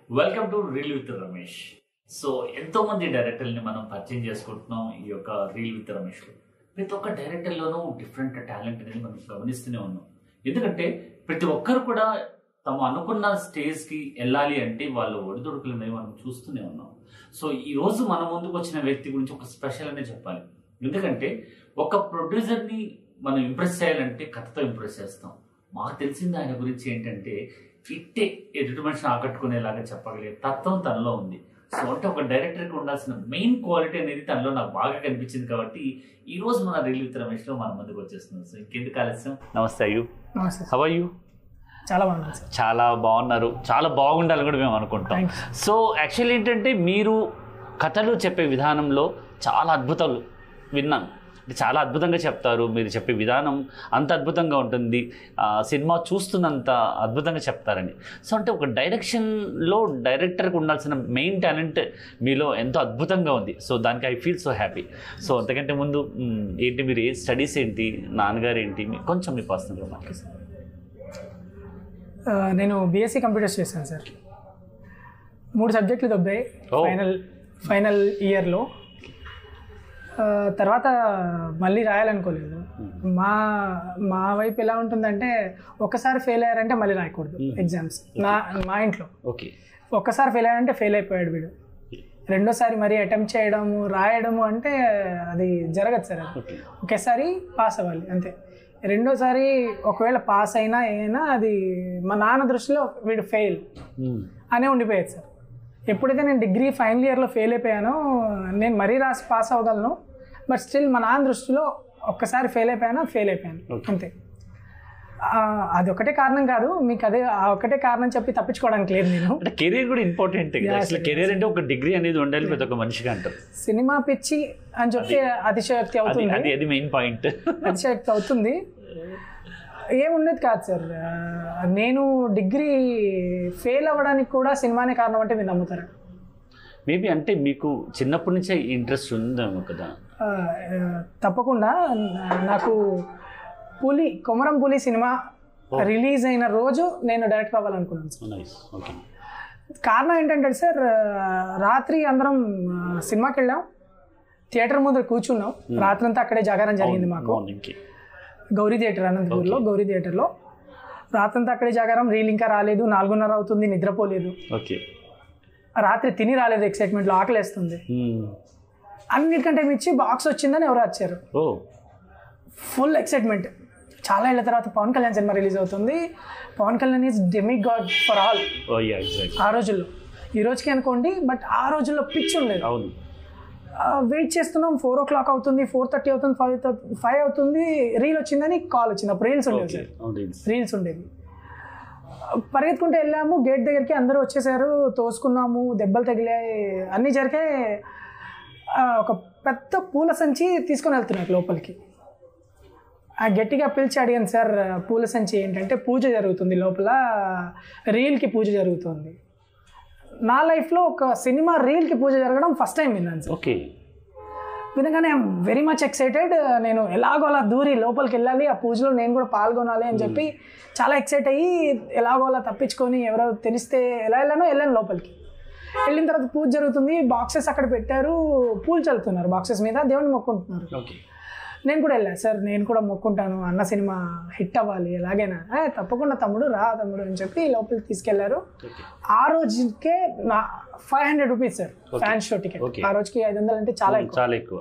Welcome to reel with Ramesh so ఎంతో మంది డైరెక్టర్ని మనం పరిచయం చేసుకుంటున్నాం ఈ యొక్క రీల్ విత్ రమేష్లో ప్రతి ఒక్క డైరెక్టర్లోనూ డిఫరెంట్ టాలెంట్ అనేది మనం గమనిస్తూనే ఉన్నాం ఎందుకంటే ప్రతి ఒక్కరు కూడా తమ అనుకున్న స్టేజ్కి వెళ్ళాలి అంటే వాళ్ళు ఒడిదొడుకులు అనేవి మనం చూస్తూనే ఉన్నాం సో ఈ రోజు మన ముందుకు వచ్చిన వ్యక్తి గురించి ఒక స్పెషల్ అనే చెప్పాలి ఎందుకంటే ఒక ప్రొడ్యూసర్ని మనం ఇంప్రెస్ చేయాలంటే కథతో ఇంప్రెస్ చేస్తాం మాకు తెలిసింది ఆయన గురించి ఏంటంటే ఇట్టే ఎదుటి మనిషిని ఆకట్టుకునేలాగా చెప్పగలిగే తత్వం తనలో ఉంది సో అంటే ఒక డైరెక్టర్కి ఉండాల్సిన మెయిన్ క్వాలిటీ అనేది తనలో నాకు బాగా కనిపించింది కాబట్టి ఈ రోజు మన రీల్ విత్ రమేష్ లో మన ముందుకు వచ్చేస్తున్నాం సో ఇంకెందుకు ఆలస్యం నమస్తే అయ్యూ నమస్తే హవ్ యూ చాలా బాగుంది సార్ చాలా బాగున్నారు చాలా బాగుండాలని కూడా మేము అనుకుంటాం Thanks. సో యాక్చువల్లీ ఏంటంటే మీరు కథలు చెప్పే విధానంలో చాలా అద్భుతాలు విన్నాను అంటే చాలా అద్భుతంగా చెప్తారు మీరు చెప్పే విధానం అంత అద్భుతంగా ఉంటుంది ఆ, సినిమా చూస్తున్నంత అద్భుతంగా చెప్తారని సో అంటే ఒక డైరెక్షన్లో డైరెక్టర్కి ఉండాల్సిన మెయిన్ టాలెంట్ మీలో ఎంతో అద్భుతంగా ఉంది సో దానికి I feel so happy so అంతకంటే ముందు మ్, ఏంటి మీరు ఏ స్టడీస్ ఏంటి నాన్నగారు ఏంటి మీ- కొంచెం మీ పర్సనల్గా మాట్లాడుతుంది ఆ, నేను బీఎస్సీ కంప్యూటర్స్ చేశాను సార్ మూడు సబ్జెక్టులు దొబ్బాయి Oh. ఫైనల్ ఫైనల్ ఇయర్లో ఆ, తర్వాత మళ్ళీ రాయాలనుకోలేదు మా మా వైపు ఎలా ఉంటుందంటే ఒకసారి ఫెయిల్ అయ్యారంటే మళ్ళీ రాయకూడదు Hmm. ఎగ్జామ్స్ నా మా ఇంట్లో ఓకే ఒక్కసారి ఫెయిల్ అయ్యారంటే ఫెయిల్ అయిపోయాడు వీడు రెండోసారి మరీ అటెంప్ట్ చేయడము రాయడము అంటే అది జరగదు సార్ అది ఓకే ఒకేసారి పాస్ అవ్వాలి అంతే రెండోసారి ఒకవేళ పాస్ అయినా అయినా అది మా నాన్న దృష్టిలో వీడు ఫెయిల్ అనే ఉండిపోయేది సార్ ఎప్పుడైతే నేను డిగ్రీ ఫైనల్ ఇయర్లో ఫెయిల్ అయిపోయానో నేను మరీ రాసి పాస్ అవ్వగలను బట్ స్టిల్ మా నాన్న దృష్టిలో ఒక్కసారి ఫెయిల్ అయిపోయాను ఫెయిల్ అయిపోయాను Okay. అంతే ఆ, అది ఒకటే కారణం కాదు మీకు అదే ఆ ఒకటే కారణం చెప్పి తప్పించుకోవడానికి లేదు నేను అంటే కెరీర్ కూడా ఇంపార్టెంట్ Yeah, అసలు sir. కెరీర్ అంటే ఒక డిగ్రీ అనేది ఉండాలి ప్రతి ఒక్క మనిషిగా అంటారు సినిమా పిచ్చి అని చెప్పి అతిశయోక్తి అది అది అవుతుంది అది మెయిన్ పాయింట్ అతిశయోక్తి అవుతుంది ఏముండేది కాదు సార్ ఆ, నేను డిగ్రీ ఫెయిల్ అవ్వడానికి కూడా సినిమానే కారణం అంటే మీరు నమ్ముతారా మేబీ అంటే మీకు చిన్నప్పటి నుంచే ఇంట్రెస్ట్ ఉందేమో కదా ఆ, ఆ, తప్పకుండా నా- నాకు పులి కొమరం పులి సినిమా Oh. రిలీజ్ అయిన రోజు నేను డైరెక్టర్ అవ్వాలనుకున్నాను సార్ నైస్ ఓకే కారణం ఏంటంటే సార్ ఆ, రాత్రి అందరం ఆ, సినిమాకి వెళ్ళాం థియేటర్ ముందు కూర్చున్నాం రాత్రి అంతా అక్కడే జాగారం జరిగింది మాకు మార్నింగ్కి గౌరీ థియేటర్ అనంతపూర్లో గౌరీ థియేటర్లో రాత్రంతా అక్కడే జాగారం రీల్ ఇంకా రాలేదు నాలుగున్నర అవుతుంది నిద్రపోలేదు ఓకే రాత్రి తిని రాలేదు ఎక్సైట్మెంట్లో ఆకలేస్తుంది అన్నిటికంటే మించి బాక్స్ వచ్చిందని ఎవరు వచ్చారు ఓ ఫుల్ ఎక్సైట్మెంట్ చాలా ఏళ్ళ తర్వాత పవన్ కళ్యాణ్ సినిమా రిలీజ్ అవుతుంది Pawan Kalyan is demi god for all oh yeah exact ఆ రోజుల్లో ఈ రోజుకి అనుకోండి బట్ ఆ రోజుల్లో పిచ్ ఉండేది అవును వెయిట్ చేస్తున్నాం ఫోర్ ఓ క్లాక్ అవుతుంది ఫోర్ థర్టీ అవుతుంది ఫైవ్ ఫైవ్ అవుతుంది రీల్ వచ్చిందని కాల్ వచ్చింది అప్పుడు రీల్స్ ఉండేవి ఓకే సార్ అవును రీల్స్ ఉండేవి పరిగెత్తుకుంటూ వెళ్ళాము గేట్ దగ్గరికి అందరూ వచ్చేసారు తోసుకున్నాము దెబ్బలు తగిలాయి అన్నీ జరిగాయి ఆ, ఒక పెద్ద పూల సంచి తీసుకొని వెళ్తున్నారు లోపలికి ఆ గట్టిగా పిలిచి అడిగాను సార్ పూల సంచి ఏంటంటే పూజ జరుగుతుంది లోపల రీల్కి పూజ జరుగుతుంది నా లైఫ్లో ఒక సినిమా రీల్కి పూజ జరగడం ఫస్ట్ టైం విన్నాను సార్ ఓకే వినగానే ఐఎమ్ వెరీ మచ్ ఎక్సైటెడ్ నేను ఎలాగో అలా దూరి లోపలికి వెళ్ళాలి ఆ పూజలో నేను కూడా పాల్గొనాలి అని చెప్పి చాలా ఎక్సైట్ అయ్యి ఎలాగో అలా తప్పించుకొని ఎవరో తెలిస్తే ఎలా వెళ్ళానో వెళ్ళాను లోపలికి వెళ్ళిన తర్వాత పూజ జరుగుతుంది బాక్సెస్ అక్కడ పెట్టారు పూలు చల్లుతున్నారు బాక్సెస్ మీద దేవుని మొక్కుంటున్నారు ఓకే నేను కూడా వెళ్ళాను సార్ నేను కూడా మొక్కుంటాను అన్న సినిమా హిట్ అవ్వాలి ఎలాగైనా "ఏ, తప్పకుండా తమ్ముడు రా తమ్ముడు అని చెప్పి లోపలికి తీసుకెళ్లారు ఓకే ఆ రోజుకే నా five hundred rupees sir fan show ticket Okay. ఆ రోజుకి ఐదు వందలు అంటే చాలా ఎక్కువ చాలా ఎక్కువ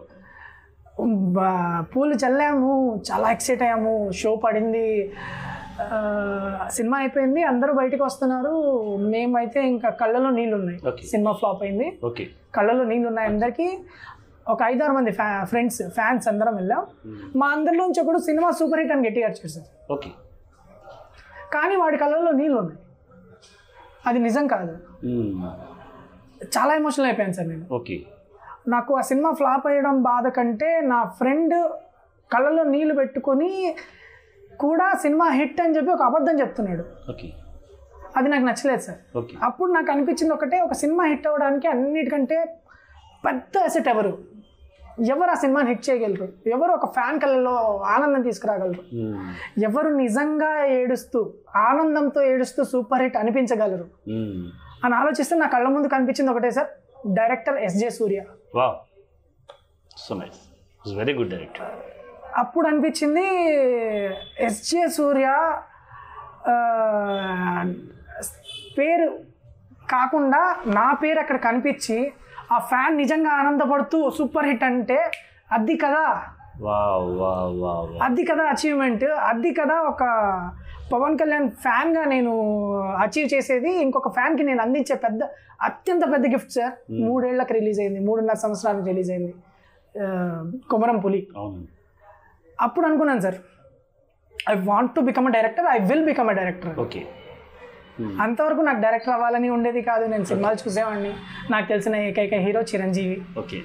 బా- పూలు చల్లాము చాలా ఎక్సైట్ అయ్యాము షో పడింది ఆ, సినిమా అయిపోయింది అందరూ బయటకు వస్తున్నారు మేమైతే ఇంకా కళ్ళలో నీళ్ళు ఉన్నాయి Okay. సినిమా ఫ్లాప్ అయింది ఓకే కళ్ళలో నీళ్ళు ఉన్నాయి అందరికీ ఒక ఐదారు మంది ఫ్యా ఫ్రెండ్స్ ఫ్యాన్స్ అందరం వెళ్ళాం మా అందరిలోంచి ఒకడు సినిమా సూపర్ హిట్ అని గట్టిగా అరిచాడు సార్ ఓకే కానీ వాడి కళ్ళలో నీళ్ళు ఉన్నాయి అది నిజం కాదు చాలా ఎమోషనల్ అయిపోయాను సార్ నేను ఓకే నాకు ఆ సినిమా ఫ్లాప్ అయ్యడం బాధ కంటే నా ఫ్రెండ్ కళ్ళలో నీళ్లు పెట్టుకొని కూడా సినిమా హిట్ అని చెప్పి ఒక అబద్ధం చెప్తున్నాడు ఓకే అది నాకు నచ్చలేదు సార్ ఓకే అప్పుడు నాకు అనిపించింది ఒకటే ఒక సినిమా హిట్ అవ్వడానికి అన్నిటికంటే పెద్ద అసెట్ ఎవరు ఎవరు ఆ సినిమాని హిట్ చేయగలరు ఎవరు ఒక ఫ్యాన్ కళ్ళలో ఆనందం తీసుకురాగలరు ఎవరు నిజంగా ఏడుస్తూ ఆనందంతో ఏడుస్తూ సూపర్ హిట్ అనిపించగలరు అని ఆలోచిస్తే నా కళ్ళ ముందు కనిపించింది ఒకటే sir director SJ Surya wow so nice very good director అప్పుడు అనిపించింది ఎస్జే సూర్య ఆ, పేరు కాకుండా నా పేరు అక్కడ కనిపించి ఆ ఫ్యాన్ నిజంగా ఆనందపడుతూ సూపర్ హిట్ అంటే అది కదా వావ్ వావ్ వావ్ అది కదా అచీవ్మెంట్ అది కదా ఒక పవన్ కళ్యాణ్ ఫ్యాన్గా నేను అచీవ్ చేసేది ఇంకొక ఫ్యాన్కి నేను అందించే పెద్ద అత్యంత పెద్ద గిఫ్ట్ సార్ మూడేళ్లకు రిలీజ్ అయింది మూడున్నర సంవత్సరాలకు రిలీజ్ అయింది ఆ, కొమరం పులి అవును అప్పుడు అనుకున్నాను sir I want to become a director I will become a director okay అంతవరకు నాకు డైరెక్టర్ అవ్వాలని ఉండేది కాదు నేను సినిమాలు చూసేవాడిని నాకు తెలిసిన ఏకైక హీరో చిరంజీవి ఓకే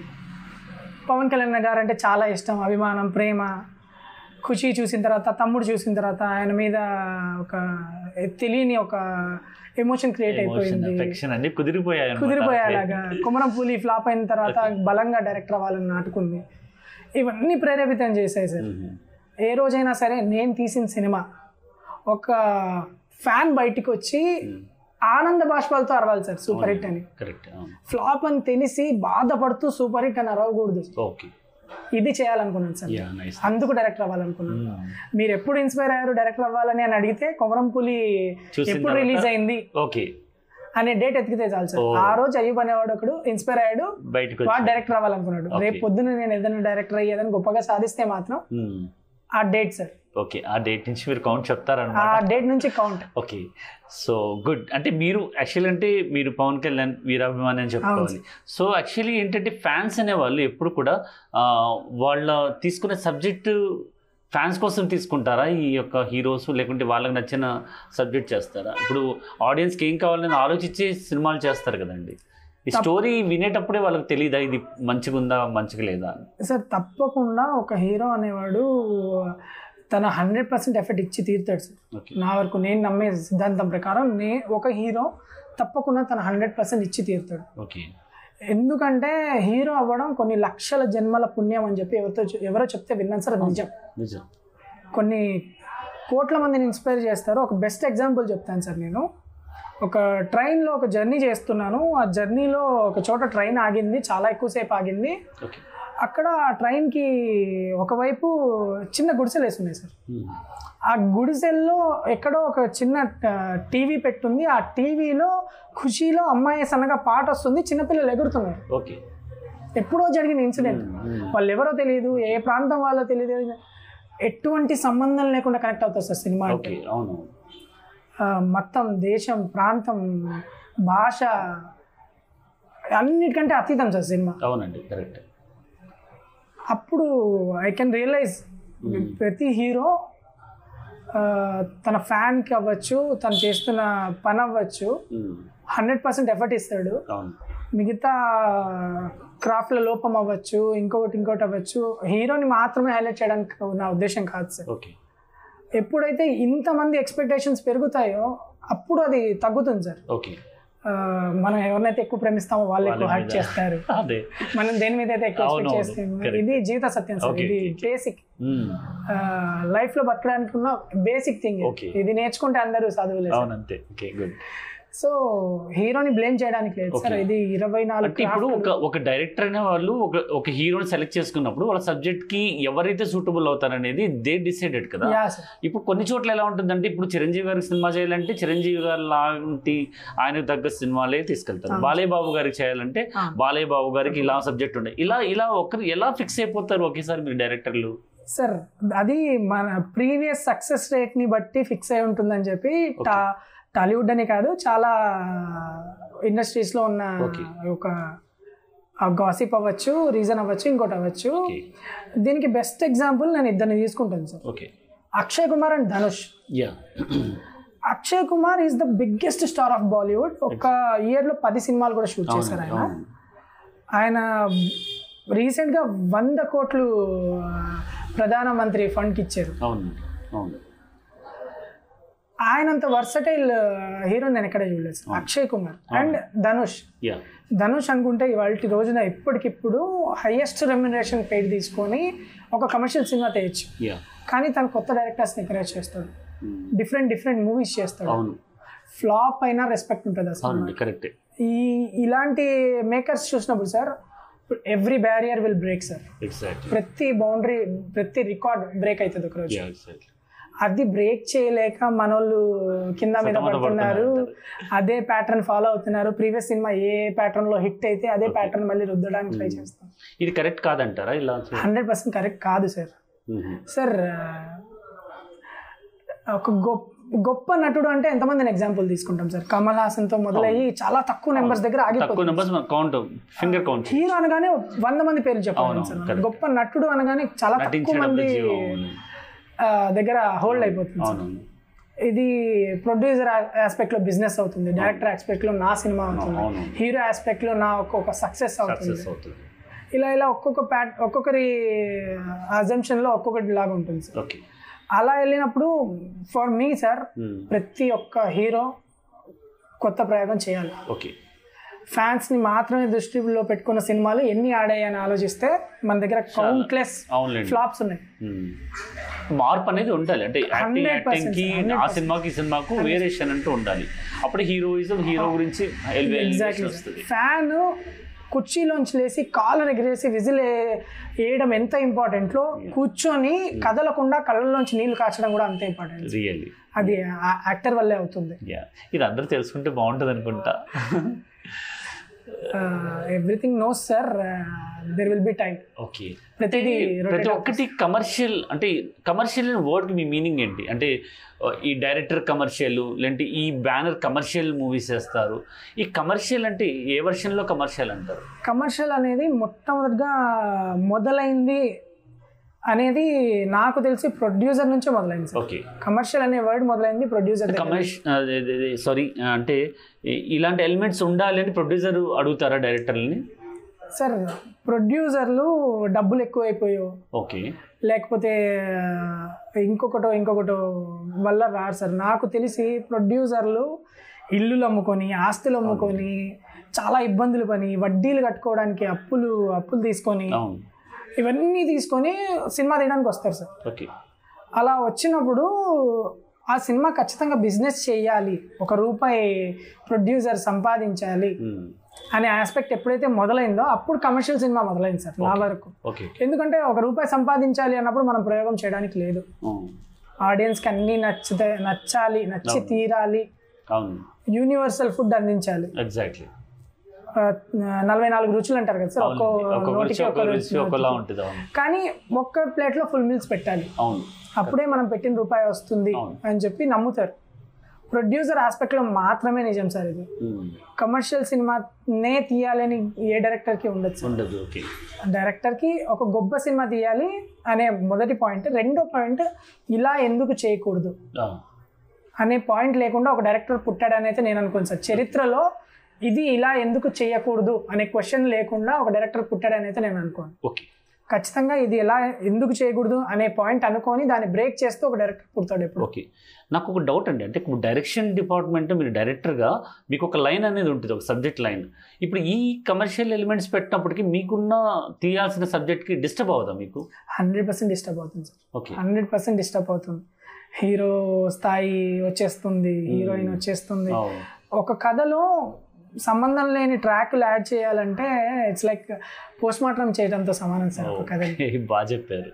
పవన్ కళ్యాణ్ గారు అంటే చాలా ఇష్టం అభిమానం ప్రేమ ఖుషి చూసిన తర్వాత తమ్ముడు చూసిన తర్వాత ఆయన మీద ఒక తెలియని ఒక ఎమోషన్ క్రియేట్ ఎమోషన్ అయిపోయింది అఫెక్షన్ అన్ని కుదిరిపోయాయి అన్నమాట. కుదిరిపోయేలాగా కొమరం పూలి ఫ్లాప్ అయిన తర్వాత బలంగా డైరెక్టర్ అవ్వాలని నాటుకుంది ఇవన్నీ ప్రేరేపితం చేశాయి సార్ మ్మ్. ఏ రోజైనా సరే నేను తీసిన సినిమా ఒక ఫ్యాన్ బయటికి వచ్చి ఆనంద బాష్పాలతో అరవాలి సార్ సూపర్ హిట్ అని కరెక్ట్ అవును ఫ్లాప్ అని తెలిసి బాధపడుతూ సూపర్ హిట్ అని అరవకూడదు ఓకే ఇది చేయాలనుకున్నాను సార్ యా నైస్ అందుకు డైరెక్టర్ అవ్వాలనుకున్నాను మీరు ఎప్పుడు ఇన్స్పైర్ అయ్యారు డైరెక్టర్ అవ్వాలని అని అడిగితే కొమరం పులి చూసిన ఎప్పుడు తర్వాత- రిలీజ్ అయింది ఓకే అనే డేట్ ఎతికితే చాలు సార్ ఓ. ఆ రోజు అయ్యూబ్ అనేవాడు ఒకడు ఇన్స్పైర్ అయ్యాడు బయటకు వాడు వచ్చి డైరెక్టర్ అవ్వాలనుకున్నాడు Okay. రేపు పొద్దున్న నేను ఏదైనా డైరెక్టర్ అయ్యేదని గొప్పగా సాధిస్తే మాత్రం మ్మ్. ఆ డేట్ సార్ ఓకే ఆ డేట్ నుంచి మీరు కౌంట్ ఆ చెప్తారనమాట డేట్ నుంచి కౌంట్ ఓకే సో గుడ్ అంటే మీరు యాక్చువల్లీ అంటే మీరు పవన్ కళ్యాణ్ వీరాభిమాని అని చెప్పుకోవాలి సో యాక్చువల్లీ ఏంటంటే ఫ్యాన్స్ అనేవాళ్ళు ఎప్పుడు కూడా ఆ, వాళ్ళ తీసుకునే సబ్జెక్టు ఫ్యాన్స్ కోసం తీసుకుంటారా ఈ యొక్క హీరోస్ లేకుంటే వాళ్ళకి నచ్చిన సబ్జెక్ట్ చేస్తారా ఇప్పుడు ఆడియన్స్కి ఏం కావాలని ఆలోచించి సినిమాలు చేస్తారు కదండి ఈ స్టోరీ వినేటప్పుడే వాళ్ళకి తెలియదా ఇది మంచిగా ఉందా మంచిగా లేదా అని సార్ తప్పకుండా ఒక హీరో అనేవాడు తన హండ్రెడ్ పర్సెంట్ ఎఫర్ట్ ఇచ్చి తీరుతాడు సార్ ఓకే నా వరకు నేను నమ్మే సిద్ధాంతం ప్రకారం నే ఒక హీరో తప్పకుండా తన హండ్రెడ్ పర్సెంట్ ఇచ్చి తీరుతాడు ఓకే ఎందుకంటే హీరో అవ్వడం కొన్ని లక్షల జన్మల పుణ్యం అని చెప్పి ఎవరితో చె- ఎవరో చెప్తే విన్నాను సార్ అది నిజం నిజం కొన్ని కోట్ల మందిని ఇన్స్పైర్ చేస్తారు ఒక బెస్ట్ ఎగ్జాంపుల్ చెప్తాను సార్ నేను ఒక ట్రైన్లో ఒక జర్నీ చేస్తున్నాను ఆ జర్నీలో ఒక చోట ట్రైన్ ఆగింది చాలా ఎక్కువసేపు ఆగింది ఓకే అక్కడ ఆ ట్రైన్కి ఒకవైపు చిన్న గుడిసెలు వేస్తున్నాయి సార్ మ్మ్. ఆ గుడిసెల్లో ఎక్కడో ఒక చిన్న టీవీ పెట్టుంది ఆ టీవీలో ఖుషీలో అమ్మాయి సన్నగా పాట వస్తుంది చిన్నపిల్లలు ఎగురుతున్నారు ఓకే ఎప్పుడో జరిగిన ఇన్సిడెంట్ మ్మ్. వాళ్ళు ఎవరో తెలియదు ఏ ప్రాంతం వాళ్ళో తెలియదు ఎటువంటి సంబంధం లేకుండా కనెక్ట్ అవుతుంది సార్ సినిమా అంటే ఓకే అవును ఆ, మొత్తం దేశం ప్రాంతం భాష అన్నిటికంటే అతీతం సార్ సినిమా అవునండి కరెక్ట్ అప్పుడు ఐ కెన్ రియలైజ్ ప్రతి హీరో ఆ, తన ఫ్యాన్కి అవ్వచ్చు తను చేస్తున్న పని అవ్వచ్చు హండ్రెడ్ పర్సెంట్ ఎఫర్ట్ ఇస్తాడు అవును మిగతా క్రాఫ్ట్ల లోపం అవ్వచ్చు ఇంకొకటి ఇంకోటి అవ్వచ్చు హీరోని మాత్రమే హైలైట్ చేయడానికి నా ఉద్దేశం కాదు సార్ ఓకే ఎప్పుడైతే ఇంతమంది ఎక్స్పెక్టేషన్స్ పెరుగుతాయో అప్పుడు అది తగ్గుతుంది సార్ ఓకే ఆ, మనం ఎవరినైతే ఎక్కువ ప్రేమిస్తామో వాళ్ళు ఎక్కువ వాళ్ళ హర్ట్ మీద. చేస్తారు అదే మనం దేని మీద అయితే ఎక్కువ అవును, ఎక్స్పెక్ట్ అవును. చేస్తాము Correct. ఇది జీవిత సత్యం సార్ Okay, ఇది okay, okay. బేసిక్ మ్మ్. లైఫ్ లో బతకడానికి ఉన్న బేసిక్ థింగ్ Okay. ఇది నేర్చుకుంటే అందరూ చదువులేదు అవును అంతే ఓకే గుడ్ సో హీరోని బ్లేమ్ చేయడానికి లేదు సార్ Okay. ఇది ఇరవై నాలుగు అంటే ఇప్పుడు ఒక ఒక డైరెక్టర్ అనే వాళ్ళు ఒక ఒక హీరోని సెలెక్ట్ చేసుకున్నప్పుడు వాళ్ళ సబ్జెక్ట్ కి ఎవరైతే సూటబుల్ అవుతారనేది దే డిసైడెడ్ కదా యా సార్ ఇప్పుడు కొన్ని చోట్ల ఎలా ఉంటుందంటే ఇప్పుడు చిరంజీవి గారికి సినిమా చేయాలంటే చిరంజీవి గారి లాంటి ఆయనకు తగ్గ సినిమాలే తీసుకెళ్తారు అవును. బాలయ్య బాబు గారికి చేయాలంటే అవును. బాలయ్య బాబు గారికి ఇలా సబ్జెక్ట్ ఉండే ఇలా ఇలా ఒకరు ఎలా ఫిక్స్ అయిపోతారు ఒకేసారి మీరు డైరెక్టర్లు సార్ అది మన ప్రీవియస్ సక్సెస్ రేట్ ని బట్టి ఫిక్స్ అయి ఉంటుందని చెప్పి టా- టాలీవుడ్ అని కాదు చాలా ఇండస్ట్రీస్ లో ఉన్న Okay. ఒక గాసిప్ అవ్వచ్చు రీజన్ అవ్వచ్చు ఇంకోటి అవ్వచ్చు ఓకే దీనికి బెస్ట్ ఎగ్జాంపుల్ నేను ఇద్దరిని తీసుకుంటాను sir okay Akshay Kumar and Dhanush yeah Akshay Kumar is the biggest star of Bollywood ఒక ఇయర్ లో పది సినిమాలు కూడా షూట్ చేశారు ఆయన ఆయన రీసెంట్గా వంద కోట్లు ఆ, ప్రధానమంత్రి ఫండ్కి ఇచ్చారు అవును అవును ఆయనంత వర్సటైల్ హీరో నేను ఎక్కడ చూడలేదు sir. Akshay Kumar and Dhanush yeah Dhanush అనుకుంటే ఇవాళ రోజున ఇప్పటికిప్పుడు హైయెస్ట్ రెమ్యునరేషన్ పెయిడ్ తీసుకొని ఒక కమర్షియల్ సినిమా తెయచ్చు యా కానీ తను కొత్త డైరెక్టర్స్ని ఎంకరేజ్ చేస్తాడు డిఫరెంట్ డిఫరెంట్ మూవీస్ చేస్తాడు అవును ఫ్లాప్ అయినా రెస్పెక్ట్ ఉంటుంది అసలు అవునండి కరెక్టే ఈ ఇలాంటి మేకర్స్ చూసినప్పుడు sir every barrier will break sir exactly ప్రతి బౌండరీ ప్రతి రికార్డ్ బ్రేక్ అవుతుంది ఒకరోజు యా ఎగ్జాక్ట్లీ అది బ్రేక్ చేయలేక మనోళ్ళు కింద మీద సతమత పడుతున్నారు పడుతున్నారు అదే ప్యాటర్న్ ఫాలో అవుతున్నారు ప్రీవియస్ సినిమా ఏ ప్యాటర్న్ లో హిట్ అయితే అదే ప్యాటర్న్ మళ్ళీ రుద్దడానికి ట్రై చేస్తాం ఇది కరెక్ట్ కాదంటారా ఇలా హండ్రెడ్ పర్సెంట్ కరెక్ట్ కాదు సార్ సార్ ఒక గొప్ప గొప్ప నటుడు అంటే ఎంతమందిని ఎగ్జాంపుల్ తీసుకుంటాం సార్ కమల్ హాసన్ తో మొదలయ్యి చాలా తక్కువ నెంబర్స్ దగ్గర తక్కువ ఆగిపోతుంది numbers count finger count hero అనగానే వంద మంది పేర్లు చెప్పాలి అవును, సార్ correct. గొప్ప నటుడు అనగానే చాలా తక్కువ నటించడం మంది అవును ఆ, దగ్గర హోల్డ్ అయిపోతుంది సార్. అవును ఇది ప్రొడ్యూసర్ ఆస్పెక్ట్ లో బిజినెస్ అవుతుంది డైరెక్టర్ ఆస్పెక్ట్ లో నా సినిమా అవుతుంది అవును హీరో ఆస్పెక్ట్ లో నా ఒక్కొక్క సక్సెస్ అవుతుంది సక్సెస్ అవుతుంది ఇలా ఇలా ఒక్కొక్క ప్యాట్ ఒక్కొక్కరి అజంప్షన్ లో ఒక్కొక్కటి లాగా ఉంటుంది సార్ ఓకే అలా వెళ్ళినప్పుడు ఫర్ మీ సార్ ప్రతి ఒక్క హీరో కొత్త ప్రయోగం చేయాలి ఓకే ఫ్యాన్స్ ని మాత్రమే దృష్టిలో పెట్టుకున్న సినిమాలు ఎన్ని ఆడాయని ఆలోచిస్తే మన దగ్గర కౌంట్లెస్ అవునులేండి ఫ్లాప్స్ ఉన్నాయి మ్మ్. మార్పు అనేది ఉండాలి అంటే యాక్టింగ్ 100% యాక్టింగ్ కి sir, 100% ఆ సినిమాకి ఈ సినిమాకు వేరియేషన్ అంటూ ఉండాలి అప్పుడు హీరోయిజం హీరో గురించి ఎలివేషన్ ఎగ్జాక్ట్లీ వస్తుంది ఫ్యాన్ కుర్చీలోంచి లేచి కాలర్ ఎగిరేసి విజిల్ వేయడం ఎంత ఇంపార్టెంట్లో కూర్చొని కదలకుండా కళ్ళలోంచి నీళ్లు కాచడం కూడా అంతే ఇంపార్టెంట్ రియల్లీ అది యాక్టర్ వల్లే అవుతుంది యా ఇది అందరూ తెలుసుకుంటే బాగుంటుంది అనుకుంటా everything knows sir there will be time okay ప్రతిదీ ప్రతి ఒక్కటి కమర్షియల్ అంటే కమర్షియల్ అనే వర్డ్కి మీ మీనింగ్ ఏంటి అంటే ఆ, ఈ డైరెక్టర్ కమర్షియల్ లేదంటే ఈ బ్యానర్ కమర్షియల్ మూవీస్ చేస్తారు ఈ కమర్షియల్ అంటే ఏ వర్షన్లో కమర్షియల్ అంటారు కమర్షియల్ అనేది మొట్టమొదటిగా మొదలైంది అనేది నాకు తెలిసి ప్రొడ్యూసర్ నుంచే మొదలైంది సార్ ఓకే కమర్షియల్ అనే వర్డ్ మొదలైంది ప్రొడ్యూసర్ కమర్ష్ సారీ అంటే ఈ- ఇలాంటి ఎలిమెంట్స్ ఉండాలి అని ప్రొడ్యూసర్ అడుగుతారా డైరెక్టర్ని సార్ ప్రొడ్యూసర్లు డబ్బులు ఎక్కువైపోయావు ఓకే లేకపోతే ఆ, ఇంకొకటో ఇంకొకటో వల్ల రారు సార్ నాకు తెలిసి ప్రొడ్యూసర్లు ఇల్లులు అమ్ముకొని ఆస్తులు అమ్ముకొని చాలా ఇబ్బందులు పని వడ్డీలు కట్టుకోవడానికి అప్పులు అప్పులు తీసుకొని అవును ఇవన్నీ తీసుకొని సినిమా తీయడానికి వస్తారు సార్ ఓకే అలా వచ్చినప్పుడు ఆ సినిమా ఖచ్చితంగా బిజినెస్ చేయాలి ఒక రూపాయి ప్రొడ్యూసర్ సంపాదించాలి మ్మ్. అనే ఆస్పెక్ట్ ఎప్పుడైతే మొదలైందో అప్పుడు కమర్షియల్ సినిమా మొదలైంది సార్ నా వరకు ఓకే ఎందుకంటే ఒక రూపాయి సంపాదించాలి అన్నప్పుడు మనం ప్రయోగం చేయడానికి లేదు అవును. ఆడియన్స్కి అన్నీ నచ్చితే నచ్చాలి నచ్చి తీరాలి అవును యూనివర్సల్ ఫుడ్ అందించాలి ఎగ్జాక్ట్లీ ఆ, నలభై నాలుగు రుచులు అంటారు కదా సార్ ఒక్కో ఒక్కొక్క నోటికి రుచి ఒక్కో ఒక్క రుచి రుచి ఒకలా ఉంటుంది అవును కానీ ఒక్క ప్లేట్లో ఫుల్ మీల్స్ పెట్టాలి అవును అప్పుడే మనం పెట్టిన రూపాయి వస్తుంది అవును. అని చెప్పి నమ్ముతారు ప్రొడ్యూసర్ ఆస్పెక్ట్లో మాత్రమే నిజం సార్ ఇది మ్మ్. కమర్షియల్ సినిమానే తీయాలని ఏ డైరెక్టర్కి ఉండదు సార్ ఉండదు ఓకే డైరెక్టర్కి ఒక గొప్ప సినిమా తీయాలి అనే మొదటి పాయింట్ రెండో పాయింట్ ఇలా ఎందుకు చేయకూడదు ఆ, అనే పాయింట్ లేకుండా ఒక డైరెక్టర్ పుట్టాడని అయితే నేను అనుకోను సార్ చరిత్రలో ఇది ఇలా ఎందుకు చేయకూడదు అనే క్వశ్చన్ లేకుండా ఒక డైరెక్టర్ పుట్టాడని అయితే నేను అనుకోను ఓకే ఖచ్చితంగా ఇది ఎలా ఎందుకు చేయకూడదు అనే పాయింట్ అనుకొని దాన్ని బ్రేక్ చేస్తూ ఒక డైరెక్టర్ పుడతాడు ఎప్పుడు ఓకే నాకు ఒక డౌట్ అండి అంటే ఇప్పుడు డైరెక్షన్ డిపార్ట్మెంట్ మీరు డైరెక్టర్గా మీకు ఒక లైన్ అనేది ఉంటుంది ఒక సబ్జెక్ట్ లైన్ ఇప్పుడు ఈ కమర్షియల్ ఎలిమెంట్స్ పెట్టినప్పటికీ మీకున్న తీయాల్సిన సబ్జెక్ట్కి డిస్టర్బ్ అవుదా మీకు హండ్రెడ్ పర్సెంట్ డిస్టర్బ్ అవుతుంది sir okay hundred percent disturb అవుతుంది హీరో స్థాయి వచ్చేస్తుంది హీరోయిన్ వచ్చేస్తుంది అవును. ఒక కథలో సంబంధం లేని ట్రాక్లు యాడ్ చేయాలంటే ఇట్స్ లైక్ పోస్ట్ మార్టం చేయడంతో సమానం సార్ ఒక కథ ఓకే, బాగా చెప్పారు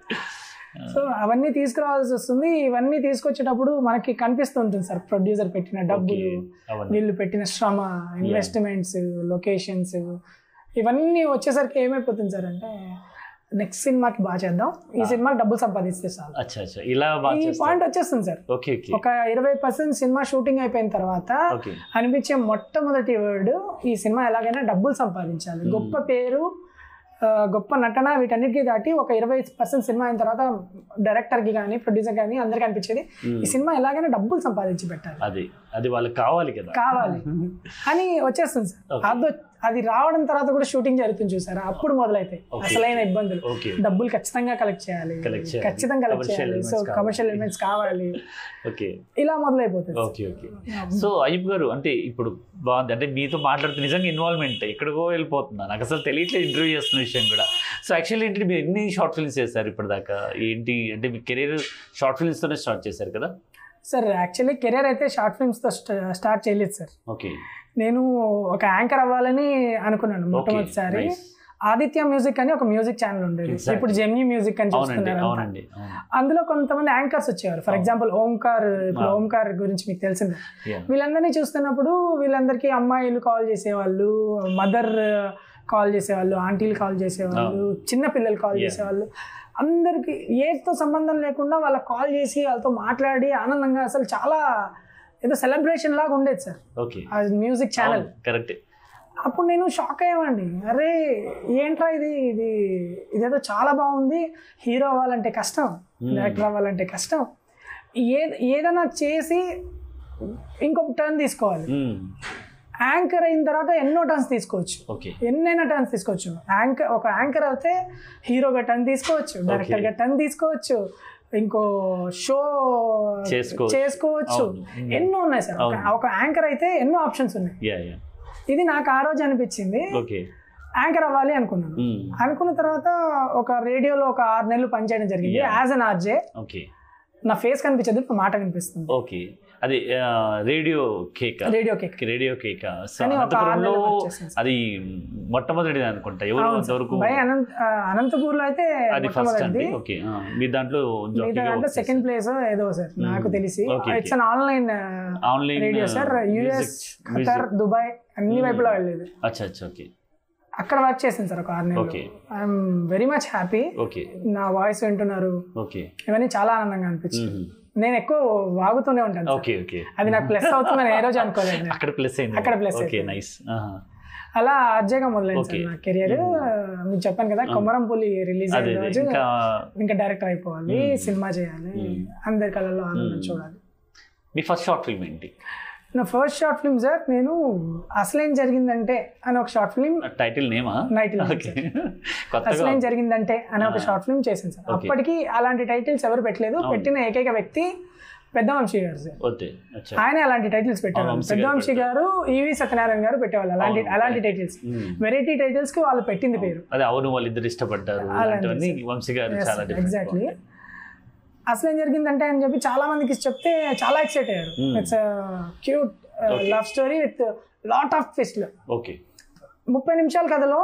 సో అవన్నీ తీసుకురావాల్సి వస్తుంది ఇవన్నీ తీసుకొచ్చేటప్పుడు మనకి కనిపిస్తుంటుంది సార్ ప్రొడ్యూసర్ పెట్టిన ఓకే డబ్బులు అవన్నీ వీళ్ళు పెట్టిన శ్రమ ఇన్వెస్ట్మెంట్స్ లొకేషన్స్ ఇవన్నీ వచ్చేసరికి ఏమైపోతుంది సార్ అంటే నెక్స్ట్ సినిమాకి బాగా చేద్దాం ఈ సినిమాకి డబ్బులు సంపాదిస్తే చాలు అచ్చా అచ్చా ఇలా బాగా ఈ చేస్తారు పాయింట్ వచ్చేస్తుంది సార్ ఓకే ఓకే ఒక ఇరవై పర్సెంట్ సినిమా షూటింగ్ అయిపోయిన తర్వాత ఓకే అనిపించే మొట్టమొదటి వర్డ్ ఈ సినిమా ఎలాగైనా డబ్బులు సంపాదించాలి గొప్ప పేరు ఆ, గొప్ప నటన వీటన్నిటికీ దాటి ఒక ఇరవై పర్సెంట్ సినిమా అయిన తర్వాత డైరెక్టర్కి కానీ ప్రొడ్యూసర్ కానీ అందరికీ అనిపించేది ఈ సినిమా ఎలాగైనా డబ్బులు సంపాదించి పెట్టాలి అది అది వాళ్ళకి కావాలి కదా కావాలి అని వచ్చేస్తుంది సార్ Okay. అది అది రావడం తర్వాత కూడా షూటింగ్ జరుగుతుంది చూసారా అప్పుడు మొదలైతాయి Okay. అసలైన ఇబ్బందులు ఓకే డబ్బులు ఖచ్చితంగా కలెక్ట్ చేయాలి Collect చేయాలి. ఖచ్చితంగా కలెక్ట్ Commercial చేయాలి elements సో కావాలి. కమర్షియల్ ఎలిమెంట్స్ కావాలి ఓకే ఇలా మొదలైపోతుంది ఓకే ఓకే సో అయ్యప్ గారు అంటే ఇప్పుడు బాగుంది అంటే మీతో మాట్లాడుతూ నిజంగా ఇన్వాల్వ్మెంట్ ఎక్కడికో వెళ్ళిపోతున్నా నాకు అసలు తెలియట్లేదు ఇంటర్వ్యూ చేస్తున్న విషయం కూడా సో యాక్చువల్లీ ఏంటి మీరు ఎన్ని షార్ట్ ఫిల్మ్స్ చేశారు ఇప్పటిదాకా ఏంటి అంటే మీ కెరీర్ షార్ట్ ఫిల్మ్స్తోనే స్టార్ట్ చేశారు కదా సార్ యాక్చువల్లీ కెరియర్ అయితే షార్ట్ ఫిల్మ్స్తో స్టార్ట్ చేయలేదు సార్ ఓకే నేను ఒక యాంకర్ అవ్వాలని అనుకున్నాను ఓకే మొట్టమొదటిసారి నైస్ ఆదిత్య మ్యూజిక్ అని ఒక మ్యూజిక్ ఛానల్ ఉండేది Exactly. ఇప్పుడు జెమ్నీ మ్యూజిక్ అని అవునండి చూస్తున్నారు అంతా. అవునండి అవును అందులో కొంతమంది యాంకర్స్ వచ్చేవారు ఫర్ అవును. ఎగ్జాంపుల్ ఓంకార్ ఇప్పుడు అవును. ఓంకార్ గురించి మీకు తెలిసిందే Yeah. వీళ్ళందరినీ చూస్తున్నప్పుడు వీళ్ళందరికీ అమ్మాయిలు కాల్ చేసేవాళ్ళు మదర్ కాల్ చేసేవాళ్ళు ఆంటీలు కాల్ చేసేవాళ్ళు చిన్న పిల్లలు కాల్ Yeah. చేసేవాళ్ళు అందరికి ఏజ్తో సంబంధం లేకుండా వాళ్ళకి కాల్ చేసి వాళ్ళతో మాట్లాడి ఆనందంగా అసలు చాలా ఏదో సెలబ్రేషన్ లాగా ఉండేది సార్ ఓకే ఆ మ్యూజిక్ ఛానల్ కరెక్ట్ అప్పుడు నేను షాక్ అయ్యామండి అరే ఏంట్రా ఇది ఇది ఇదేదో చాలా బాగుంది హీరో అవ్వాలంటే కష్టం డైరెక్టర్ అవ్వాలంటే కష్టం ఏ ఏదైనా చేసి ఇంకొక టర్న్ తీసుకోవాలి యాంకర్ అయిన తర్వాత ఎన్నో టర్న్స్ తీసుకోవచ్చు ఓకే ఎన్నైనా టర్న్స్ తీసుకోవచ్చు యాంకర్ ఒక యాంకర్ అయితే హీరోగా టర్న్ తీసుకోవచ్చు డైరెక్టర్గా టర్న్ తీసుకోవచ్చు ఇంకో షో చేసుకోవచ్చు. చేసుకోవచ్చు అవును. ఎన్నో ఉన్నాయి సార్ ఒక- ఒక యాంకర్ అయితే ఎన్నో ఆప్షన్స్ ఉన్నాయి యా యా ఇది నాకు ఆ రోజు అనిపించింది ఓకే యాంకర్ అవ్వాలి అనుకున్నాను అనుకున్న తర్వాత ఒక రేడియోలో ఒక ఆరు నెలలు పనిచేయడం జరిగింది Yeah. As an RJ okay నా ఫేస్ కనిపించదు నా మాట కనిపిస్తుంది ఓకే అది Radio Cake Radio Cake Radio Cake so కానీ ఒక ఆరు అనంతపురంలో నెలలు work చేశాను సార్. అది మొట్టమొదటిది అనుకుంటా ఎవరు అంతవరకు బై అనంత్ ఆ, అనంతపూర్లో అయితే అది ఫస్ట్ అండి మొట్టమొదటిది ఓకే మీ దాంట్లో మిగతా అంటే సెకండ్ ప్లేస్ ఏదో సార్ నాకు తెలిసి Okay, it's an online online radio sir US Qatar Dubai అన్ని వైపులో వెళ్ళేది అచ్చా అచ్చా ఓకే అక్కడ వర్క్ చేసింది సార్ ఒక ఆరు నెలలు Okay. I'm very much happy okay నా వాయిస్ వింటున్నారు ఓకే ఇవన్నీ చాలా ఆనందంగా అనిపించింది నేను ఎక్కువ వాగుతూనే ఉంటాను సార్. ఓకే ఓకే అది నాకు ప్లస్ అవుతుందని ఏ రోజు అనుకోలేదు నేను. అక్కడ ప్లస్ అయింది అక్కడ plus ఓకే అయిపోయింది. నైస్ అలా అర్జేగా మొదలైంది సార్ Okay. నా కెరియర్ మీకు చెప్పాను కదా కొమరంపులి రిలీజ్ అదే అయిన అదే రోజు ఇంకా ఇంకా డైరెక్టర్ అయిపోవాలి సినిమా చేయాలి అందరి కళలో ఆనందం చూడాలి మీ ఫస్ట్ షార్ట్ ఫిల్మ్ ఏంటి నా ఫస్ట్ షార్ట్ ఫిల్మ్ సార్ నేను అసలేం జరిగిందంటే అని ఒక షార్ట్ ఫిల్మ్ టైటిల్ నేమా Title name, ఓకే కొత్తగా అసలేం జరిగిందంటే అనే ఒక షార్ట్ ఫిల్మ్ చేసింది సార్ Okay. అప్పటికి అలాంటి టైటిల్స్ ఎవరు పెట్టలేదు పెట్టిన ఏకైక వ్యక్తి పెద్ద వంశీ గారు సార్ వద్దే అచ్చా ఆయన అలాంటి టైటిల్స్ పెట్టేవాళ్ళు వంశీ పెద్ద గారు వంశీ గారు ఈవి సత్యనారాయణ గారు పెట్టేవాళ్ళు అలాంటి అవును, అలాంటి టైటిల్స్ మ్మ్. వెరైటీ టైటిల్స్ కి వాళ్ళు పెట్టింది పేరు అదే అవును వాళ్ళిద్దరు ఇష్టపడ్డారు అలాంటివన్నీ వంశీ గారు చాలా ఎగ్జాక్ట్లీ డిఫరెంట్ అసలు ఏం జరిగిందంటే అని చెప్పి చాలా మందికి చెప్తే చాలా ఎక్సైట్ అయ్యారు Hmm. It's cute love story with lot of ట్విస్ట్లు ఓకే ముప్పై నిమిషాల కథలో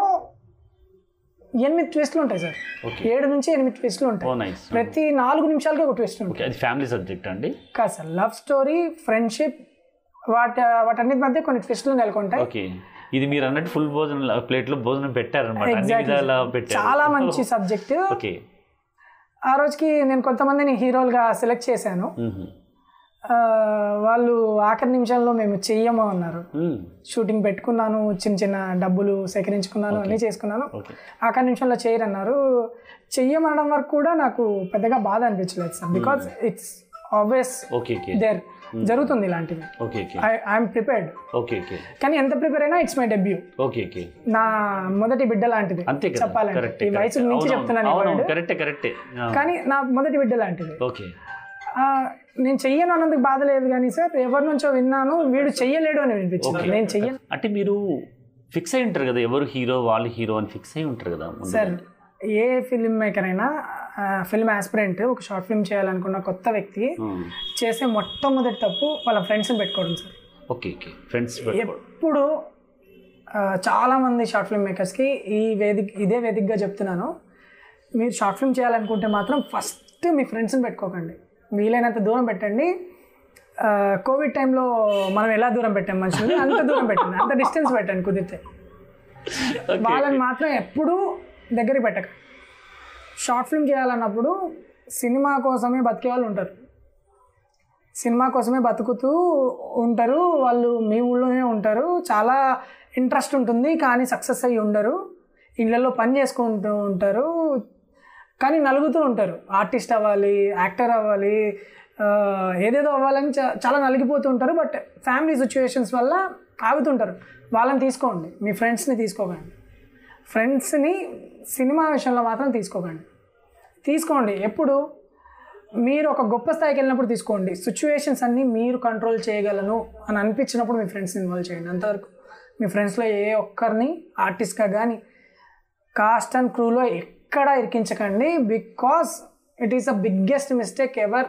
ఎనిమిది ట్విస్ట్లు ఉంటాయి సార్ ఓకే ఏడు నుంచి ఎనిమిది ట్విస్ట్లు ఓ ఉంటాయి నైస్ ప్రతి నాలుగు నిమిషాలకి ఒక ట్విస్ట్ ఉంటుంది ఓకే అది ఫ్యామిలీ సబ్జెక్ట్ అండి కాదు సార్ లవ్ స్టోరీ ఫ్రెండ్షిప్ వాటి వాటన్నిటి మధ్య కొన్ని ట్విస్ట్లు నెలకొంటాయి ఓకే ఇది మీరు అన్నట్టు ఫుల్ భోజనం ప్లేట్ లో భోజనం పెట్టారనమాట అన్ని Exactly, విధాలా sir. పెట్టారు చాలా మంచి సబ్జెక్ట్ ఓకే ఆ రోజుకి నేను కొంతమందిని హీరోలుగా సెలెక్ట్ చేశాను మ్మ్. ఆ, వాళ్ళు ఆఖరి నిమిషంలో మేము చెయ్యము అన్నారు మ్మ్. షూటింగ్ పెట్టుకున్నాను చిన్న చిన్న డబ్బులు సేకరించుకున్నాను అన్నీ చేసుకున్నాను ఓకే ఆఖరి నిమిషంలో చేయరన్నారు చెయ్యమనడం వరకు కూడా నాకు పెద్దగా బాధ అనిపించలేదు sir because it's obvious okay okay there జరుగుతుంది ఇలాంటివి okay okay I'm prepared okay okay కానీ ఎంత ప్రిపేర్ అయినా it's my debut okay okay నా మొదటి బిడ్డ లాంటిది అంతే కదా చెప్పాలంటే కరెక్టే ఈ వయసు నుంచి చెప్తున్నాను ఈ word. కరెక్టే కరెక్టే కానీ నా మొదటి బిడ్డ లాంటిది ఓకే ఆ, నేను చెయ్యను అన్నందుకు బాధ లేదు కానీ సార్ ఎవరి నుంచో విన్నాను వీడు చెయ్యలేడు అని వినిపించింది నేను చెయ్యను అంటే మీరు ఫిక్స్ అయి ఉంటారు కదా ఎవరు హీరో వాళ్ళు హీరో అని ఫిక్స్ అయి ఉంటారు కదా ముందుగా. సార్ ఏ ఫిల్మ్ మేకర్ అయినా ఫిల్మ్ ఆస్పిరెంట్ ఒక షార్ట్ ఫిల్మ్ చేయాలనుకున్న కొత్త వ్యక్తి మ్మ్. చేసే మొట్టమొదటి తప్పు వాళ్ళ ఫ్రెండ్స్ని పెట్టుకోవడం సార్ ఓకే ఓకే ఫ్రెండ్స్ పెట్టుకోవడం ఎప్పుడు ఆ, చాలామంది షార్ట్ ఫిల్మ్ మేకర్స్కి ఈ వేదిక ఇదే వేదికగా చెప్తున్నాను మీరు షార్ట్ ఫిల్మ్ చేయాలనుకుంటే మాత్రం ఫస్ట్ మీ ఫ్రెండ్స్ని పెట్టుకోకండి వీలైనంత దూరం పెట్టండి ఆ, కోవిడ్ టైంలో మనం ఎలా దూరం పెట్టాం మనుషుల్ని అంత దూరం పెట్టండి అంత డిస్టెన్స్ పెట్టండి కుదిరితే Okay, వాళ్ళని మాత్రం ఎప్పుడూ దగ్గరికి పెట్టక షార్ట్ ఫిల్మ్ చేయాలన్నప్పుడు సినిమా కోసమే బతికే వాళ్ళు ఉంటారు సినిమా కోసమే బతుకుతూ ఉంటారు వాళ్ళు మీ ఊళ్ళోనే ఉంటారు చాలా ఇంట్రెస్ట్ ఉంటుంది కానీ సక్సెస్ అయ్యి ఉండరు ఇళ్ళల్లో పని చేసుకుంటూ ఉంటారు కానీ నలుగుతూ ఉంటారు ఆర్టిస్ట్ అవ్వాలి యాక్టర్ అవ్వాలి ఆ, ఏదేదో అవ్వాలని చా- చాలా నలిగిపోతూ ఉంటారు బట్ ఫ్యామిలీ సిచ్యువేషన్స్ వల్ల ఆగుతుంటారు వాళ్ళని తీసుకోండి మీ ఫ్రెండ్స్ని తీసుకోకండి ఫ్రెండ్స్ని సినిమా విషయంలో మాత్రం తీసుకోకండి తీసుకోండి ఎప్పుడు మీరు ఒక గొప్ప స్థాయికి వెళ్ళినప్పుడు తీసుకోండి సిచ్యువేషన్స్ అన్నీ మీరు కంట్రోల్ చేయగలను అని అనిపించినప్పుడు మీ ఫ్రెండ్స్ని ఇన్వాల్వ్ చేయండి అంతవరకు మీ ఫ్రెండ్స్లో ఏ ఒక్కరిని ఆర్టిస్ట్గా కానీ కాస్ట్ అండ్ క్రూలో ఎక్కడా ఇరికించకండి because it is a biggest mistake ever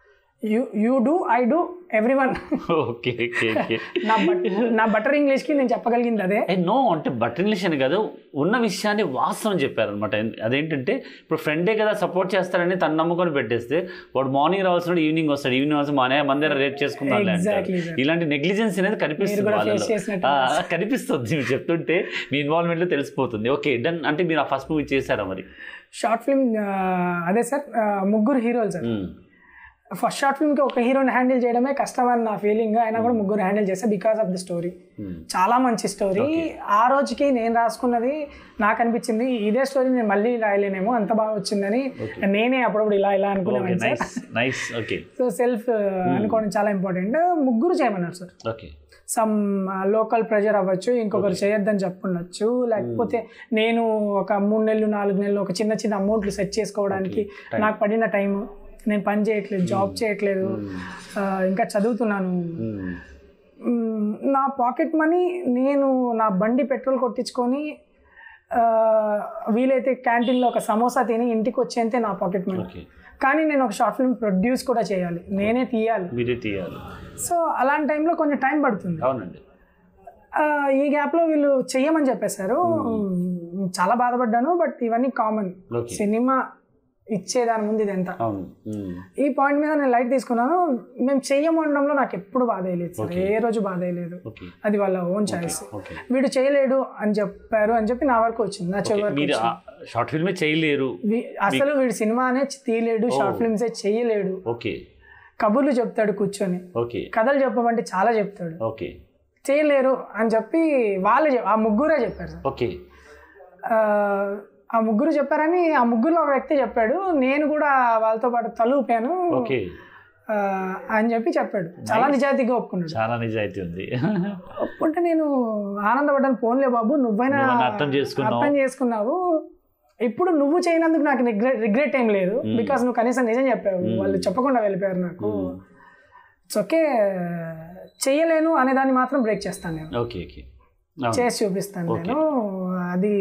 you you do I do every one okay okay okay నా బట్ నా బటర్ ఇంగ్లీష్కి నేను చెప్పగలిగింది అదే ఏ నో అంటే బట్ ఇంగ్లీష్ అని కాదు ఉన్న విషయాన్ని వాస్తవం చెప్పారనమాట అదేంటంటే ఇప్పుడు ఫ్రెండే కదా సపోర్ట్ చేస్తారని తను నమ్ముకొని పెట్టేస్తే వాడు మార్నింగ్ రావాల్సిన ఈవినింగ్ వస్తాడు ఈవినింగ్ వచ్చి మన మన దగ్గర రేప్ చేసుకుందాం Exactly, sir. ఇలాంటి నెగ్లిజెన్స్ అనేది కనిపిస్తుంది కూడా వాళ్ళలో. face చేసినట్టు ఆ, కనిపిస్తుంది మీరు చెప్తుంటే మీ ఇన్వాల్వ్మెంట్ లో తెలిసిపోతుంది ఓకే డన్ అంటే మీరు ఆ ఫస్ట్ మూవీ చేశారా మరి షార్ట్ ఫిల్మ్ అదే సార్ ముగ్గురు హీరోలు సార్ మ్మ్. ఫస్ట్ షార్ట్ ఫిల్మ్కి ఒక హీరోని హ్యాండిల్ చేయడమే కష్టమని నా ఫీలింగ్ అయినా కూడా ముగ్గురు హ్యాండిల్ చేస్తా బికాస్ ఆఫ్ ది స్టోరీ మ్మ్. చాలా మంచి స్టోరీ ఆ రోజుకి నేను రాసుకున్నది నాకు అనిపించింది ఇదే స్టోరీ నేను మళ్ళీ రాయలేనేమో అంత బాగా వచ్చిందని నేనే అప్పుడప్పుడు ఇలా ఇలా ఓకే అనుకునేవాడిని sir nice nice okay so self అనుకోవడం చాలా ఇంపార్టెంట్ ముగ్గురు చేయమన్నారు sir okay some local pressure అవ్వచ్చు ఇంకొకరు చేయొద్దని చెప్పుండొచ్చు లేకపోతే నేను ఒక మూడు నెలలు నాలుగు నెలలు ఒక చిన్న చిన్న అమౌంట్లు సెట్ చేసుకోవడానికి నాకు పడిన టైం నేను పని చేయట్లేదు జాబ్ చేయట్లేదు ఆ, ఇంకా చదువుతున్నాను మ్మ్. మ్, నా పాకెట్ మనీ నేను నా బండి పెట్రోల్ కొట్టించుకొని ఆ, వీలైతే క్యాంటీన్లో ఒక సమోసా తిని ఇంటికి వచ్చేంతే నా పాకెట్ మనీ ఓకే కానీ నేను ఒక షార్ట్ ఫిల్మ్ ప్రొడ్యూస్ కూడా చేయాలి నేనే తీయాలి మీరే తీయాలి సో అలాంటి టైంలో కొంచెం టైం పడుతుంది అవునండి ఆ, ఈ గ్యాప్లో వీళ్ళు చెయ్యమని చెప్పేశారు చాలా బాధపడ్డాను బట్ ఇవన్నీ కామన్ ఓకే సినిమా ఇచ్చేదాని ముందు ఇది ఎంత అవును మ్మ్. ఈ పాయింట్ మీద నేను లైట్ తీసుకున్నాను మేము చెయ్యమండంలో నాకు ఎప్పుడు బాధ వేయలేదు సార్ ఏ రోజు బాధ వేయలేదు ఓకే అది వాళ్ళ ఓన్ చాయిస్ ఓకే వీడు చేయలేడు అని చెప్పారు అని చెప్పి నా వరకు వచ్చింది నా చెవి వరకు మీరు షార్ట్ ఫిల్మే చేయలేరు వీ- అసలు వీడు సినిమానే తీయలేడు షార్ట్ ఫిల్మ్స్ చేయలేడు ఓకే కబుర్లు చెప్తాడు కూర్చొని ఓకే కథలు చెప్పమంటే చాలా చెప్తాడు ఓకే చేయలేరు అని చెప్పి వాళ్ళే చెప్- ఆ ముగ్గురే చెప్పారు సార్ ఓకే ఆ, ఆ ముగ్గురు చెప్పారని ఆ ముగ్గురులో ఒక వ్యక్తి చెప్పాడు నేను కూడా వాళ్ళతో పాటు తలూపాను ఓకే ఆ, అని చెప్పి చెప్పాడు చాలా నిజాయితీగా ఒప్పుకున్నాడు చాలా నిజాయితీ ఉంది ఒప్పుకుంటే నేను ఆనందపడ్డాను పోన్లే బాబు నువ్వైనా నువ్వైనా అర్థం చేసుకున్నావు. అర్థం చేసుకున్నావు ఇప్పుడు నువ్వు చేయనందుకు నాకు రిగ్రెట్ రిగ్రెట్ ఏం లేదు బికాస్ నువ్వు కనీసం నిజం చెప్పావు వాళ్ళు చెప్పకుండా వెళ్ళిపోయారు నాకు ఇట్స్ ఓకే చెయ్యలేను అనే దాన్ని మాత్రం బ్రేక్ చేస్తాను నేను ఓకే ఓకే అవును. చేసి చూపిస్తాను నేను అది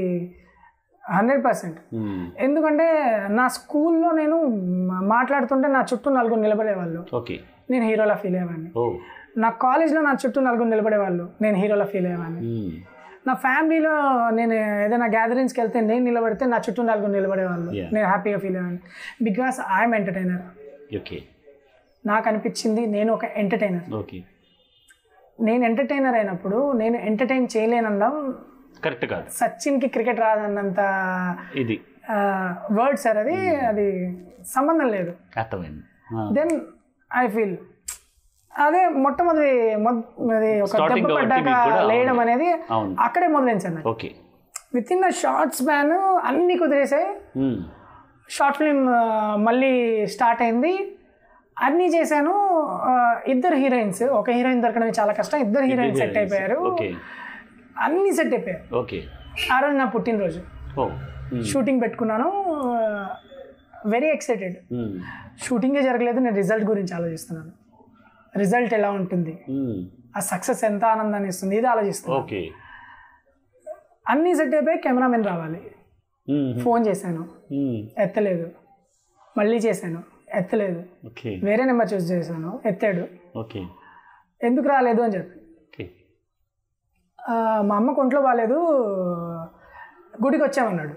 హండ్రెడ్ పర్సెంట్ మ్మ్. ఎందుకంటే నా స్కూల్లో నేను మా- మాట్లాడుతుంటే నా చుట్టూ నలుగురు నిలబడేవాళ్ళు ఓకే నేను హీరోలా ఫీల్ అయ్యేవాడిని ఓ నా కాలేజ్లో నా చుట్టూ నలుగురు నిలబడేవాళ్ళు నేను హీరోలా ఫీల్ అయ్యేవాడిని మ్మ్. నా ఫ్యామిలీలో నేను ఏదైనా గ్యాదరింగ్స్కి వెళ్తే నేను నిలబడితే నా చుట్టూ నలుగురు నిలబడేవాళ్ళు Yeah. నేను హ్యాపీగా ఫీల్ అయ్యాను బికాస్ ఐఎమ్ ఎంటర్టైనర్ ఓకే నాకు అనిపించింది నేను ఒక ఎంటర్టైనర్ ఓకే నేను ఎంటర్టైనర్ అయినప్పుడు నేను ఎంటర్టైన్ చేయలేనడం కరెక్ట్ కాదు సచిన్కి క్రికెట్ రాదన్నంత ఇది వర్డ్ సార్ అది అది సంబంధం లేదు అర్థమైంది ఆ. దెన్ ఐ ఫీల్ అదే మొట్టమొదటి మొద్- అది ఒక Starting దెబ్బ కాబట్టి పడ్డాక మీకు కూడా లేయడం అవును. అనేది అవును అక్కడే మొదలైంది సార్ నాకు okay with in the short span అన్ని కుదిరేసాయి మ్మ్. షార్ట్ ఫిల్మ్ మళ్ళీ స్టార్ట్ అయింది అన్నీ చేశాను ఆ, ఇద్దరు హీరోయిన్స్ ఒక హీరోయిన్ దొరకడం చాలా కష్టం ఇద్దరు హీరోయిన్ సెట్ అయిపోయారు ఓకే అన్నీ సెట్ అయిపోయారు ఓకే ఆ రోజు నా పుట్టినరోజు ఓ మ్మ్. షూటింగ్ పెట్టుకున్నాను వెరీ ఎక్సైటెడ్ మ్మ్. షూటింగే జరగలేదు నేను రిజల్ట్ గురించి ఆలోచిస్తున్నాను రిజల్ట్ ఎలా ఉంటుంది మ్మ్. ఆ సక్సెస్ ఎంత ఆనందాన్ని ఇస్తుంది ఇది ఆలోచిస్తున్నాను ఓకే అన్నీ సెట్ అయిపోయి కెమెరామెన్ రావాలి మ్మ్. ఫోన్ చేశాను మ్మ్. ఎత్తలేదు మళ్ళీ చేశాను ఎత్తలేదు ఓకే వేరే నెంబర్ చూస్ చేశాను ఎత్తాడు ఓకే ఎందుకు రాలేదు అని చెప్పి ఓకే "ఆ, మా అమ్మకు ఒంట్లో బాగాలేదు గుడికి వచ్చామన్నాడు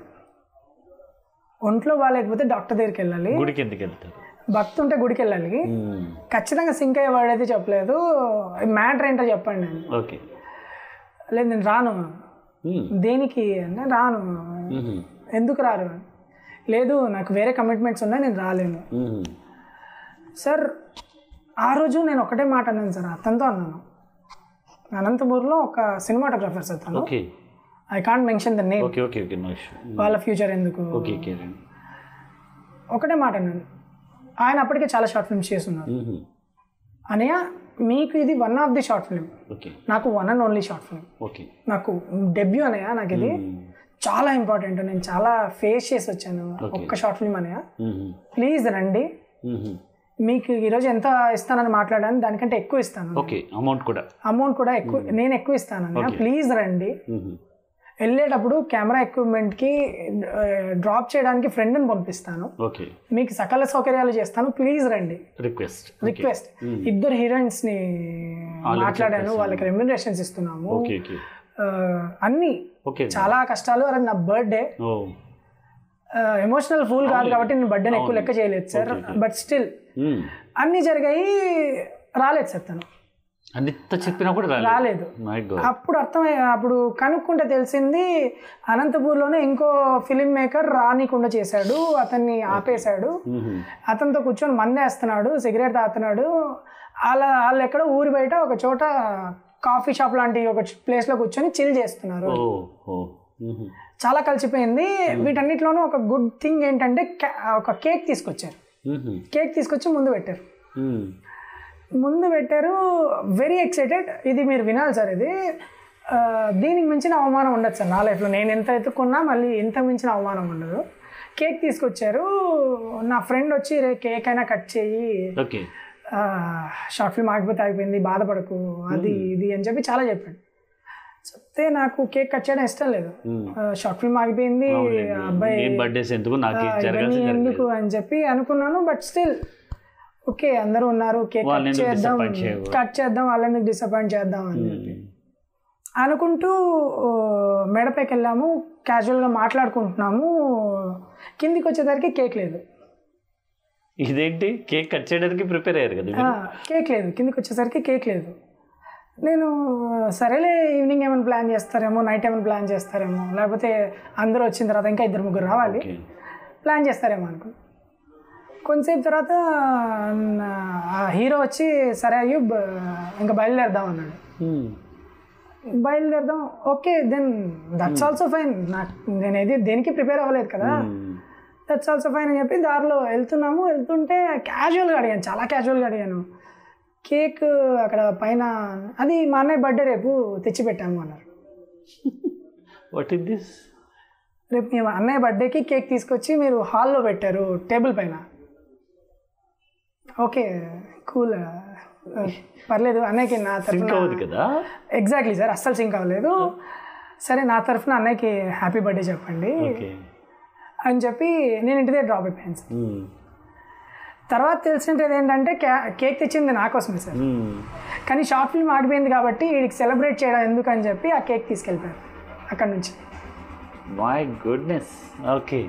ఒంట్లో బాగాలేకపోతే డాక్టర్ దగ్గరికి వెళ్ళాలి గుడికి ఎందుకు వెళ్తారు భక్తి ఉంటే గుడికి వెళ్ళాలి మ్మ్. ఖచ్చితంగా సింక్ అయ్యే వర్డ్ అయితే చెప్పలేదు మ్యాటర్ ఏంటో చెప్పండి నేను ఓకే లేదు నేను రాను మ్మ్. దేనికి అంటే రాను మ్మ్. ఎందుకు రారు లేదు నాకు వేరే కమిట్మెంట్స్ ఉన్నాయి నేను రాలేను మ్మ్. సార్ ఆ రోజు నేను ఒకటే మాట అన్నాను సార్ అతనితో అన్నాను అనంతపూర్లో ఒక సినిమాటోగ్రఫర్ సార్ తను okay I can't mention the name okay okay okay no issue వాళ్ళ ఫ్యూచర్ ఎందుకు ఓకే ఓకే ఒకటే మాట అన్నాను ఆయన అప్పటికే చాలా షార్ట్ ఫిల్మ్స్ చేస్తున్నారు మ్మ్. అనయ్య మీకు ఇది one of the short film okay నాకు one and only short film okay నాకు డెబ్యూ అనయ్య నాకు ఇది చాలా ఇంపార్టెంట్ నేను చాలా ఫేస్ చేసి వచ్చాను ఒక్క షార్ట్ ఫిల్మ్ అనయ్య ప్లీజ్ రండి మీకు ఈరోజు ఎంత ఇస్తానని మాట్లాడాను దానికంటే ఎక్కువ ఇస్తాను ఓకే అమౌంట్ కూడా అమౌంట్ కూడా ఎక్కువ నేను ఎక్కువ ఇస్తాను అన్నయ్య ప్లీజ్ రండి వెళ్ళేటప్పుడు కెమెరా ఎక్విప్మెంట్కి డ్రాప్ చేయడానికి ఫ్రెండ్ని పంపిస్తాను ఓకే మీకు సకల సౌకర్యాలు చేస్తాను ప్లీజ్ రండి రిక్వెస్ట్ రిక్వెస్ట్ ఇద్దరు హీరోయిన్స్ ని మాట్లాడాను వాళ్ళకి రెమ్యునరేషన్స్ ఇస్తున్నాము ఓకే ఓకే ఆ, అన్ని ఓకే చాలా కష్టాలు అరే నా బర్త్డే ఓ ఎమోషనల్ ఫూల్ కాదు కాబట్టి నేను బర్త్డేని ఎక్కువ లెక్క చేయలేదు సార్ బట్ స్టిల్ అన్ని జరిగాయి రాలేదు సార్ తను అంత చెప్పినా కూడా రాలేదు రాలేదు మై గాడ్ అప్పుడు అర్థమై అప్పుడు కనుక్కుంటే తెలిసింది అనంతపూర్లోనే ఇంకో ఫిలిం మేకర్ రానికుండా చేశాడు అతన్ని ఆపేశాడు అతనితో కూర్చొని మందేస్తున్నాడు సిగరెట్ తాగుతున్నాడు వాళ్ళ వాళ్ళు ఎక్కడో ఊరి బయట ఒక చోట కాఫీ షాప్ లాంటి ఒక ప్లేస్లో కూర్చొని చిల్ చేస్తున్నారు ఓ ఓ చాలా కలిసిపోయింది వీటన్నిటిలోనూ ఒక గుడ్ థింగ్ ఏంటంటే ca- ఒక కేక్ తీసుకొచ్చారు కేక్ తీసుకొచ్చి ముందు పెట్టారు ముందు పెట్టారు వెరీ ఎక్సైటెడ్ ఇది మీరు వినాలి సార్ ఇది ఆ, దీనికి మించిన అవమానం ఉండదు సార్ నా లైఫ్లో నేను ఎంత ఎత్తుకున్నా మళ్ళీ ఎంత మించిన అవమానం ఉండదు కేక్ తీసుకొచ్చారు నా ఫ్రెండ్ వచ్చి రే కేక్ అయినా కట్ చేయి ఓకే షార్ట్ ఫిల్మ్ ఆగిపోతే ఆగిపోయింది బాధపడకు అది ఇది అని చెప్పి చాలా చెప్పాడు చెప్తే నాకు కేక్ కట్ చేయడం ఇష్టం లేదు షార్ట్ ఫిల్మ్ ఆగిపోయింది ఆ అబ్బాయి ఏం బర్త్డేస్ ఎందుకు నాకు ఆ, ఇది ఇవన్నీ జరగాల్సి ఎందుకు అని చెప్పి అనుకున్నాను బట్ స్టిల్ ఓకే అందరూ ఉన్నారు కేక్ వాళ్ళని కట్ ఎందుకు చేద్దాం disappoint చేయవు? కట్ చేద్దాం వాళ్ళని ఎందుకు డిసప్పాయింట్ చేద్దాం అని చెప్పి అనుకుంటూ ఓ, మేడపైకి వెళ్ళాము క్యాజువల్గా మాట్లాడుకుంటున్నాము కిందికి వచ్చేసరికి కేక్ లేదు ఇదేంటి కేక్ కట్ చేయడానికి ప్రిపేర్ అయ్యారు కదా ఆ, మీరు? కేక్ లేదు కిందికి వచ్చేసరికి కేక్ లేదు నేను సరేలే ఈవినింగ్ ఏమైనా ప్లాన్ చేస్తారేమో నైట్ ఏమైనా ప్లాన్ చేస్తారేమో లేకపోతే అందరూ వచ్చిన తర్వాత ఇంకా ఇద్దరు ముగ్గురు రావాలి ఓకే ప్లాన్ చేస్తారేమో అనుకో కొంతసేపు తర్వాత నా- ఆ హీరో వచ్చి సరే అయ్యూబ్ ఇంకా బయలుదేరదాం అన్నాడు Hmm. బయలుదేరదాం okay then that's also fine నాకు నేను ఏది దేనికి ప్రిపేర్ అవ్వలేదు కదా Hmm. దట్స్ ఆల్సో ఫైన్ అని చెప్పి దారిలో వెళ్తున్నాము వెళ్తుంటే క్యాజువల్గా అడిగాను చాలా క్యాజువల్గా అడిగాను కేక్ అక్కడ పైన అది మా అన్నయ్య బర్త్డే రేపు తెచ్చిపెట్టాము అన్నారు వాట్ ఇస్ దిస్ రేపు మీ అన్నయ్య బర్త్డేకి కేక్ తీసుకొచ్చి మీరు హాల్లో పెట్టారు టేబుల్ పైన ఓకే కూల్ పర్లేదు అన్నయ్యకి నా సింక్ అవ్వదు తరఫున కదా ఎగ్జాక్ట్లీ సార్ అస్సలు సింక్ అవ్వలేదు సరే నా తరఫున అన్నయ్యకి హ్యాపీ బర్త్డే చెప్పండి ఓకే అని చెప్పి నేను ఇంటి దగ్గర డ్రాప్ అయిపోయాను సార్ Hmm. తర్వాత తెలిసినది ఏంటంటే కే- కేక్ తెచ్చింది నా కోసమే సార్ Hmm. కానీ షార్ట్ ఫిల్మ్ ఆడిపోయింది కాబట్టి వీడికి సెలబ్రేట్ చేయడం ఎందుకు అని చెప్పి ఆ కేక్ తీసుకెళ్ళిపోయారు అక్కడ నుంచి మై గుడ్నెస్ ఓకే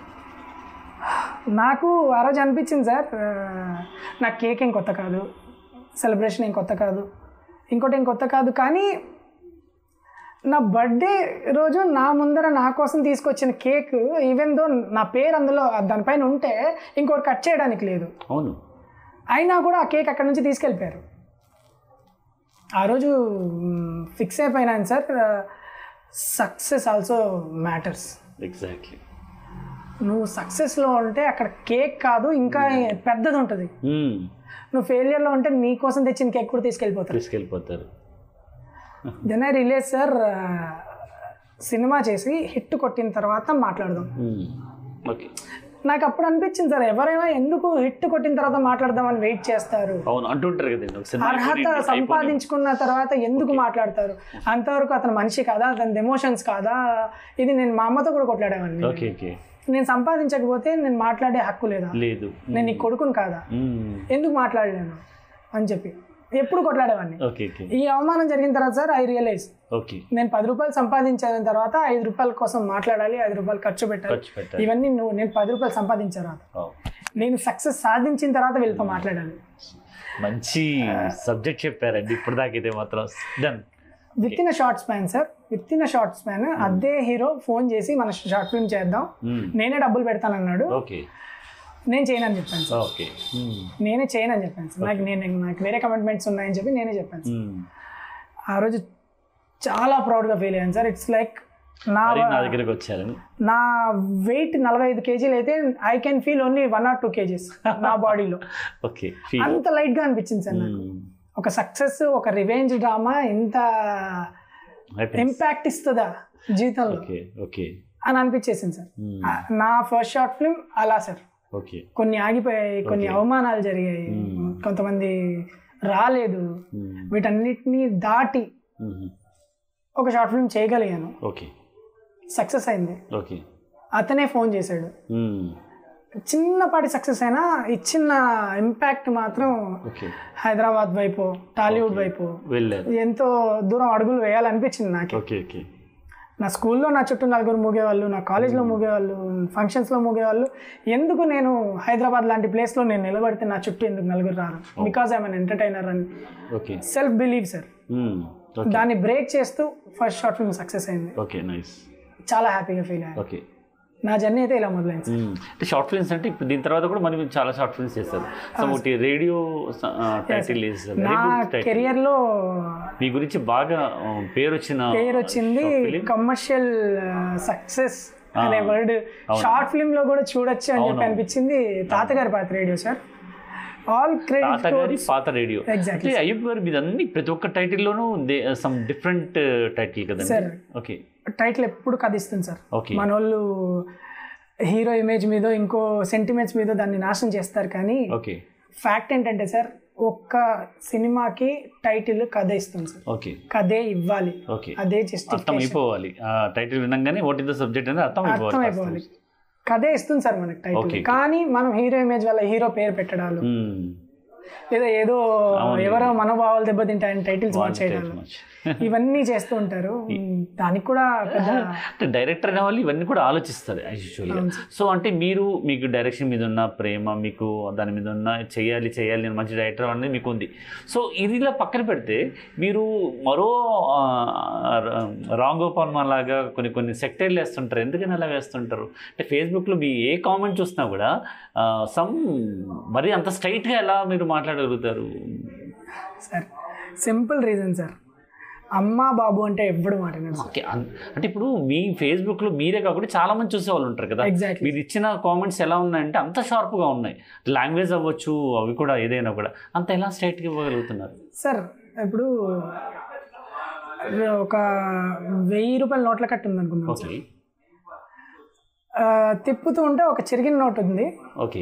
నాకు ఆ రోజు అనిపించింది సార్ ఆ, నాకు కేక్ ఏం కొత్త కాదు సెలబ్రేషన్ ఏం కొత్త కాదు ఇంకోటి ఏం కొత్త కాదు కానీ నా బర్త్డే రోజు నా ముందర నా కోసం తీసుకొచ్చిన కేక్ ఈవెన్ దో నా పేరు అందులో దానిపైన ఉంటే ఇంకోటి కట్ చేయడానికి లేదు అవును అయినా కూడా ఆ కేక్ అక్కడ నుంచి తీసుకెళ్ళిపోయారు ఆ రోజు ఫిక్స్ అయిపోయినాను sir success also matters exactly నువ్వు సక్సెస్లో ఉంటే అక్కడ కేక్ కాదు ఇంకా పెద్దది ఉంటుంది నువ్వు ఫెయిలియర్లో ఉంటే నీ కోసం తెచ్చిన కేక్ కూడా తీసుకెళ్ళిపోతారు తీసుకెళ్ళిపోతారు then I realise sir cinema చేసి హిట్ కొట్టిన తర్వాత మాట్లాడదాం ఓకే నాకు అప్పుడు అనిపించింది సార్ ఎవరైనా ఎందుకు హిట్ కొట్టిన తర్వాత మాట్లాడదామని వెయిట్ చేస్తారు అవును అంటుంటారు కదండి ఒక సినిమా అర్హత అయిపోయింది, అయిపోయింది. సంపాదించుకున్న తర్వాత ఎందుకు మాట్లాడతారు అంతవరకు అతను మనిషి కాదా అతని ఎమోషన్స్ కాదా ఇది నేను మా అమ్మతో కూడా కొట్లాడేవాడిని ఓకే ఓకే నేను సంపాదించకపోతే నేను మాట్లాడే హక్కు లేదా లేదు నేను నీ కొడుకుని కాదా Hmm. ఎందుకు మాట్లాడలేను అని చెప్పి ఎప్పుడు కొట్లాడేవాడిని ఓకే ఓకే ఈ అవమానం జరిగిన తర్వాత సార్ ఐ రియలైజ్ ఓకే నేను పది రూపాయలు సంపాదించిన తర్వాత ఐదు రూపాయల కోసం మాట్లాడాలి ఐదు రూపాయలు ఖర్చు పెట్టాలి ఖర్చు పెట్టాలి ఇవన్నీ నువ్వు నేను పది రూపాయలు సంపాదించిన తర్వాత Oh. నేను సక్సెస్ సాధించిన తర్వాత వీళ్ళతో మాట్లాడాలి మంచి సబ్జెక్ట్ చెప్పారండి ఇప్పుడు దాకా ఇదే మాత్రం done with in short span sir with in short span అదే హీరో ఫోన్ చేసి మన షార్ట్ ఫిల్మ్ చేద్దాం నేనే డబ్బులు పెడతానన్నాడు ఓకే నేను చేయనని చెప్పాను సార్ ఓకే నేనే చేయనని చెప్పాను సార్ నాకు నేను నాకు వేరే కమిట్మెంట్స్ ఉన్నాయని చెప్పి నేనే చెప్పాను సార్ ఆ రోజు చాలా ప్రౌడ్గా ఫీల్ అయ్యాను సార్ ఇట్స్ లైక్ నా మరి నా దగ్గరికి వచ్చారని నా వెయిట్ నలభై ఐదు కేజీలు అయితే I can feel only one or two kgs నా బాడీలో ఓకే ఫీల్ అంత లైట్ గా అనిపించింది సార్ నాకు ఒక సక్సెస్ ఒక రివెంజ్ డ్రామా ఇంత ఇంపాక్ట్ ఇస్తుందా జీవితంలో ఓకే ఓకే అని అనిపించేసింది సార్ ఆ, నా ఫస్ట్ షార్ట్ ఫిల్మ్ అలా సార్ ఓకే కొన్ని ఆగిపోయాయి కొన్ని Okay. అవమానాలు జరిగాయి Hmm. కొంతమంది రాలేదు వీటన్నిటిని దాటి ఒక షార్ట్ ఫిల్మ్ చేయగలిగాను ఓకే సక్సెస్ అయింది ఓకే అతనే ఫోన్ చేశాడు చిన్నపాటి సక్సెస్ అయినా ఇచ్చిన ఇంపాక్ట్ మాత్రం ఓకే హైదరాబాద్ వైపు టాలీవుడ్ వైపు వెళ్ళారు ఎంతో దూరం అడుగులు వేయాలనిపించింది నాకు ఓకే ఓకే నా స్కూల్లో నా చుట్టూ నలుగురు మూగేవాళ్ళు నా కాలేజ్లో మూగేవాళ్ళు ఫంక్షన్స్లో మూగేవాళ్ళు ఎందుకు నేను హైదరాబాద్ లాంటి ప్లేస్లో నేను నిలబడితే నా చుట్టూ ఎందుకు నలుగురు రారు బికాజ్ ఐ ఎన్ ఎంటర్టైనర్ అని okay self believe sir okay దాన్ని బ్రేక్ చేస్తూ ఫస్ట్ షార్ట్ ఫిల్మ్ సక్సెస్ అయింది ఓకే నైస్ చాలా హ్యాపీగా ఫీల్ అయ్యాను ఓకే నా జర్నీ అయితే ఇలా మొదలైంది సార్ అంటే షార్ట్ ఫిల్మ్స్ అంటే ఇప్పుడు దీని తర్వాత కూడా మనం చాలా షార్ట్ ఫిల్మ్స్ చేస్తారు సో ఒకటి రేడియో టైటిల్ ఈజ్ వెరీ నా గుడ్ టైటిల్ కెరియర్లో మీ గురించి బాగా ఆ, పేరు వచ్చిన పేరు వచ్చింది short film. కమర్షియల్ సక్సెస్ అనే వర్డ్ షార్ట్ ఫిల్మ్ లో కూడా చూడొచ్చు అని చెప్పి అనిపించింది తాతగారి పాత్ర రేడియో సార్ ఆల్ తాత గారి క్రెడిట్ పాత రేడియో Exactly. అంటే అయ్యప్ప గారు మీద అన్ని ప్రతి ఒక్క టైటిల్లోనూ సమ్ డిఫరెంట్ టైటిల్ Sir. కదండి ఓకే టైటిల్ ఎప్పుడు కదిస్తుంది సార్ ఓకే మన వాళ్ళు హీరో ఇమేజ్ మీద ఇంకో సెంటిమెంట్స్ మీద దాన్ని నాశనం చేస్తారు కానీ ఓకే ఫ్యాక్ట్ ఏంటంటే సార్ ఒక్క సినిమాకి టైటిల్ కథ ఇస్తుంది సార్ ఓకే కథే ఇవ్వాలి ఓకే అదే అర్థం జస్టిఫికేషన్ అయిపోవాలి ఆ టైటిల్ వినంగానే వాట్ ఇస్ ద సబ్జెక్ట్ అనేది అర్థం అర్థం అయిపోవాలి అయిపోవాలి కథే ఇస్తుంది సార్ మనకి టైటిల్ Okay. కానీ మనం హీరో ఇమేజ్ వల్ల హీరో పేరు పెట్టడాలు మ్మ్. లేదా ఏదో అవును. ఎవరో మనోభావాలు దెబ్బతింటాయని టైటిల్స్ One మార్చేయడాలు title match. ఇవన్నీ చేస్తూ ఉంటారు దానికి కూడా పెద్ద అంటే డైరెక్టర్ అనే వాళ్ళు ఇవన్నీ కూడా ఆలోచిస్తారు యాక్చువల్గా సో అంటే మీరు మీకు డైరెక్షన్ మీద ఉన్న ప్రేమ మీకు దాని మీద ఉన్న చేయాలి చేయాలి నేను మంచి డైరెక్టర్ అనేది మీకు ఉంది సో ఇది ఇలా పక్కన పెడితే మీరు మరో రామ్ గోపాల్ లాగా కొన్ని కొన్ని సెక్టర్లు వేస్తుంటారు ఎందుకని అలా వేస్తుంటారు అంటే ఫేస్బుక్లో మీ ఏ కామెంట్ చూసినా కూడా సమ్ మరి అంత స్ట్రైట్గా ఎలా మీరు మాట్లాడగలుగుతారు సార్ సింపుల్ రీజన్ సార్ అమ్మ బాబు అంటే ఎవ్వడు మాట్లాడారు సార్ ఓకే అన్- అంటే ఇప్పుడు మీ ఫేస్బుక్లో మీరే కాకుండా చాలా మంది చూసే వాళ్ళు ఉంటారు కదా ఎగ్జాక్ట్లీ మీరు ఇచ్చిన కామెంట్స్ ఎలా ఉన్నాయంటే అంత షార్ప్గా ఉన్నాయి లాంగ్వేజ్ అవ్వచ్చు అవి కూడా ఏదైనా కూడా అంత ఎలా స్ట్రైట్గా ఇవ్వగలుగుతున్నారు సార్ ఇప్పుడు ఒక వెయ్యి రూపాయల నోట్ల కట్టు ఉంది అనుకుందాం సార్ ఓకే ఆ, తిప్పుతూ ఉంటే ఒక చిరిగిన నోట్ ఉంది ఓకే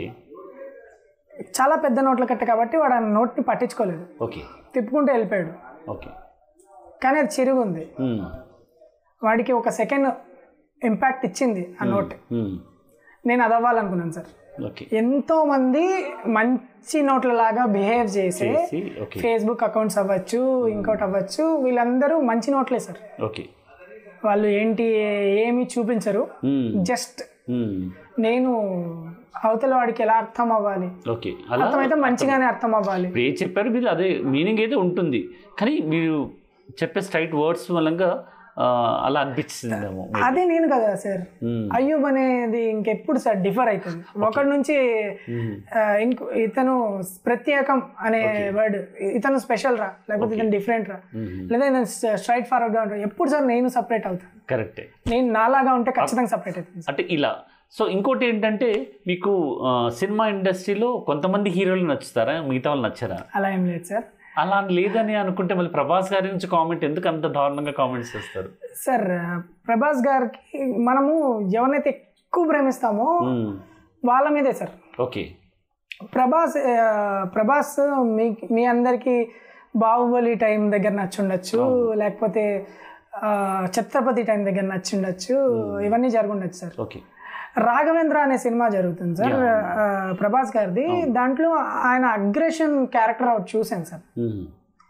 చాలా పెద్ద నోట్ల కట్ట కాబట్టి వాడు ఆ నోట్ని పట్టించుకోలేదు ఓకే తిప్పుకుంటూ వెళ్ళిపోయాడు ఓకే కానీ అది చిరుగు ఉంది మ్మ్. వాడికి ఒక సెకండ్ ఇంపాక్ట్ ఇచ్చింది ఆ నోట్ మ్మ్. నేను అది అవ్వాలనుకున్నాను సార్ ఓకే ఎంతో మంది మంచి నోట్ల లాగా బిహేవ్ చేసే చేసి ఓకే ఫేస్బుక్ అకౌంట్స్ అవ్వచ్చు ఇంకోటి అవ్వచ్చు వీళ్ళందరూ మంచి నోట్లే సార్ ఓకే వాళ్ళు ఏంటి ఏమి చూపించరు మ్మ్. జస్ట్ మ్మ్. నేను అవతల వాడికి ఎలా అర్థం అవ్వాలి ఓకే అలా అర్థమైతే మంచిగానే అర్థం అవ్వాలి ఇప్పుడు ఏం చెప్పారు మీరు అదే మీనింగ్ అయితే ఉంటుంది కానీ మీరు చెప్పే స్ట్రైట్ వర్డ్స్ మూలంగా ఆ, అలా అనిపించిందేమో maybe. అదే నేను కదా సార్ మ్మ్. అయ్యూబ్ అనేది ఇంకెప్పుడు సార్ డిఫర్ అవుతుంది ఒకటి నుంచి మ్మ్. ఆ, ఇంకో ఇతను ప్రత్యేకం అనే వర్డ్ ఇతను స్పెషల్ రా లేకపోతే ఇతను డిఫరెంట్ రా మ్మ్. లేదా ఇతను స్ట్రైట్ ఫార్వర్డ్ గా ఉంటాడు ఎప్పుడు సార్ నేను సపరేట్ అవుతాను కరెక్టే నేను నాలాగా ఉంటే ఖచ్చితంగా సపరేట్ అవుతుంది అంటే ఇలా సో ఇంకోటి ఏంటంటే మీకు ఆ, సినిమా ఇండస్ట్రీలో కొంతమంది హీరోలు నచ్చుతారా మిగతా వాళ్ళు నచ్చరా అలా ఏం లేదు సార్ అలా లేదని అనుకుంటే మళ్ళీ ప్రభాస్ గారి నుంచి కామెంట్ ఎందుకు అంత దారుణంగా కామెంట్స్ చేస్తారు సార్ ప్రభాస్ గారికి మనము ఎవరినైతే ఎక్కువ ప్రేమిస్తామో మ్మ్. వాళ్ళ మీదే సార్ ఓకే ప్రభాస్ ఆ, ప్రభాస్ మీ మీ అందరికీ బాహుబలి టైం దగ్గర నచ్చుండొచ్చు లేకపోతే ఆ, ఛత్రపతి టైం దగ్గర నచ్చుండొచ్చు ఇవన్నీ జరుగుండొచ్చు సార్ ఓకే రాఘవేంద్ర అనే సినిమా జరుగుతుంది సార్ ఆ, ప్రభాస్ గారిది దాంట్లో ఆయన అగ్రెషన్ క్యారెక్టర్ ఒకటి చూశాను సార్ మ్మ్.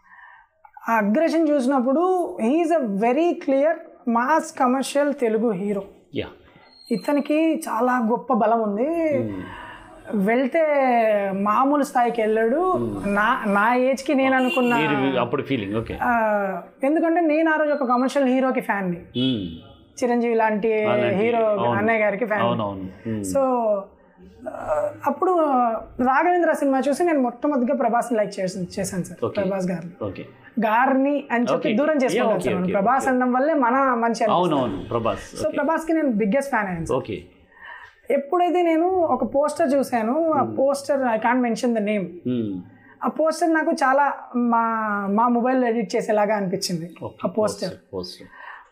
ఆ అగ్రెషన్ చూసినప్పుడు he's a very clear mass commercial Telugu hero yeah ఇతనికి చాలా గొప్ప బలం ఉంది వెళ్తే మామూలు స్థాయికి వెళ్ళాడు నా నా ఏజ్కి నేను అనుకున్న మీరు అప్పుడు ఫీలింగ్ ఓకే ఆ, ఎందుకంటే నేను ఆ రోజు ఒక కమర్షియల్ హీరోకి ఫ్యాన్ని మ్మ్. చిరంజీవి లాంటి అలాంటి, హీరో అవును. అన్నయ్య గారికి ఫ్యాన్ అవునవును మ్మ్. సో అప్పుడు రాఘవేంద్ర సినిమా చూసి నేను మొట్టమొదటిగా ప్రభాస్ని లైక్ చేసాను చేశాను సార్ Okay. ప్రభాస్ గారిని ఓకే గారిని అని చెప్పి Okay. దూరం Yeah, చేసుకుంటాను okay, సార్ మనం. okay, Prabhas okay. అనడం వల్లే మన మంచి అనిపిస్తుంది. అవునవును ప్రభాస్ సో ఓకే ప్రభాస్కి నేను బిగ్గెస్ట్ ఫ్యాన్ అయ్యాను సార్. ఓకే ఎప్పుడైతే నేను ఒక పోస్టర్ చూశాను ఆ poster I can't mention the name ఆ పోస్టర్ నాకు చాలా మా మా మొబైల్ ఎడిట్ చేసేలాగా అనిపించింది ఆ పోస్టర్ పోస్టర్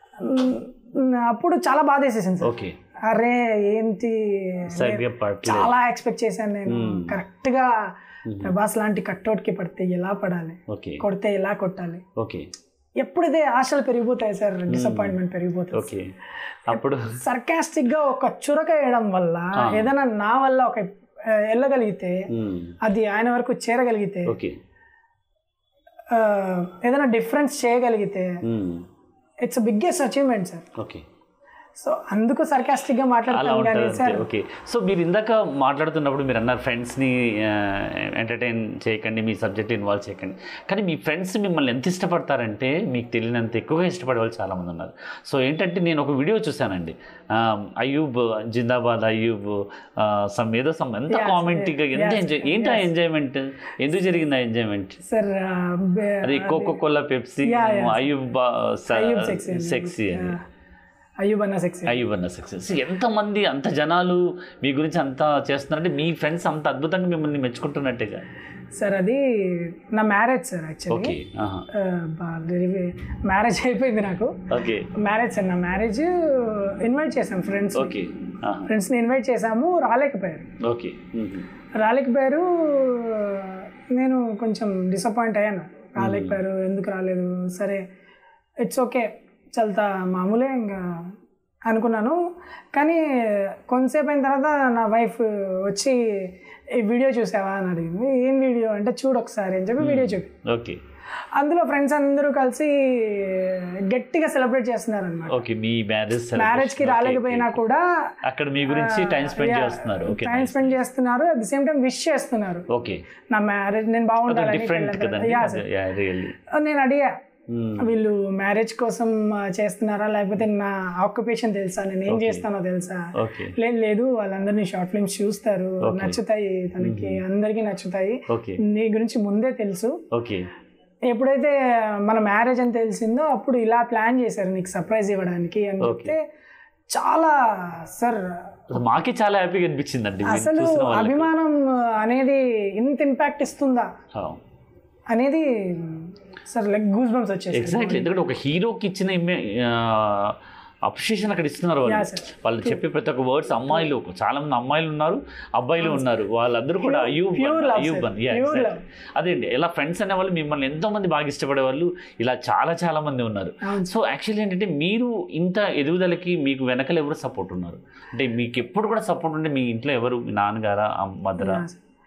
అప్పుడు చాలా బాధ వేసేసింది సార్ ఓకే అరే ఏంటి సరిగ్గా పడలేదు చాలా ఎక్స్పెక్ట్ చేశాను నేను కరెక్ట్ గా ప్రభాస్ లాంటి కట్అవుట్ కి పడితే ఎలా పడాలి ఓకే కొడితే ఎలా కొట్టాలి ఓకే ఎప్పుడైతే ఆశలు పెరిగిపోతాయి సార్ డిసప్పాయింట్మెంట్ పెరిగిపోతుంది ఓకే అప్పుడు సర్కాస్టిక్ గా ఒక చురక వేయడం వల్ల ఏదైనా నా వల్ల ఒక ఆ, వెళ్ళగలిగితే మ్మ్. అది ఆయన వరకు చేరగలిగితే ఓకే ఆ, ఏదైనా డిఫరెన్స్ చేయగలిగితే hmm. It's biggest achievement sir okay so అందుకు సర్కాస్టిక్ గా అలా మాట్లాడతాను కానీ ఉంటుంది సార్ ఓకే సో మీరు ఇందాక మాట్లాడుతున్నప్పుడు మీరు అన్నారు ఫ్రెండ్స్ని ఎంటర్టైన్ చేయకండి మీ సబ్జెక్ట్ ఇన్వాల్వ్ చేయకండి కానీ మీ ఫ్రెండ్స్ మిమ్మల్ని ఎంత ఇష్టపడతారంటే మీకు తెలియనంత ఎక్కువగా ఇష్టపడే వాళ్ళు చాలామంది ఉన్నారు సో ఏంటంటే నేను ఒక వీడియో చూశానండి ఆ, అయ్యూబ్ జిందాబాద్ అయ్యూబ్ సమ్ ఏదో సమ్ ఎంత Yes, కామెంట్గా ఎంత yes, ఎంజాయ్ ఏంటి ఆ ఎంజాయ్మెంట్ ఎందుకు జరిగింది ఆ ఎంజాయ్మెంట్ సార్ అది Coca Cola Pepsi Yeah, yeah. Ayub Ayub sexy అని. సెక్సీ అని అయ్యూబ్ అన్న సెక్సీ అయ్యూబ్ అన్న సక్సెస్ ఎంతమంది అంత జనాలు మీ గురించి అంత చేస్తున్నారంటే మీ ఫ్రెండ్స్ అంత అద్భుతంగా మిమ్మల్ని మెచ్చుకుంటున్నట్టేగా సార్ అది నా marriage sir actually okay marriage అయిపోయింది నాకు ఓకే మ్యారేజ్ సార్ నా మ్యారేజ్ ఇన్వైట్ చేసాం ఫ్రెండ్స్ ఓకే ఫ్రెండ్స్ని ఇన్వైట్ చేసాము రాలేకపోయారు ఓకే రాలేకపోయారు నేను కొంచెం డిసప్పాయింట్ అయ్యాను రాలేకపోయారు ఎందుకు రాలేదు సరే ఇట్స్ ఓకే చల్తా మామూలే ఇంకా అనుకున్నాను కానీ కొంతసేపు అయిన తర్వాత నా వైఫ్ వచ్చి ఈ వీడియో చూసావా అని అడిగింది ఏం వీడియో అంటే చూడు ఒకసారి అని చెప్పి వీడియో చూపి ఓకే అందులో ఫ్రెండ్స్ అందరూ కలిసి గట్టిగా సెలబ్రేట్ చేస్తున్నారు అనమాట ఓకే మీ మ్యారేజ్ మ్యారేజ్ కి రాలేకపోయినా కూడా అక్కడ మీ గురించి టైం స్పెండ్ చేస్తున్నారు ఓకే టైం స్పెండ్ చేస్తున్నారు at the same time wish చేస్తున్నారు ఓకే నా మ్యారేజ్ నేను బాగుండాలని డిఫరెంట్ కదండి Yeah, sir. రియల్లీ నేను అడిగా వీళ్ళు మ్యారేజ్ కోసం ఆ, చేస్తున్నారా లేకపోతే నా ఆక్యుపేషన్ తెలుసా నేను ఏం చేస్తానో తెలుసా ఓకే లేదు లేదు వాళ్ళందరినీ షార్ట్ ఫిల్మ్స్ చూస్తారు Okay. నచ్చుతాయి తనకి అందరికీ నచ్చుతాయి ఓకే నీ గురించి ముందే తెలుసు ఓకే ఎప్పుడైతే మన మ్యారేజ్ అని తెలిసిందో అప్పుడు ఇలా ప్లాన్ చేశారు నీకు సర్ప్రైజ్ ఇవ్వడానికి అని చెప్తే చాలా సార్ మాకే చాలా హ్యాపీగా అనిపించిందండి మీరు అసలు చూసిన వాళ్ళకి. అభిమానం అనేది ఇంత ఇంపాక్ట్ ఇస్తుందా ఆ. అనేది సార్ లైక్ గూస్ బంప్స్ వచ్చేసి ఎగ్జాక్ట్లీ ఎందుకంటే ఒక హీరోకి ఇచ్చిన అప్రిషియేషన్ అక్కడ ఇస్తున్నారు వాళ్ళు Yeah, sir. వాళ్ళు చెప్పే ప్రతి ఒక్క వర్డ్స్ అమ్మాయిలు చాలా మంది అమ్మాయిలు ఉన్నారు అబ్బాయిలు ఉన్నారు వాళ్ళందరూ కూడా Pure- అయ్యూబ్ pure అన్న, love, అయ్యూబ్ sir. అని Yeah, Pure exactly. love. అదే అండి ఇలా ఫ్రెండ్స్ అనే వాళ్ళు మిమ్మల్ని ఎంతో మంది బాగా ఇష్టపడే వాళ్ళు ఇలా చాలా చాలా మంది ఉన్నారు అవును. సో యాక్చువల్లీ ఏంటంటే మీరు ఇంత ఎదుగుదలకి మీకు వెనకలు ఎవరు సపోర్ట్ ఉన్నారు అంటే మీకు ఎప్పుడు కూడా సపోర్ట్ ఉంటే మీ ఇంట్లో ఎవరు మీ నాన్నగారా మదరా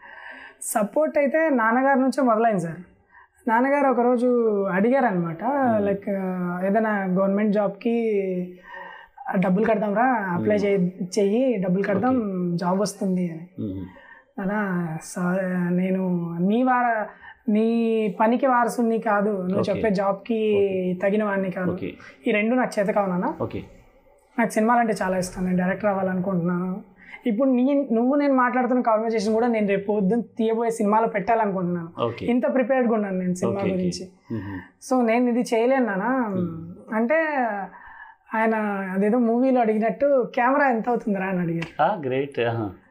సపోర్ట్ అయితే నాన్నగారి నుంచే మొదలైంది సార్ నాన్నగారు ఒకరోజు అడిగారు అనమాట లైక్ ఏదైనా గవర్నమెంట్ జాబ్కి డబ్బులు కడదాంరా అప్లై చేయి చెయ్యి డబ్బులు కడదాం జాబ్ వస్తుంది అని అలా సార్ నేను నీ వార నీ పనికి వారసుని కాదు నువ్వు Okay. చెప్పే జాబ్కి తగిన వాడిని కాదు ఓకే ఈ రెండు నాకు చేత కావునా ఓకే నాకు సినిమాలు అంటే చాలా ఇష్టం నేను డైరెక్టర్ అవ్వాలనుకుంటున్నాను ఇప్పుడు నీ నువ్వు నేను మాట్లాడుతున్న కాన్వర్జేషన్ కూడా నేను రేపు పొద్దున్న తీయబోయే సినిమాలో పెట్టాలనుకుంటున్నాను ఓకే ఇంత ప్రిపేర్డ్గా ఉన్నాను నేను సినిమా Okay, okay. గురించి సో నేను ఇది చేయలేను నాన్న అంటే ఆయన అదేదో మూవీలో అడిగినట్టు కెమెరా ఎంత అవుతుందిరా అని అడిగారు గ్రేట్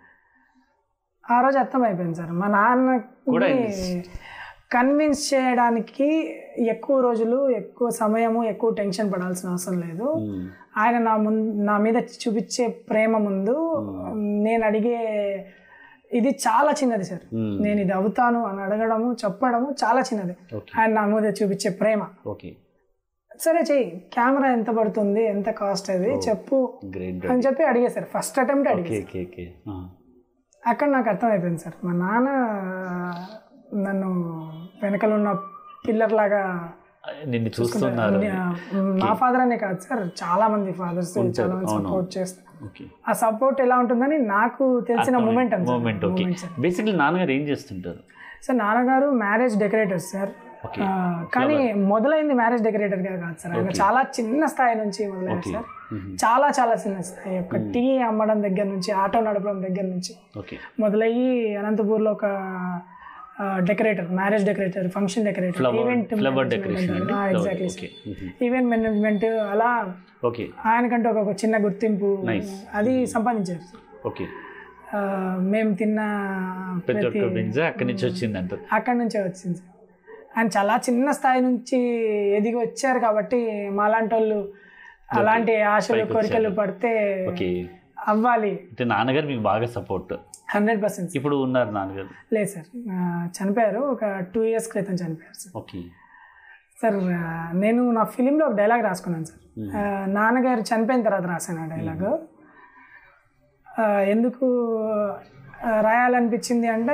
ఆ రోజు అర్థం అయిపోయింది సార్ మా నాన్న కూడా కన్విన్స్ చేయడానికి ఎక్కువ రోజులు ఎక్కువ సమయము ఎక్కువ టెన్షన్ పడాల్సిన అవసరం లేదు ఆయన నా ముందు నా మీద చూపించే ప్రేమ ముందు నేను అడిగే ఇది చాలా చిన్నది సార్ నేను ఇది అవుతాను అని అడగడము చెప్పడము చాలా చిన్నది ఓకే ఆయన నా మీద చూపించే ప్రేమ ఓకే సరే చెయ్యి కెమెరా ఎంత పడుతుంది ఎంత కాస్ట్ అది చెప్పు గ్రేట్ అని చెప్పి అడిగేశారు ఫస్ట్ అటెంప్ట్ ఓకే అడిగేశారు ఓకే ఓకే అక్కడ నాకు అర్థమైపోయింది సార్ మా నాన్న నన్ను వెనకలు ఉన్న పిల్లర్ లాగా నిన్ను చూస్తున్నారు మా ఫాదర్ అనే కాదు సార్ చాలా మంది ఫాదర్స్ చాలా మంది సపోర్ట్ చేస్తారు ఓకే ఆ సపోర్ట్ ఎలా ఉంటుందని నాకు తెలిసిన మూమెంట్ అంతే మూమెంట్ ఓకే బేసిక్లీ నాన్నగారు ఏం చేస్తుంటారు సార్ నాన్నగారు మ్యారేజ్ డెకరేటర్ సార్ ఓకే ఆ, కానీ మొదలైంది మ్యారేజ్ డెకరేటర్గా కాదు సార్ ఆయన చాలా చిన్న స్థాయి నుంచి మొదలైంది ఓకే సార్ చాలా చాలా చిన్న స్థాయి ఒక టీ అమ్మడం దగ్గర నుంచి ఆటో నడపడం దగ్గర నుంచి ఓకే మొదలయ్యి అనంతపూర్లో ఒక decorator marriage decorator function decorator flower event flower decoration అండి ఎగ్జాక్ట్లీ ఓకే ఈవెంట్ మేనేజ్మెంట్ అలా ఓకే ఆయనకంటే ఒక చిన్న గుర్తింపు Nice. అది సంపాదించారు ఓకే ఆ, మేము తిన్న ప్రతి ప్రతి ఒక్క బింజ అక్కడి నుంచి వచ్చింది అంటారు అక్కడి నుంచే వచ్చింది సార్ ఆయన చాలా చిన్న స్థాయి నుంచి ఎదిగి వచ్చారు కాబట్టి మాలాంటి వాళ్ళు అలాంటి ఆశలు పైకి కోరికలు వచ్చారు. పడితే ఓకే అవ్వాలి అంటే నాన్నగారు మీకు బాగా సపోర్ట్ హండ్రెడ్ పర్సెంట్ ఇప్పుడు ఉన్నారు నాన్నగారు లేదు సార్ ఆ, చనిపోయారు ఒక టూ ఇయర్స్ క్రితం చనిపోయారు సార్ ఓకే సార్ ఆ, నేను నా ఫిలింలో ఒక డైలాగ్ రాసుకున్నాను సార్ ఆ, నాన్నగారు చనిపోయిన తర్వాత రాశాను ఆ డైలాగ్ ఆ, ఎందుకు ఆ, రాయాలనిపించింది అంటే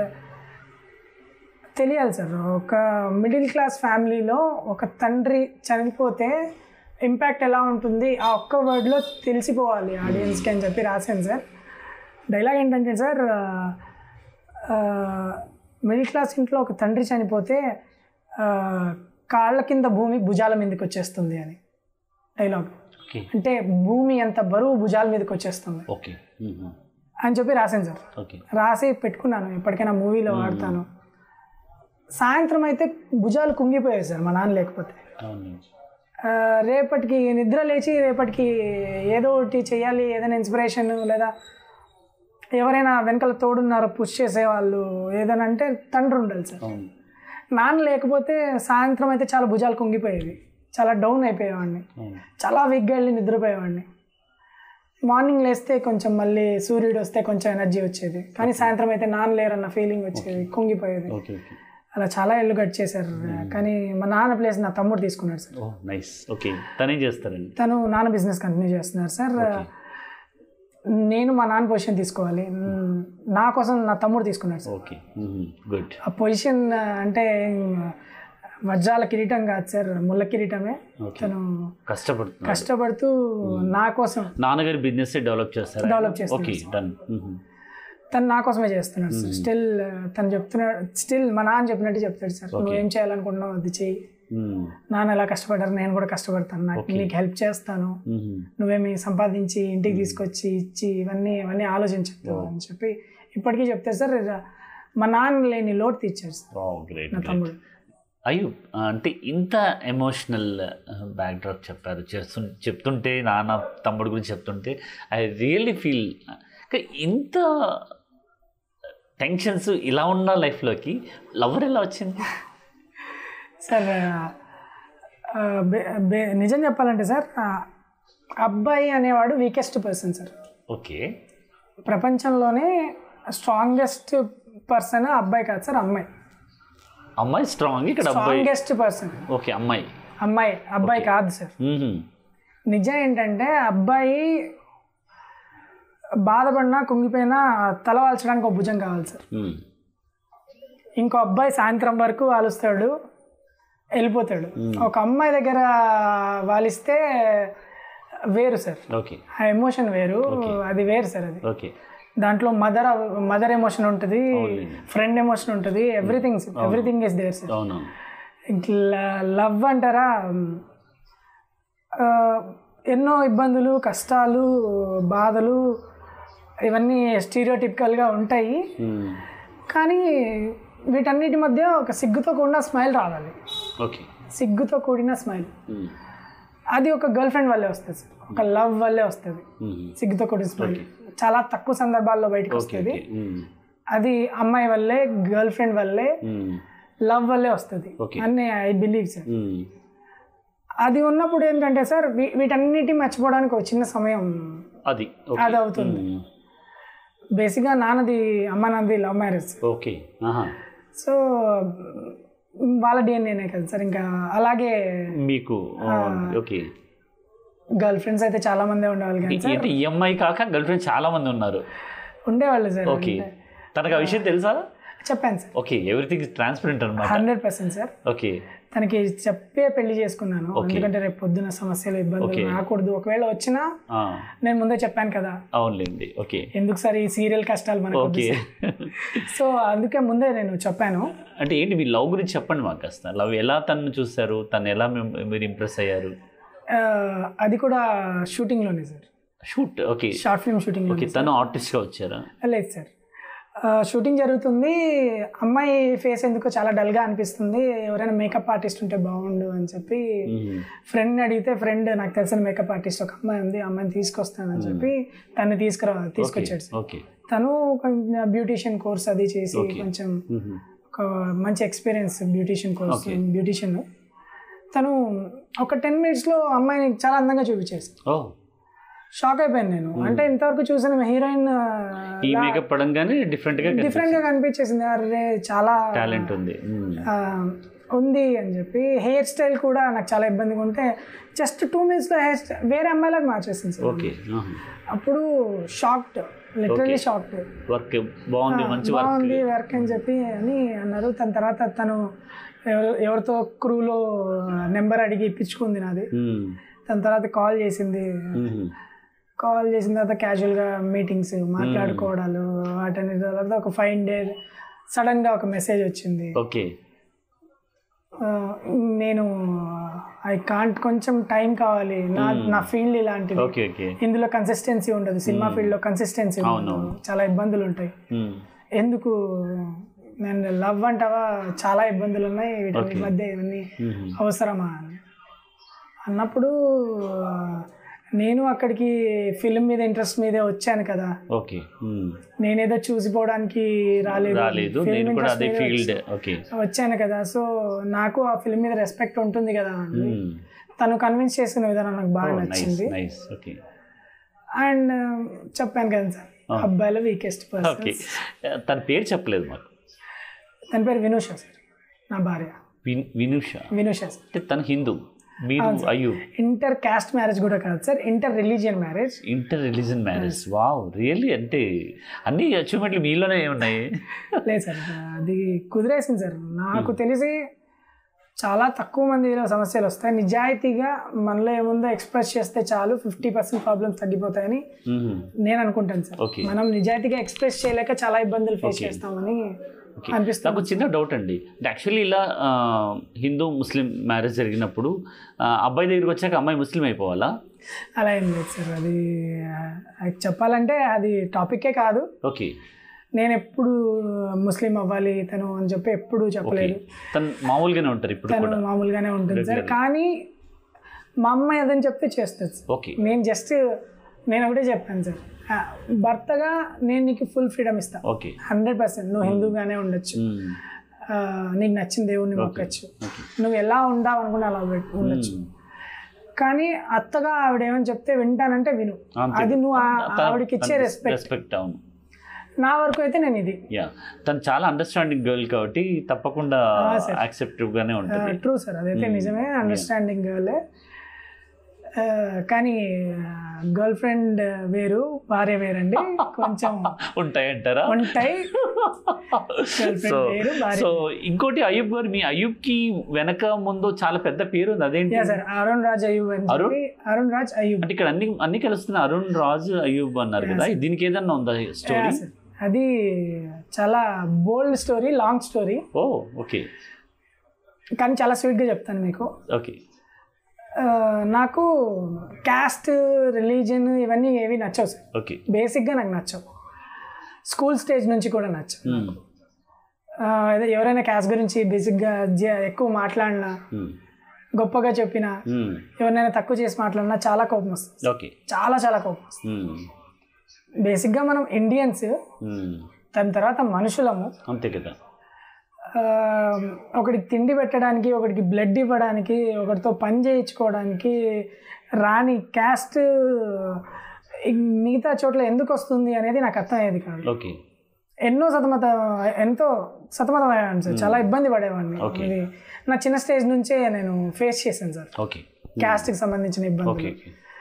తెలియాలి సార్ ఒక మిడిల్ క్లాస్ ఫ్యామిలీలో ఒక తండ్రి చనిపోతే ఇంపాక్ట్ ఎలా ఉంటుంది ఆ ఒక్క వర్డ్లో తెలిసిపోవాలి ఆడియన్స్కి అని చెప్పి రాశాను సార్ డైలాగ్ ఏంటంటే సార్ మిడిల్ క్లాస్ ఇంట్లో ఒక తండ్రి చనిపోతే ఆ, కాళ్ళ కింద భూమి భుజాల మీదకి వచ్చేస్తుంది అని డైలాగ్ ఓకే అంటే భూమి అంత బరువు భుజాల మీదకి వచ్చేస్తుంది ఓకే అని చెప్పి రాశాను సార్ ఓకే రాసి పెట్టుకున్నాను ఎప్పటికైనా మూవీలో వాడతాను సాయంత్రం అయితే భుజాలు కుంగిపోయాయి సార్ మా నాన్న లేకపోతే అవును ఆ, రేపటికి నిద్ర లేచి రేపటికి ఏదో ఒకటి చేయాలి ఏదైనా ఇన్స్పిరేషన్ లేదా ఎవరైనా వెనకాల తోడున్నారో పుష్ చేసేవాళ్ళు ఏదైనా అంటే తండ్రి ఉండాలి సార్ అవును నాన్న లేకపోతే సాయంత్రం అయితే చాలా భుజాలు కుంగిపోయేవి చాలా డౌన్ అయిపోయేవాడిని అవును చాలా వీక్గా వెళ్ళి నిద్రపోయేవాడిని మార్నింగ్ లేస్తే కొంచెం మళ్ళీ సూర్యుడు వస్తే కొంచెం ఎనర్జీ వచ్చేది కానీ సాయంత్రం అయితే నాన్న లేరన్న ఫీలింగ్ వచ్చేది కుంగిపోయేది ఓకే ఓకే అలా చాలా ఏళ్ళు గట్ చేశారు కానీ మా నాన్న ప్లేస్ నా తమ్ముడు తీసుకున్నాడు సార్ ఓ నైస్ ఓకే తనేం చేస్తారండి తను నాన్న బిజినెస్ కంటిన్యూ చేస్తున్నారు సార్ నేను మా నాన్న పొజిషన్ తీసుకోవాలి మ్, నా కోసం నా తమ్ముడు తీసుకున్నాడు సార్ ఓకే గుడ్ ఆ పొజిషన్ అంటే వజ్రాల కిరీటం కాదు సార్ ముళ్ళ కిరీటమే ఓకే తను కష్టపడుతున్నారు కష్టపడుతూ నా కోసం నాన్నగారి బిజినెస్ డెవలప్ చేస్తారా Develop చేస్తున్నారు. ఓకే డన్ తను నా కోసమే చేస్తున్నాడు సార్ స్టిల్ తను చెప్తున్నాడు స్టిల్ మా నాన్న చెప్పినట్టు చెప్తాడు సార్ నువ్వు ఏం చేయాలనుకుంటున్నావు అది చెయ్యి నాన్న ఎలా కష్టపడ్డారు నేను కూడా కష్టపడతాను నాకు నీకు హెల్ప్ చేస్తాను నువ్వేమి సంపాదించి ఇంటికి తీసుకొచ్చి ఇచ్చి ఇవన్నీ ఇవన్నీ ఆలోచించద్దు అని చెప్పి ఇప్పటికీ చెప్తారు సార్ మా నాన్న లేని లోటు తీర్చారు సార్ గ్రేట్ నా తమ్ముడు అయ్యో అంటే ఇంత ఎమోషనల్ బ్యాక్డ్రాప్ చెప్పారు చేస్తు చెప్తుంటే నాన్న తమ్ముడు గురించి చెప్తుంటే ఐ రియల్లీ ఫీల్ ఇంత టెన్షన్స్ ఇలా ఉన్న లైఫ్లోకి లవర్ ఎలా వచ్చింది సార్ ఆ, బే- బే- నిజం చెప్పాలంటే సార్ ఆ అబ్బాయి అనేవాడు వీకెస్ట్ పర్సన్ సార్ ఓకే ప్రపంచంలోనే స్ట్రాంగెస్ట్ పర్సన్ అబ్బాయి కాదు సార్ అమ్మాయి అమ్మాయి స్ట్రాంగ్ ఇక్కడ అబ్బాయి స్ట్రాంగెస్ట్ పర్సన్ ఓకే అమ్మాయి అమ్మాయి అబ్బాయి కాదు సార్ మ్మ్. నిజం ఏంటంటే అబ్బాయి బాధపడినా కుంగిపోయినా తల వాల్చడానికి ఒక భుజం కావాలి సార్ మ్మ్. ఇంకో అబ్బాయి సాయంత్రం వరకు వాలుస్తాడు వెళ్ళిపోతాడు ఒక అమ్మాయి దగ్గర వాలిస్తే వేరు సార్ ఓకే ఆ ఎమోషన్ వేరు అది వేరు సార్ అది ఓకే దాంట్లో మదర్ మదర్ ఎమోషన్ ఉంటుంది ఫ్రెండ్ ఎమోషన్ ఉంటుంది everything everything is there sir అవునవును ఇట్లా లవ్ అంటారా ఆ, ఎన్నో ఇబ్బందులు కష్టాలు బాధలు ఇవన్నీ స్టీరియోటిపికల్గా ఉంటాయి మ్మ్. కానీ వీటన్నిటి మధ్య ఒక సిగ్గుతో కూడిన స్మైల్ రావాలి ఓకే సిగ్గుతో కూడిన స్మైల్ మ్మ్. అది ఒక గర్ల్ ఫ్రెండ్ వల్లే వస్తుంది సార్. ఒక లవ్ వల్లే వస్తుంది మ్మ్. సిగ్గుతో కూడిన స్మైల్ చాలా తక్కువ సందర్భాల్లో బయటకు ఓకే వస్తుంది ఓకే మ్మ్. అది అమ్మాయి వల్లే గర్ల్ ఫ్రెండ్ వల్లే మ్మ్. లవ్ వల్లే వస్తుంది Okay. అని ఐ బిలీవ్ సార్ మ్మ్. అది ఉన్నప్పుడు ఏంటంటే సార్ వీ- వీటన్నిటి మర్చిపోవడానికి ఒక చిన్న సమయం అది ఓకే అది అవుతుంది మ్మ్. బేసిక్గా నాన్నది అమ్మ నాన్నది లవ్ మ్యారేజ్ ఓకే ఆహా సో వాళ్ళ డిఎన్ఏనే కదా సార్ ఇంకా అలాగే మీకు ఓకే గర్ల్ ఫ్రెండ్స్ అయితే చాలా మందే ఉండేవాళ్ళు కానీ సార్ ఏంటి ఈఎంఐ కాక గర్ల్ ఫ్రెండ్ చాలా మంది ఉన్నారు ఉండేవాళ్ళు సార్ ఓకే తనకు ఆ విషయం తెలుసా చెప్పాను సార్ ఓకే ఎవ్రీథింగ్ ట్రాన్స్పరెంట్ అనమాట హండ్రెడ్ పర్సెంట్ సార్ ఓకే తనకి చెప్పే పెళ్లి చేసుకున్నాను Okay. ఎందుకంటే రేపు పొద్దున సమస్యలు ఇబ్బందులు Okay. రాకూడదు ఒకవేళ వచ్చినా ఆ, నేను ముందే చెప్పాను కదా అవునులేండి ఓకే ఎందుకు సార్ ఈ సీరియల్ కష్టాలు మనకు ఓకే సో అందుకే ముందే నేను చెప్పాను అంటే ఏంటి మీ లవ్ గురించి చెప్పండి మాకు కాస్త లవ్ ఎలా తను చూసారు తను ఎలా మిమ్- మీరు ఇంప్రెస్ అయ్యారు ఆ, అది కూడా షూటింగ్లోనే sir shoot okay short film shooting okay తను ఆర్టిస్ట్గా వచ్చారా లేదు సార్ ఆ, షూటింగ్ జరుగుతుంది అమ్మాయి ఫేస్ ఎందుకో చాలా డల్గా అనిపిస్తుంది ఎవరైనా మేకప్ ఆర్టిస్ట్ ఉంటే బాగుండు అని చెప్పి మ్మ్. ఫ్రెండ్ అడిగితే ఫ్రెండ్ నాకు తెలిసిన మేకప్ ఆర్టిస్ట్ ఒక అమ్మాయి ఉంది ఆ అమ్మాయిని తీసుకొస్తానని చెప్పి తన్ని తీసుకురా తీసుకొచ్చాడు సార్ ఓకే తను కొంచెం బ్యూటీషియన్ కోర్స్ అది చేసి Okay. కొంచెం మ్మ్. ఒక మంచి experience beautician course Okay. Beautician తను ఒక టెన్ మినిట్స్లో అమ్మాయిని చాలా అందంగా చూపించేసి ఓ షాక్ అయిపోయాను నేను అంటే ఇంతవరకు చూసిన హీరోయిన్ ఈ మేకప్ పడంగానే డిఫరెంట్గా డిఫరెంట్ గా కనిపించేసింది అరే చాలా టాలెంట్ ఉంది మ్మ్. ఆ, ఉంది అని చెప్పి హెయిర్ స్టైల్ కూడా నాకు చాలా ఇబ్బందిగా ఉంటే జస్ట్ టూ మినిట్స్లో హెయిర్ స్టైల్ వేరే అమ్మాయిలకు మార్చేసింది సార్ ఓకే అప్పుడు షాక్డ్ లిటరలీ షాక్డ్ వర్క్ బాగుంది మంచి వర్క్ బాగుంది వర్క్ అని చెప్పి అని అన్నారు తన తర్వాత తను ఎవరు ఎవరితో క్రూలో నెంబర్ అడిగి ఇప్పించుకుంది నాది మ్మ్. తన తర్వాత కాల్ చేసింది మ్మ్. కాల్ చేసిన తర్వాత క్యాజువల్గా మీటింగ్స్ మాట్లాడుకోవడాలు వాటన్ని తర్వాత ఒక ఫైవ్ డే సడన్గా ఒక మెసేజ్ వచ్చింది ఓకే ఆ, నేను ఐ కాంట్ కొంచెం టైం కావాలి నా నా ఫీల్డ్ ఇలాంటిది ఓకే ఓకే ఇందులో కన్సిస్టెన్సీ ఉండదు సినిమా ఫీల్డ్లో కన్సిస్టెన్సీ ఉండదు చాలా ఇబ్బందులు ఉంటాయి మ్మ్. ఎందుకు నేను లవ్ అంటావా చాలా ఇబ్బందులు ఉన్నాయి వీటి మధ్య ఇవన్నీ మ్మ్. అవసరమా అని అన్నప్పుడు ఆ, నేను అక్కడికి ఫిల్మ్ మీద ఇంట్రెస్ట్ మీదే వచ్చాను కదా ఓకే మ్మ్. నేనేదో చూసిపోవడానికి రాలేదు రాలేదు Film నేను కూడా interest అదే మీదే ఫీల్డ్ వచ్చా- ఓకే వచ్చాను కదా సో నాకు ఆ ఫిల్మ్ మీద రెస్పెక్ట్ ఉంటుంది కదా అని మ్మ్. తను కన్విన్స్ చేసిన విధానం నాకు బాగా నైస్ నచ్చింది నైస్ ఓకే అండ్ చెప్పాను కదా సార్ అబ్బాయిలో వీకెస్ట్ ఓకే పర్సన్ తన పేరు చెప్పలేదు మాకు తన పేరు వినూష సార్ నా భార్య విన్- వినుష వినూష సార్ అంటే తను హిందూ మీరు అయ్యో ఇంటర్ కాస్ట్ మ్యారేజ్ కూడా కాదు sir inter religion marriage inter religion marriage wow really అంటే అన్ని అచీవ్మెంట్లు మీలోనే ఉన్నాయి లేదు సార్ అది కుదిరేసింది సార్ నాకు తెలిసి చాలా తక్కువ మందిలో సమస్యలు వస్తాయి నిజాయితీగా మనలో ఏముందో ఎక్స్ప్రెస్ చేస్తే చాలు ఫిఫ్టీ పర్సెంట్ ప్రాబ్లమ్స్ తగ్గిపోతాయని మ్మ్. నేను అనుకుంటాను సార్ Okay. మనం నిజాయితీగా ఎక్స్ప్రెస్ చేయలేక చాలా ఇబ్బందులు ఫేస్ చేస్తామని ఓకే. అనిపిస్తుంది నాకు చిన్న డౌట్ అండి యాక్చువల్లీ ఇలా ఆ, హిందూ ముస్లిం మ్యారేజ్ జరిగినప్పుడు ఆ, అబ్బాయి దగ్గరికి వచ్చాక అమ్మాయి ముస్లిం అయిపోవాలా అలా ఏం లేదు సార్ అది ఆ, చెప్పాలంటే అది టాపికే కాదు ఓకే నేను ఎప్పుడు ముస్లిం అవ్వాలి తను అని చెప్పి ఎప్పుడు చెప్పలేదు తను మామూలుగానే ఉంటారు ఇప్పుడు తను కూడా మామూలుగానే ఉంటుంది సార్ కానీ మా అమ్మ ఏదని చెప్తే చేస్తుంది సార్ ఓకే నేను జస్ట్ నేను ఒకటే చెప్పాను సార్ ఆ, భర్తగా నేను నీకు ఫుల్ ఫ్రీడమ్ ఇస్తాను ఓకే హండ్రెడ్ పర్సెంట్ నువ్వు హిందూగానే ఉండొచ్చు మ్మ్. ఆ, నీకు నచ్చిన దేవుణ్ణి మొక్కచ్చు నువ్వు ఎలా ఉండావు అనుకుని అలా పెట్- ఉండొచ్చు కానీ అత్తగా ఆవిడ ఏమని చెప్తే వింటానంటే విను అంతే. అది నువ్వు ఆ- తన- ఆవిడకి ఇచ్చే తన రెస్పెక్ట్ రెస్పెక్ట్ అవును నా వరకు అయితే నేను ఇది యా తను చాలా అండర్స్టాండింగ్ గర్ల్ కాబట్టి తప్పకుండా sir. యాక్సెప్టివ్ గానే ఉంటుంది ట్రూ సార్ అదైతే నిజమే అండర్స్టాండింగ్ గర్లే కానీ గర్ల్ ఫ్రెండ్ వేరు భార్య వేరండి కొంచెం ఉంటాయంటారా ఉంటాయి గర్ల్ సో ఫ్రెండ్ వేరు భార్య సో ఇంకోటి అయ్యూబ్ గారు మీ అయ్యూబ్ కి వెనక ముందు చాలా పెద్ద పేరు ఉంది అదేంటి యా సార్ అరుణ్ రాజ్ అయ్యూబ్ అని అరుణ్? చెప్పి అరుణ్ రాజ్ అయ్యూబ్ అంటే ఇక్కడ అన్ని అన్ని కలుస్తున్న అరుణ్ రాజ్ అయ్యూబ్ అన్నారు కదా దీనికి ఏదన్నా ఉందా స్టోరీ యా సార్ అది చాలా bold story long story oh okay కానీ చాలా స్వీట్గా చెప్తాను మీకు ఓకే ఆ, నాకు క్యాస్ట్ రిలీజన్ ఇవన్నీ ఏవి నచ్చవు సార్ ఓకే బేసిక్గా నాకు నచ్చవు స్కూల్ స్టేజ్ నుంచి కూడా నచ్చవు ఆ, అదే ఎవరైనా క్యాస్ట్ గురించి బేసిక్గా జ- ఎక్కువ మాట్లాడినా గొప్పగా చెప్పినా ఎవరినైనా తక్కువ చేసి మాట్లాడినా చాలా కోపం వస్తుంది ఓకే చాలా చాలా కోపం వస్తుంది బేసిక్గా మనం ఇండియన్స్ దాని తర్వాత మనుషులము అంతే కదా ఆ, ఒకడికి తిండి పెట్టడానికి ఒకడికి బ్లడ్ ఇవ్వడానికి ఒకటితో పని చేయించుకోవడానికి రాని క్యాస్ట్ మిగతా చోట్ల ఎందుకు వస్తుంది అనేది నాకు అర్థమయ్యేది కాదు ఓకే ఎన్నో సతమత ఎంతో సతమతం అయ్యాను సార్ చాలా ఇబ్బంది పడేవాడిని Okay. ఇది నా చిన్న స్టేజ్ నుంచే నేను ఫేస్ చేశాను సార్ ఓకే క్యాస్ట్కి సంబంధించిన ఇబ్బంది okay okay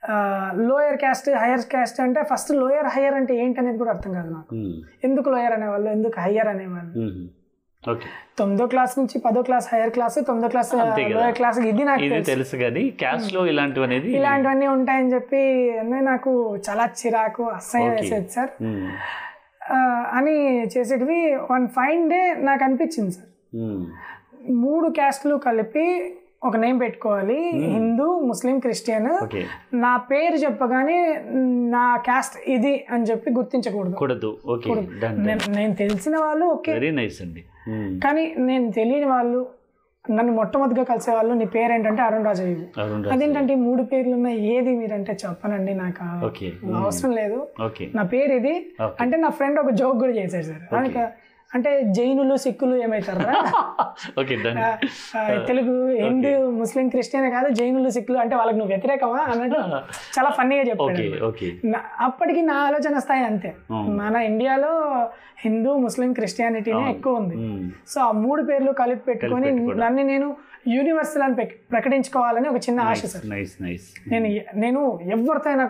lower caste higher caste అంటే ఫస్ట్ లోయర్ హైయర్ అంటే ఏంటి అనేది కూడా అర్థం కాదు నాకు మ్మ్. ఎందుకు లోయర్ అనేవాళ్ళు ఎందుకు హయ్యర్ అనేవాళ్ళు మ్మ్. ఓకే తొమ్మిదో క్లాస్ నుంచి పదో క్లాస్ హైయర్ క్లాస్ తొమ్మిదో క్లాస్ అంతే కదా. లోయర్ క్లాస్ ఇది నాకు ఇది తెలుసు. తెలుసు కానీ క్యాస్ట్ లో ఇలాంటివి అనేది ఇలాంటివన్నీ ఉంటాయని చెప్పి అన్నీ నాకు చాలా చిరాకు అసహ్యం Okay. వేసేది సార్ మ్మ్. ఆ, అని చేసేటివి వన్ ఫైన్ డే నాకు అనిపించింది సార్ మ్మ్. మూడు క్యాస్ట్లు కలిపి ఒక నేమ్ పెట్టుకోవాలి హిందూ ముస్లిం క్రిస్టియన్ ఓకే నా పేరు చెప్పగానే నా క్యాస్ట్ ఇది అని చెప్పి గుర్తించకూడదు కూడదు ఓకే డన్ నేను- నేను తెలిసిన వాళ్ళు ఓకే వెరీ నైస్ అండి మ్మ్. కానీ నేను తెలియని వాళ్ళు నన్ను మొట్టమొదటిగా కలిసే వాళ్ళు నీ పేరు ఏంటంటే అరుణ్ రాజు అయ్యి అరుణ్ రాజ్ అదేంటంటే ఈ మూడు పేర్లు ఉన్నాయి ఏది మీరంటే చెప్పనండి నాకు ఆ ఓకే అవసరం లేదు ఓకే నా పేరు ఇది Okay. అంటే నా ఫ్రెండ్ ఒక జోక్ కూడా చేశాడు సార్ ఆయనకి అంటే జైనులు సిక్కులు ఏమవుతారా ఓకే డన్ ఆ, తెలుగు హిందూ ముస్లిం క్రిస్టియన్ కాదు జైనులు సిక్కులు అంటే వాళ్ళకి నువ్వు వ్యతిరేకమా అన్నట్టు చాలా ఫన్నీగా చెప్పాడు ఓకే ఓకే నా- అప్పటికి నా ఆలోచన స్థాయి అంతే మన ఇండియాలో హిందూ ముస్లిం క్రిస్టియానిటీనే ఎక్కువ ఉంది మ్మ్. సో ఆ మూడు పేర్లు కలిపి పెట్టుకొని నన్ను నేను యూనివర్సల్ అని పెక్- ప్రకటించుకోవాలని ఒక చిన్న ఆశ సార్ నైస్ నైస్ నేను నేను ఎవరితో అయినా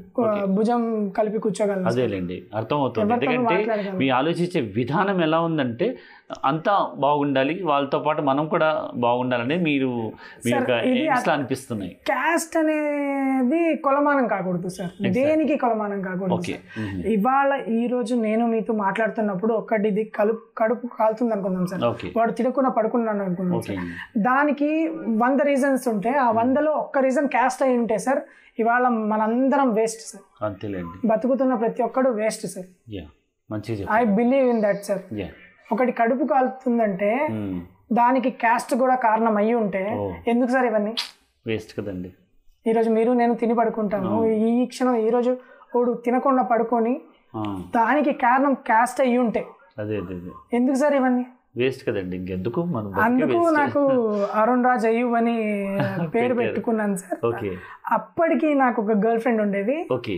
భుజం కలిపి కూర్చోగలను అదేలేండి అర్థమవుతుంది ఎవరితోనూ ఎందుకంటే మాట్లాడగలను. మీ ఆలోచించే విధానం ఎలా ఉందంటే అంతా బాగుండాలి వాళ్ళతో పాటు మనం కూడా బాగుండాలని మీరు మీ యొక్క ఇది aims లా అనిపిస్తున్నాయి క్యాస్ట్ అనేది కొలమానం కాకూడదు సార్ దేనికి కొలమానం కాకూడదు ఓకే సార్. ఇవాళ ఈ రోజు నేను మీతో మాట్లాడుతున్నప్పుడు ఒక్కటిది కలుపు కడుపు కాలుతుంది అనుకుందాం సార్ ఓకే వాడు తిరగకుండా పడుకున్నాను అనుకుందాం ఓకే సార్ దానికి వంద రీజన్స్ ఉంటే ఆ వందలో ఒక్క రీజన్ క్యాస్ట్ అయి ఉంటే సార్ ఇవాళ మనందరం వేస్ట్ సార్ అంతేలేండి బతుకుతున్న ప్రతి ఒక్కడు వేస్ట్ సార్ యా మంచిగా I believe in that sir yeah ఒకటి కడుపు కాలుతుందంటే దానికి క్యాస్ట్ కూడా కారణం అయ్యి ఉంటే ఓ. ఎందుకు సార్ ఇవన్నీ వేస్ట్ కదండి ఈరోజు మీరు నేను తిని పడుకుంటాము ఈ క్షణం ఈరోజు వాడు తినకుండా పడుకొని ఆ, దానికి కారణం క్యాస్ట్ అయ్యి ఉంటే అదే అదే అదే ఎందుకు సార్ ఇవన్నీ వేస్ట్ కదండి ఇంకెందుకు మనం బతికే అందుకు waste. నాకు అరుణ్ రాజ్ అయ్యూబ్ అని పేరు పెట్టుకున్నాను సార్ ఓకే అప్పటికి నాకు ఒక గర్ల్ ఫ్రెండ్ ఉండేది ఓకే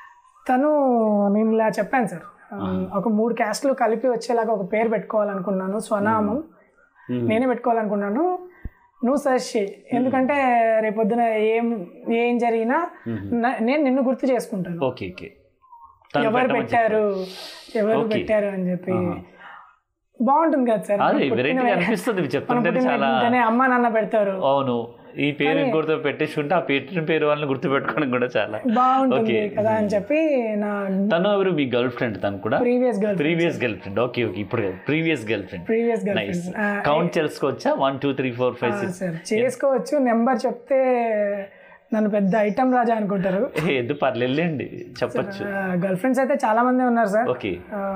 తను నేను ఇలా చెప్పాను సార్ ఒక మూడు క్యాస్ట్లు కలిపి వచ్చేలాగా ఒక పేరు పెట్టుకోవాలనుకున్నాను స్వనామం మ్మ్. నేనే పెట్టుకోవాలనుకున్నాను నువ్వు సర్చ్ చేయి ఎందుకంటే రేపొద్దున ఏం ఏం జరిగినా నా- నేను నిన్ను గుర్తు చేసుకుంటాను ఓకే ఓకే తను ఎవరు పెట్టమని పెట్టారు ఎవరు Okay. పెట్టారు అని చెప్పి బాగుంటుంది కదా సార్ అదే మనం వెరైటీ పుట్టిన- అనిపిస్తుంది మనం చెప్తుంటే పుట్టిన చాలా వెంటనే అమ్మ నాన్న పెడతారు అవును ఈ పేరు ఇంకోటితో పెట్టేసుకుంటే ఆ పెట్టిన పేరు వాళ్ళని గుర్తు పెట్టుకోవడం కూడా చాలా బాగుంటుంది Okay. కదా అని చెప్పి నా తను ఎవరు మీ గర్ల్ ఫ్రెండ్ తను కూడా previous girl previous girlfriend okay okay ఇప్పుడు previous girlfriend previous girl nice friend count చేసుకోవచ్చా one two three four five six sir చేసుకోవచ్చు నెంబర్ చెప్తే నన్ను పెద్ద ఐటమ్ రాజా అనుకుంటారు ఏదో పర్లేదులేండి చెప్పచ్చు గర్ల్ ఫ్రెండ్స్ అయితే చాలా మంది ఉన్నారు sir okay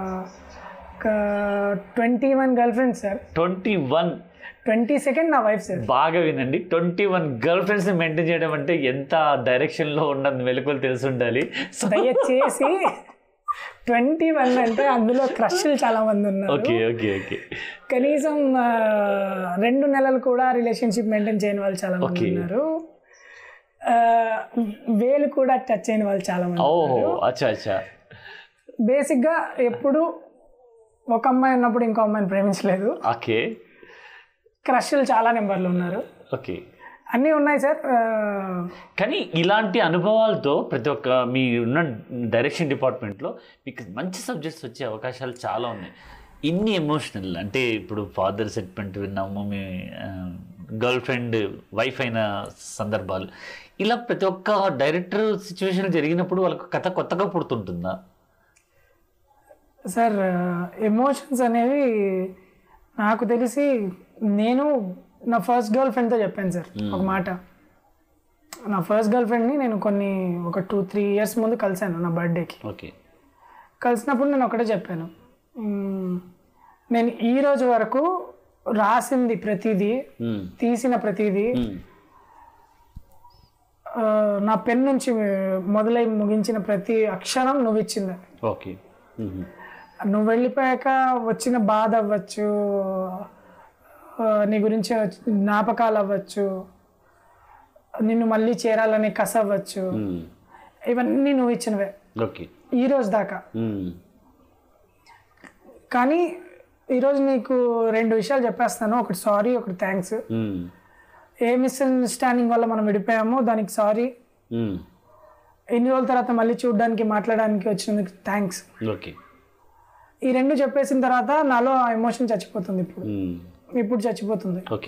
twenty one girlfriends sir twenty one twenty second నా వైఫ్ సార్ బాగా వినండి ట్వంటీ వన్ గర్ల్ ఫ్రెండ్స్ ని మెయింటైన్ చేయడం అంటే ఎంత డైరెక్షన్ లో ఉన్నది మెలకువలు తెలిసి ఉండాలి సో దయచేసి ట్వంటీ వన్ అంటే అందులో క్రష్లు చాలా మంది ఉన్నారు ఓకే ఓకే ఓకే కనీసం ఆ, రెండు నెలలు కూడా రిలేషన్షిప్ మెయింటైన్ చేయని వాళ్ళు చాలా మంది Okay. ఉన్నారు ఆ, వేలు కూడా టచ్ అయిన వాళ్ళు చాలా మంది ఓహో అచ్చా అచ్చా బేసిక్గా ఎప్పుడు ఒక అమ్మాయి ఉన్నప్పుడు ఇంకో అమ్మాయిని ప్రేమించలేదు ఓకే క్రష్లు చాలా నెంబర్లు ఉన్నారు ఓకే అన్నీ ఉన్నాయి సార్ ఆ, కానీ ఇలాంటి అనుభవాలతో ప్రతి ఒక్క మీ ఉన్న డైరెక్షన్ డిపార్ట్మెంట్లో మీకు మంచి సబ్జెక్ట్స్ వచ్చే అవకాశాలు చాలా ఉన్నాయి ఇన్ని ఎమోషనల్ అంటే ఇప్పుడు ఫాదర్ సెట్మెంట్ విన్నాము మీ గర్ల్ ఫ్రెండ్ వైఫ్ అయిన సందర్భాలు ఇలా ప్రతి ఒక్క డైరెక్టర్ సిచ్యువేషన్ జరిగినప్పుడు వాళ్ళకు కథ కొత్తగా పుడుతుంటుందా సార్ ఎమోషన్స్ అనేవి నాకు తెలిసి నేను నా ఫస్ట్ గర్ల్ ఫ్రెండ్తో చెప్పాను సార్ ఒక మాట నా ఫస్ట్ గర్ల్ ఫ్రెండ్ని నేను కొన్ని ఒక టూ త్రీ ఇయర్స్ ముందు కలిశాను నా బర్త్డేకి ఓకే కలిసినప్పుడు నేను ఒకటే చెప్పాను మ్మ్, నేను ఈ రోజు వరకు రాసింది ప్రతిదీ తీసిన ప్రతిదీ ఆ, నా పెన్ నుంచి మొదలై ముగించిన ప్రతి అక్షరం నువ్వు ఇచ్చింది ఓకే నువ్వు వెళ్ళిపోయాక వచ్చిన బాధ అవ్వచ్చు ఆ, నీ గురించి వచ్చి- జ్ఞాపకాలు అవ్వచ్చు నిన్ను మళ్ళీ చేరాలనే కస అవ్వచ్చు ఇవన్నీ నువ్వు ఇచ్చినవే ఓకే ఈ రోజు దాకా కానీ ఈరోజు నీకు రెండు విషయాలు చెప్పేస్తాను ఒకటి సారీ ఒకటి థ్యాంక్స్ ఏ మిస్అండర్స్టాండింగ్ వల్ల మనం విడిపోయామో దానికి సారీ ఇన్ని రోజుల తర్వాత మళ్ళీ చూడడానికి మాట్లాడడానికి వచ్చినందుకు థ్యాంక్స్ ఓకే ఈ రెండు చెప్పేసిన తర్వాత నాలో ఆ ఎమోషన్ చచ్చిపోతుంది ఇప్పుడు మ్మ్. ఇప్పుడు చచ్చిపోతుంది ఓకే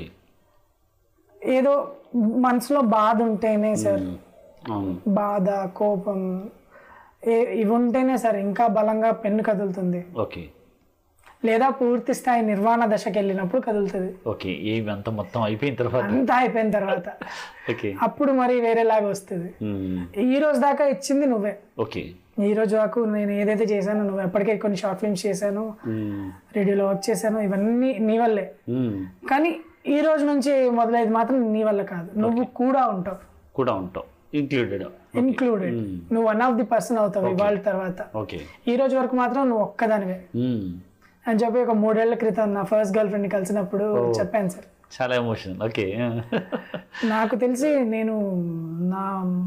ఏదో మనసులో బాధ ఉంటేనే సార్ మ్మ్. అవును బాధ కోపం ఏ ఇవి ఉంటేనే సార్ ఇంకా బలంగా పెన్ను కదులుతుంది ఓకే లేదా పూర్తి స్థాయి నిర్వాణ దశకి వెళ్ళినప్పుడు కదులుతుంది ఓకే ఏమి అంత మొత్తం అయిపోయిన తర్వాత అంతా అయిపోయిన తర్వాత ఓకే అప్పుడు మరి వేరేలాగా వస్తుంది మ్మ్. ఈ రోజు దాకా ఇచ్చింది నువ్వే ఓకే ఈ రోజు వరకు నేను ఏదైతే చేశానో నువ్వు ఎప్పటికే కొన్ని షార్ట్ ఫిల్మ్స్ చేశాను మ్మ్. రేడియోలో వర్క్ చేశాను ఇవన్నీ నీ వల్లే మ్మ్. కానీ ఈ రోజు నుంచి మొదలైది మాత్రం నీ వల్ల కాదు నువ్వు కూడా ఉంటావు కూడా ఉంటాం ఇంక్లూడెడ్ ఇన్క్లూడెడ్ నువ్వు వన్ ఆఫ్ ది పర్సన్ అవుతావు ఇవాళ తర్వాత ఓకే ఈ రోజు వరకు మాత్రం నువ్వు ఒక్కదానివే మ్మ్. అని చెప్పి ఒక మూడేళ్ల క్రితం నా ఫస్ట్ గర్ల్ ఫ్రెండ్ కలిసినప్పుడు చెప్పాను సార్ చాలా ఎమోషనల్ ఓకే నాకు తెలిసి నేను నా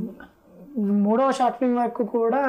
మూడవ షార్ట్ ఫిల్మ్ వరకు కూడా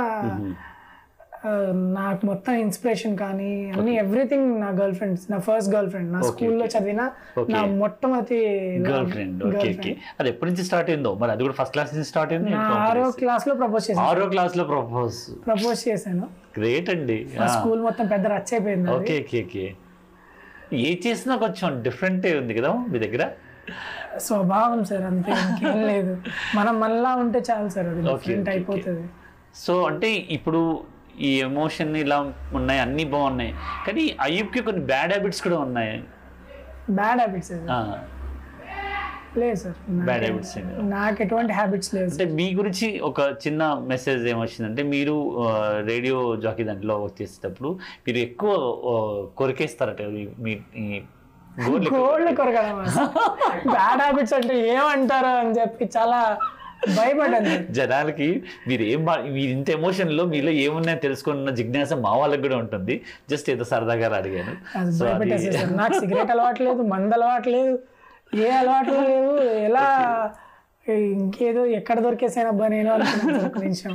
ఆ, నాకు మొత్తం ఇన్స్పిరేషన్ కానీ అన్ని ఎవ్రీథింగ్ నా గర్ల్ ఫ్రెండ్స్ నా ఫస్ట్ గర్ల్ ఫ్రెండ్ నా స్కూల్లో చదివిన Okay. నా మొట్టమొదటి గర్ల్ ఫ్రెండ్ ఓకే ఓకే అది ఎప్పటి నుంచి స్టార్ట్ అయిందో మరి అది కూడా ఫస్ట్ క్లాస్ నుంచి స్టార్ట్ అయింది నా ఆరో క్లాస్ లో ప్రపోజ్ చేశాను ఆరో క్లాస్ లో ప్రపోజ్ ప్రపోజ్ చేశాను గ్రేట్ అండి నా స్కూల్ మొత్తం పెద్ద రచ్చ అయిపోయింది అది. ఓకే ఓకే ఓకే ఏ చేసినా కొంచెం డిఫరెంట్ ఉంది కదా మీ దగ్గర స్వభావం సార్ అంతే ఇంకేం లేదు మనం మనలా ఉంటే చాలు సార్ అది Okay, డిఫరెంట్ okay, అయిపోతుంది సో అంటే ఇప్పుడు ఈ ఎమోషన్ ఇలా ఉన్నాయి అన్నీ బాగున్నాయి కానీ అయ్యూబ్కి కొన్ని బ్యాడ్ హ్యాబిట్స్ కూడా ఉన్నాయి బ్యాడ్ హ్యాబిట్స్ లేదు సార్ బ్యాడ్ హ్యాబిట్స్ నాకు ఎటువంటి హ్యాబిట్స్ లేవు అంటే మీ గురించి ఒక చిన్న మెసేజ్ ఏమొచ్చిందంటే మీరు రేడియో జాకీ దాంట్లో వర్క్ చేసేటప్పుడు మీరు ఎక్కువ ఆ, కొరికేస్తారట ఈ- మీ ఈ గోర్లు ఎక్కువ- గోల్డ్ కొరగడం బ్యాడ్ హ్యాబిట్స్ అంటే ఏమంటారు అని చెప్పి చాలా భయపడ్డాను జనాలకి మీరు ఏం బా- మీరు ఇంత ఎమోషన్ లో మీలో ఏమున్నాయో తెలుసుకున్న జిజ్ఞాస మా వాళ్ళకి కూడా ఉంటుంది జస్ట్ ఏదో సరదాగా అడిగాను అది సో అది భయపెట్టేసేసారు నాకు సిగరెట్ అలవాటు లేదు మంద అలవాటు లేదు ఏ అలవాట్లు లేవు ఎలా ఇంకేదో ఎక్కడ దొరికేసానబ్బా నేను అనుకున్నాను ఒక నిమిషం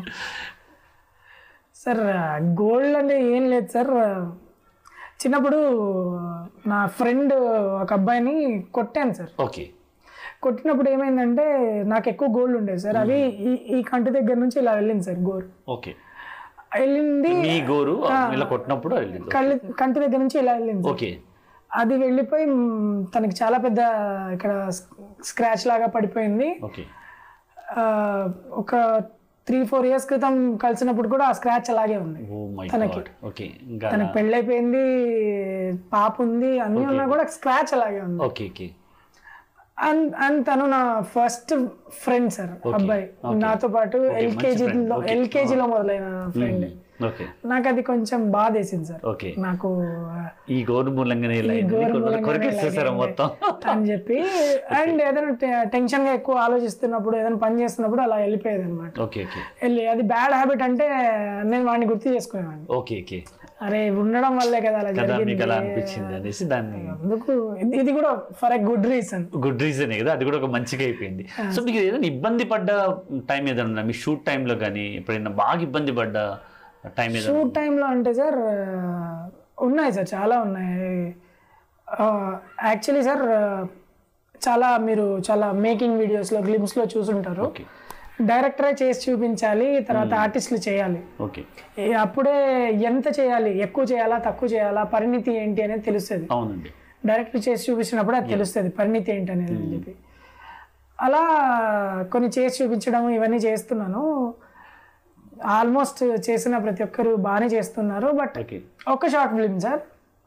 సార్ గోల్డ్ అంటే ఏం లేదు సార్ చిన్నప్పుడు నా ఫ్రెండ్ ఒక అబ్బాయిని కొట్టాను సార్ ఓకే కొట్టినప్పుడు ఏమైందంటే నాకు ఎక్కువ గోల్డ్ ఉండేది సార్ అవి ఈ ఈ కంటి దగ్గర నుంచి ఇలా వెళ్ళింది సార్ గోరు ఓకే వెళ్ళింది మీ గోరు ఇలా కొట్టినప్పుడు వెళ్ళింది కళ్ళు కంటి దగ్గర నుంచి ఇలా వెళ్ళింది సార్. ఓకే అది వెళ్ళిపోయి మ్, తనకి చాలా పెద్ద ఇక్కడ స్క్రాచ్ లాగా పడిపోయింది ఓకే ఆ, ఒక త్రీ ఫోర్ ఇయర్స్ క్రితం కలిసినప్పుడు కూడా ఆ స్క్రాచ్ అలాగే ఉంది ఓ మై తనకి. గాడ్ ఓకే ఇంకా తనకి పెళ్ళైపోయింది పాప ఉంది అన్నీ ఉన్నా కూడా స్క్రాచ్ అలాగే ఉంది ఓకే ఓకే అండ్ అండ్ తను నా ఫస్ట్ ఫ్రెండ్ సార్ అబ్బాయి నాతో పాటు ఎల్కేజీలో ఎల్కేజీలో మొదలైన ఫ్రెండ్ ఓకే నాకు అది కొంచెం బాధ వేసింది సార్ ఓకే నాకు ఈ గోరు మూలంగానే ఇలా అయింది. గోరు కొన్ని మూలంగానే కొరికేసేసారు ఇలా మొత్తం అని చెప్పి అండ్ ఏదైనా టె- టెన్షన్ గా ఎక్కువ ఆలోచిస్తున్నప్పుడు ఏదైనా పని చేస్తున్నప్పుడు అలా వెళ్ళిపోయేది అనమాట ఓకే ఓకే వెళ్ళి అది బ్యాడ్ హ్యాబిట్ అంటే నేను వాడిని గుర్తు చేసుకునేవాడిని ఓకే ఓకే అరే ఉండడం వల్లే కదా అలా కదా జరిగింది మీకు అలా అనిపించింది అనేసి దాన్ని అందుకు ఇది- ఇది కూడా for a good reason good reason కదా అది కూడా ఒక మంచిగా అయిపోయింది సో మీకు ఏదైనా ఇబ్బంది పడ్డ టైం ఏదైనా ఉందా? మీ షూట్ టైంలో కానీ ఎప్పుడైనా బాగా ఇబ్బంది పడ్డ టైం ఏదైనా షూట్ టైంలో అంటే సార్ ఉన్నాయి సార్ చాలా ఉన్నాయి యాక్చువల్లీ సార్ చాలా మీరు చాలా మేకింగ్ వీడియోస్లో గ్లిమ్స్లో చూసుంటారు ఓకే డైరెక్టరే చేసి చూపించాలి తర్వాత ఆర్టిస్టులు చేయాలి ఓకే ఏ అప్పుడే ఎంత చేయాలి ఎక్కువ చేయాలా తక్కువ చేయాలా పరిణితి ఏంటి అనేది తెలుస్తుంది అవునండి డైరెక్టర్ చేసి చూపించినప్పుడు అది తెలుస్తుంది పరిణితి ఏంటి అనేది అని చెప్పి అలా కొన్ని చేసి చూపించడం ఇవన్నీ చేస్తున్నాను ఆల్మోస్ట్ చేసిన ప్రతి ఒక్కరు బాగానే చేస్తున్నారు బట్ ఓకే ఒక షార్ట్ ఫిల్మ్ సార్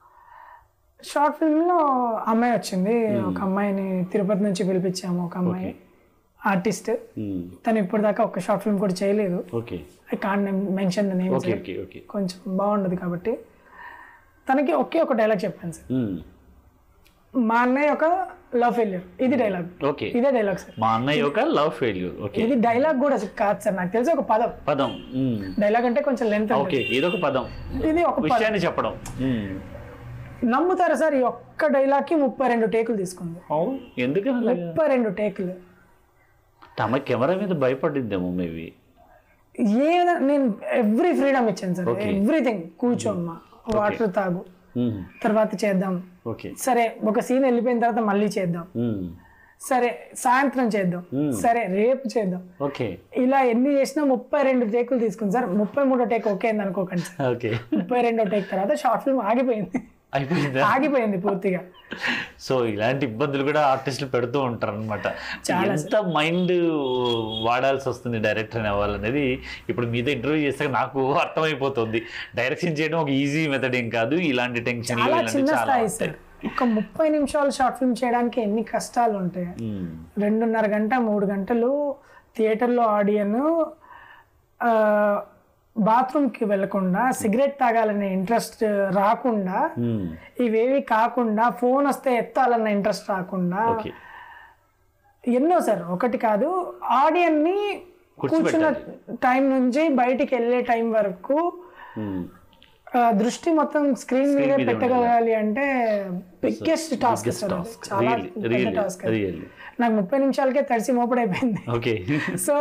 షార్ట్ ఫిల్మ్లో అమ్మాయి వచ్చింది ఒక అమ్మాయిని తిరుపతి నుంచి పిలిపించాము ఒక అమ్మాయి ఆర్టిస్ట్ మ్మ్. తను ఇప్పటిదాకా ఒక షార్ట్ ఫిల్మ్ కూడా చేయలేదు okay I can't mention the name okay okay okay కొంచెం బాగుండదు కాబట్టి తనకి ఒకే ఒక డైలాగ్ చెప్పాను సార్ మ్మ్. మా అన్నయ్య ఒక లవ్ ఫెయిల్యూర్ ఇది డైలాగ్ ఓకే ఇదే డైలాగ్ సార్ మా అన్నయ్య ఒక లవ్ ఫెయిల్యూర్ ఓకే ఇది డైలాగ్ కూడా కాదు సార్ నాకు తెలిసి ఒక పదం పదం మ్మ్. డైలాగ్ అంటే కొంచెం లెంత్ ఓకే ఏదో ఒక పదం ఇది ఒక పదం విషయాన్ని చెప్పడం మ్మ్. నమ్ముతారా సార్ ఈ ఒక్క డైలాగ్ కి ముప్పై రెండు టేకులు తీసుకుంది అవును ఎందుకని అలాగా? ముప్పై రెండు టేకులు తమ కెమెరా మీద భయపడిద్దేమో మేబీ ఏదైనా నేను ఎవ్రీ ఫ్రీడమ్ ఇచ్చాను సార్ ఎవ్రీథింగ్ కూర్చోమ్మా వాటర్ తాగు తర్వాత చేద్దాం ఓకే సరే ఒక సీన్ వెళ్ళిపోయిన తర్వాత మళ్ళీ చేద్దాం మ్మ్. సరే సాయంత్రం చేద్దాం సరే రేపు చేద్దాం ఓకే ఇలా ఎన్ని చేసినా ముప్పై రెండు టేకులు తీసుకుంది సార్ ముప్పై మూడో టేక్ ఓకే అయింది అనుకోకండి సార్ ఓకే ముప్పై రెండో టేక్ తర్వాత షార్ట్ ఫిల్మ్ ఆగిపోయింది అయిపోయిందా ఆగిపోయింది పూర్తిగా సో ఇలాంటి ఇబ్బందులు కూడా ఆర్టిస్టులు పెడుతూ ఉంటారు అనమాట చాలా ఎంత మైండ్ వాడాల్సి వస్తుంది డైరెక్టర్ అనే వాళ్ళనేది ఇప్పుడు మీతో ఇంటర్వ్యూ చేస్తే నాకు అర్థమైపోతుంది డైరెక్షన్ చేయడం ఒక ఈజీ మెథడ్ ఏం కాదు ఇలాంటి టెన్షన్ చాలా ఇలాంటి చిన్న చాలా స్థాయి సార్ ఒక ముప్పై నిమిషాలు షార్ట్ ఫిల్మ్ చేయడానికి ఎన్ని కష్టాలు ఉంటాయి మ్మ్. రెండున్నర గంట మూడు గంటలు థియేటర్లో ఆడియన్ బాత్రూమ్కి వెళ్లకుండా సిగరెట్ తాగాలనే ఇంట్రెస్ట్ రాకుండా మ్మ్. ఇవేవి కాకుండా ఫోన్ వస్తే ఎత్తాలన్న ఇంట్రెస్ట్ రాకుండా ఓకే ఎన్నో సార్ ఒకటి కాదు ఆడియన్ ని కూర్చున్న టైం నుంచి బయటికి వెళ్ళే టైం వరకు మ్మ్. ఆ, దృష్టి మొత్తం స్క్రీన్ మీదే పెట్టగలగాలి అంటే బిగ్గెస్ట్ టాస్క్ Biggest సార్ అది. task. చాలా Really, పెద్ద really, టాస్క్ really. నాకు ముప్పై నిమిషాలకే తడిసి మోపడైపోయింది ఓకే సో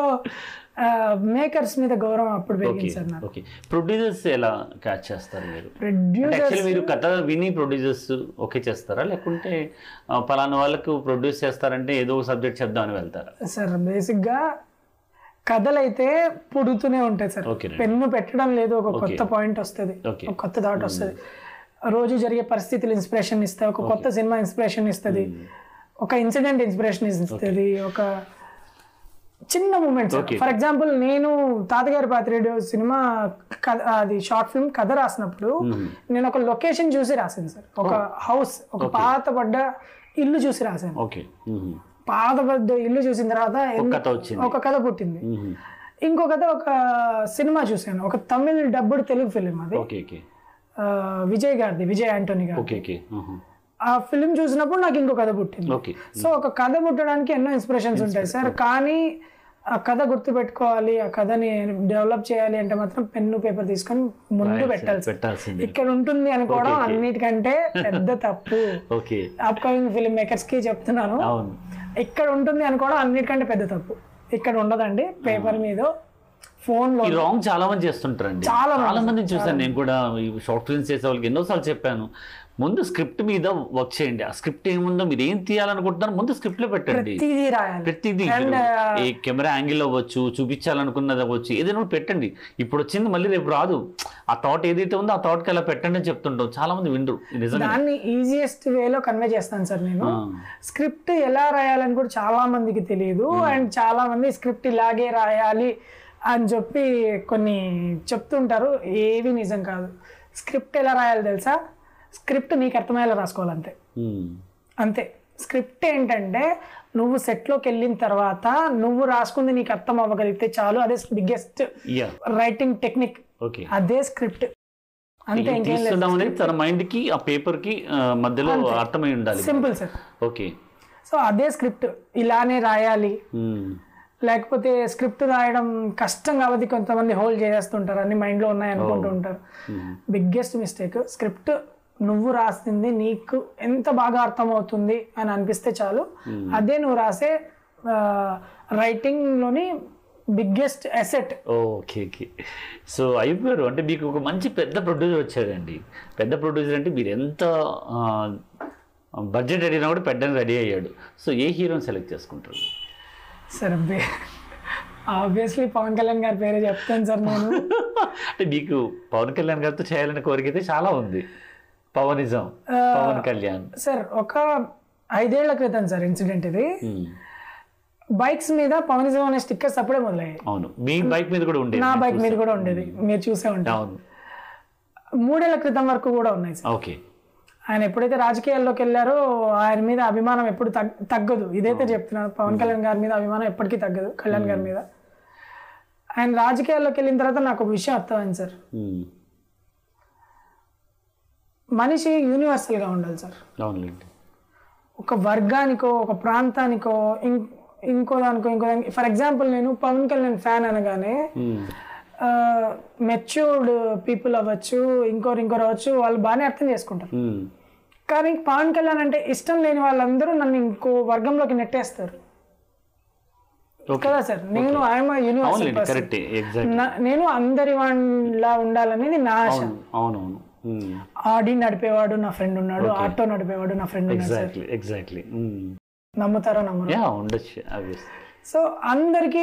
మేకర్స్ మీద గౌరవం అప్పుడు ఓకే పెరిగింది సార్ నాకు ఓకే ప్రొడ్యూసర్స్ ఎలా క్యాచ్ చేస్తారు మీరు ప్రొడ్యూసర్ యాక్చువల్లీ మీరు కథ విని ప్రొడ్యూసర్స్ ఓకే చేస్తారా లేకుంటే ఆ, పలానా వాళ్ళకు ప్రొడ్యూస్ చేస్తారంటే ఏదో సబ్జెక్ట్ చెప్దామని వెళ్తారా సార్ బేసిక్ గా కథలు అయితే పుడుతూనే ఉంటాయి సార్ Okay, right. పెన్ను పెట్టడం లేదు ఒక కొత్త పాయింట్ వస్తుంది Okay. ఒక కొత్త థాట్ వస్తుంది రోజు జరిగే పరిస్థితులు ఇన్స్పిరేషన్ ఇస్తాయి ఒక కొత్త సినిమా ఇన్స్పిరేషన్ ఇస్తుంది ఒక ఇన్సిడెంట్ ఇన్స్పిరేషన్ ఇస్తుంది ఒక చిన్న మూమెంట్స్ Okay. ఫర్ ఎగ్జాంపుల్ నేను తాతగారి పాత్రేడు సినిమా కథ అది షార్ట్ ఫిల్మ్ కథ రాసినప్పుడు నేను ఒక లొకేషన్ చూసి రాశాను సార్ ఒక హౌస్ ఒక పాతపడ్డ ఇల్లు చూసి రాశాను ఓకే పాతపడ్డ ఇల్లు చూసిన తర్వాత ఎన్ని- కథ వచ్చింది. ఒక కథ పుట్టింది ఇంకో కథ ఒక సినిమా చూశాను ఒక తమిళ్ డబ్బుడు తెలుగు ఫిలిం అది ఓకే ఓకే ఆ, విజయ్ గారిది విజయ్ ఆంటోనీ గారు ఓకే ఓకే ఆ ఫిలిం చూసినప్పుడు నాకు ఇంకో కథ పుట్టింది ఓకే సో ఒక కథ పుట్టడానికి ఎన్నో ఇన్స్పిరేషన్స్ ఉంటాయి సార్ కానీ ఆ కథ గుర్తు పెట్టుకోవాలి ఆ కథని డెవలప్ చేయాలి అంటే మాత్రం పెన్ను పేపర్ తీసుకొని ముందు పెట్టాలి సార్ పెట్టాల్సిందే ఇక్కడ ఉంటుంది అనుకోవడం అన్నిటికంటే పెద్ద తప్పు ఓకే అప్కమింగ్ ఫిల్మ్ మేకర్స్ కి చెప్తున్నాను అవును ఇక్కడ ఉంటుంది అనుకోవడం అన్నిటికంటే పెద్ద తప్పు ఇక్కడ ఉండదండి పేపర్ మీద ఫోన్ లో ఈ రాంగ్ చాలా మంది చేస్తుంటారండి చాలా మంది, చాలా మంది చూసాను నేను కూడా ఈ షార్ట్ ఫిల్మ్స్ చేసే వాళ్ళకి ఎన్నోసార్లు చెప్పాను ముందు స్క్రిప్ట్ మీద వర్క్ చేయండి ఆ స్క్రిప్ట్ ఏముందో మీరు ఏం తీయాలనుకుంటున్నారు ముందు స్క్రిప్ట్ లో పెట్టండి ప్రతిదీ రాయాలి ప్రతిదీ And, మీరు ఈ కెమెరా యాంగిల్ అవ్వచ్చు చూపించాలనుకున్నది అవ్వచ్చు ఏదైనా ఒకటి పెట్టండి ఇప్పుడు వచ్చింది మళ్ళీ రేపు రాదు ఆ థాట్ ఏదైతే ఉందో ఆ థాట్కి అలా పెట్టండి అని చెప్తుంటాం చాలా మంది వినరు ఇది నిజంగా దాన్ని ఈజియెస్ట్ వేలో కన్వే చేస్తాను సార్ నేను ఆ. స్క్రిప్ట్ ఎలా రాయాలని కూడా చాలా మందికి తెలియదు అండ్ చాలా మంది స్క్రిప్ట్ ఇలాగే రాయాలి అని చెప్పి కొన్ని చెప్తుంటారు ఏవి నిజం కాదు స్క్రిప్ట్ ఎలా రాయాలి తెలుసా స్క్రిప్ట్ నీకు అర్థమయ్యేలా రాసుకోవాలంతే ఉమ్. అంతే స్క్రిప్ట్ ఏంటంటే నువ్వు సెట్లోకి వెళ్ళిన తర్వాత నువ్వు రాసుకుంది నీకు అర్థం అవ్వగలిగితే చాలు అదే biggest yeah writing technique okay అదే స్క్రిప్ట్ అంతే ఇంకేం లేదు తీసుకుందాం అనేది తన మైండ్ కి ఆ పేపర్ కి ఆ, మధ్యలో అర్థమై ఉండాలి సింపుల్ సార్ ఓకే సో అదే స్క్రిప్ట్ ఇలానే రాయాలి ఉమ్. లేకపోతే స్క్రిప్ట్ రాయడం కష్టం కాబట్టి కొంతమంది హోల్డ్ చేస్తుంటారు అన్ని మైండ్లో ఉన్నాయి అనుకుంటూ ఉంటారు బిగ్గెస్ట్ మిస్టేక్ స్క్రిప్ట్ నువ్వు రాసింది నీకు ఎంత బాగా అర్థమవుతుంది అని అనిపిస్తే చాలు అదే నువ్వు రాసే రైటింగ్లోని biggest asset okay okay so అయిపోయారు అంటే మీకు ఒక మంచి పెద్ద ప్రొడ్యూసర్ వచ్చాడండి పెద్ద ప్రొడ్యూసర్ అంటే మీరు ఎంత బడ్జెట్ అడిగినా కూడా పెట్టడానికి రెడీ అయ్యాడు సో ఏ హీరోని సెలెక్ట్ చేసుకుంటారు సరే ఆబ్వియస్లీ పవన్ కళ్యాణ్ గారి పేరే చెప్తాను సార్ నేను అంటే మీకు పవన్ కళ్యాణ్ గారితో చేయాలనే కోరిక అయితే చాలా ఉంది పవనిజం పవన్ కళ్యాణ్ సార్ ఒక ఐదేళ్ల క్రితం సార్ ఇన్సిడెంట్ ఇది ఉమ్. బైక్స్ మీద పవనిజం అనే స్టిక్కర్స్ అప్పుడే మొదలయ్యాయి అవును మీ బైక్ మీద కూడా ఉండేది నా బైక్ మీద కూడా ఉండేది మీరు చూసే ఉంటారు అవును మూడేళ్ల క్రితం వరకు కూడా ఉన్నాయి సార్ ఓకే ఆయన ఎప్పుడైతే రాజకీయాల్లోకి వెళ్ళారో ఆయన మీద అభిమానం ఎప్పుడు తగ్- తగ్గదు ఇదైతే చెప్తున్నాను పవన్ కళ్యాణ్ గారి మీద అభిమానం ఎప్పటికీ తగ్గదు కళ్యాణ్ గారి మీద ఆయన రాజకీయాల్లోకి వెళ్ళిన తర్వాత నాకు ఒక విషయం అర్థమైంది సార్ ఉమ్. మనిషి యూనివర్సల్గా ఉండాలి సార్ అవునులేండి ఒక వర్గానికో ఒక ప్రాంతానికో ఇం ఇంకో దానికో ఇంకో దానికి ఫర్ ఎగ్జాంపుల్ నేను పవన్ కళ్యాణ్ ఫ్యాన్ అనగానే ఉమ్. మెచ్యూర్డ్ పీపుల్ అవ్వచ్చు ఇంకోరు ఇంకోరు అవ్వచ్చు వాళ్ళు బాగానే అర్థం చేసుకుంటారు ఉమ్. కానీ పవన్ కళ్యాణ్ అంటే ఇష్టం లేని వాళ్ళందరూ నన్ను ఇంకో వర్గంలోకి నెట్టేస్తారు ఓకే కదా సార్ నేను ఐఎమ్ యూనివర్సల్ అవునులేండి కరెక్టే ఎగ్జాక్ట్ నేను అందరి వాళ్ళ ఉండాలనేది నా ఆశ అవునవును ఆడి నడిపేవాడు నా ఫ్రెండ్ ఉన్నాడు ఆటో నడిపేవాడు నా ఫ్రెండ్ ఉన్నాడు సార్ ఎగ్జాక్ట్లీ ఎగ్జాక్ట్లీ నమ్ముతారో నమ్మరు యా ఉండొచ్చు obvious. సో అందరికీ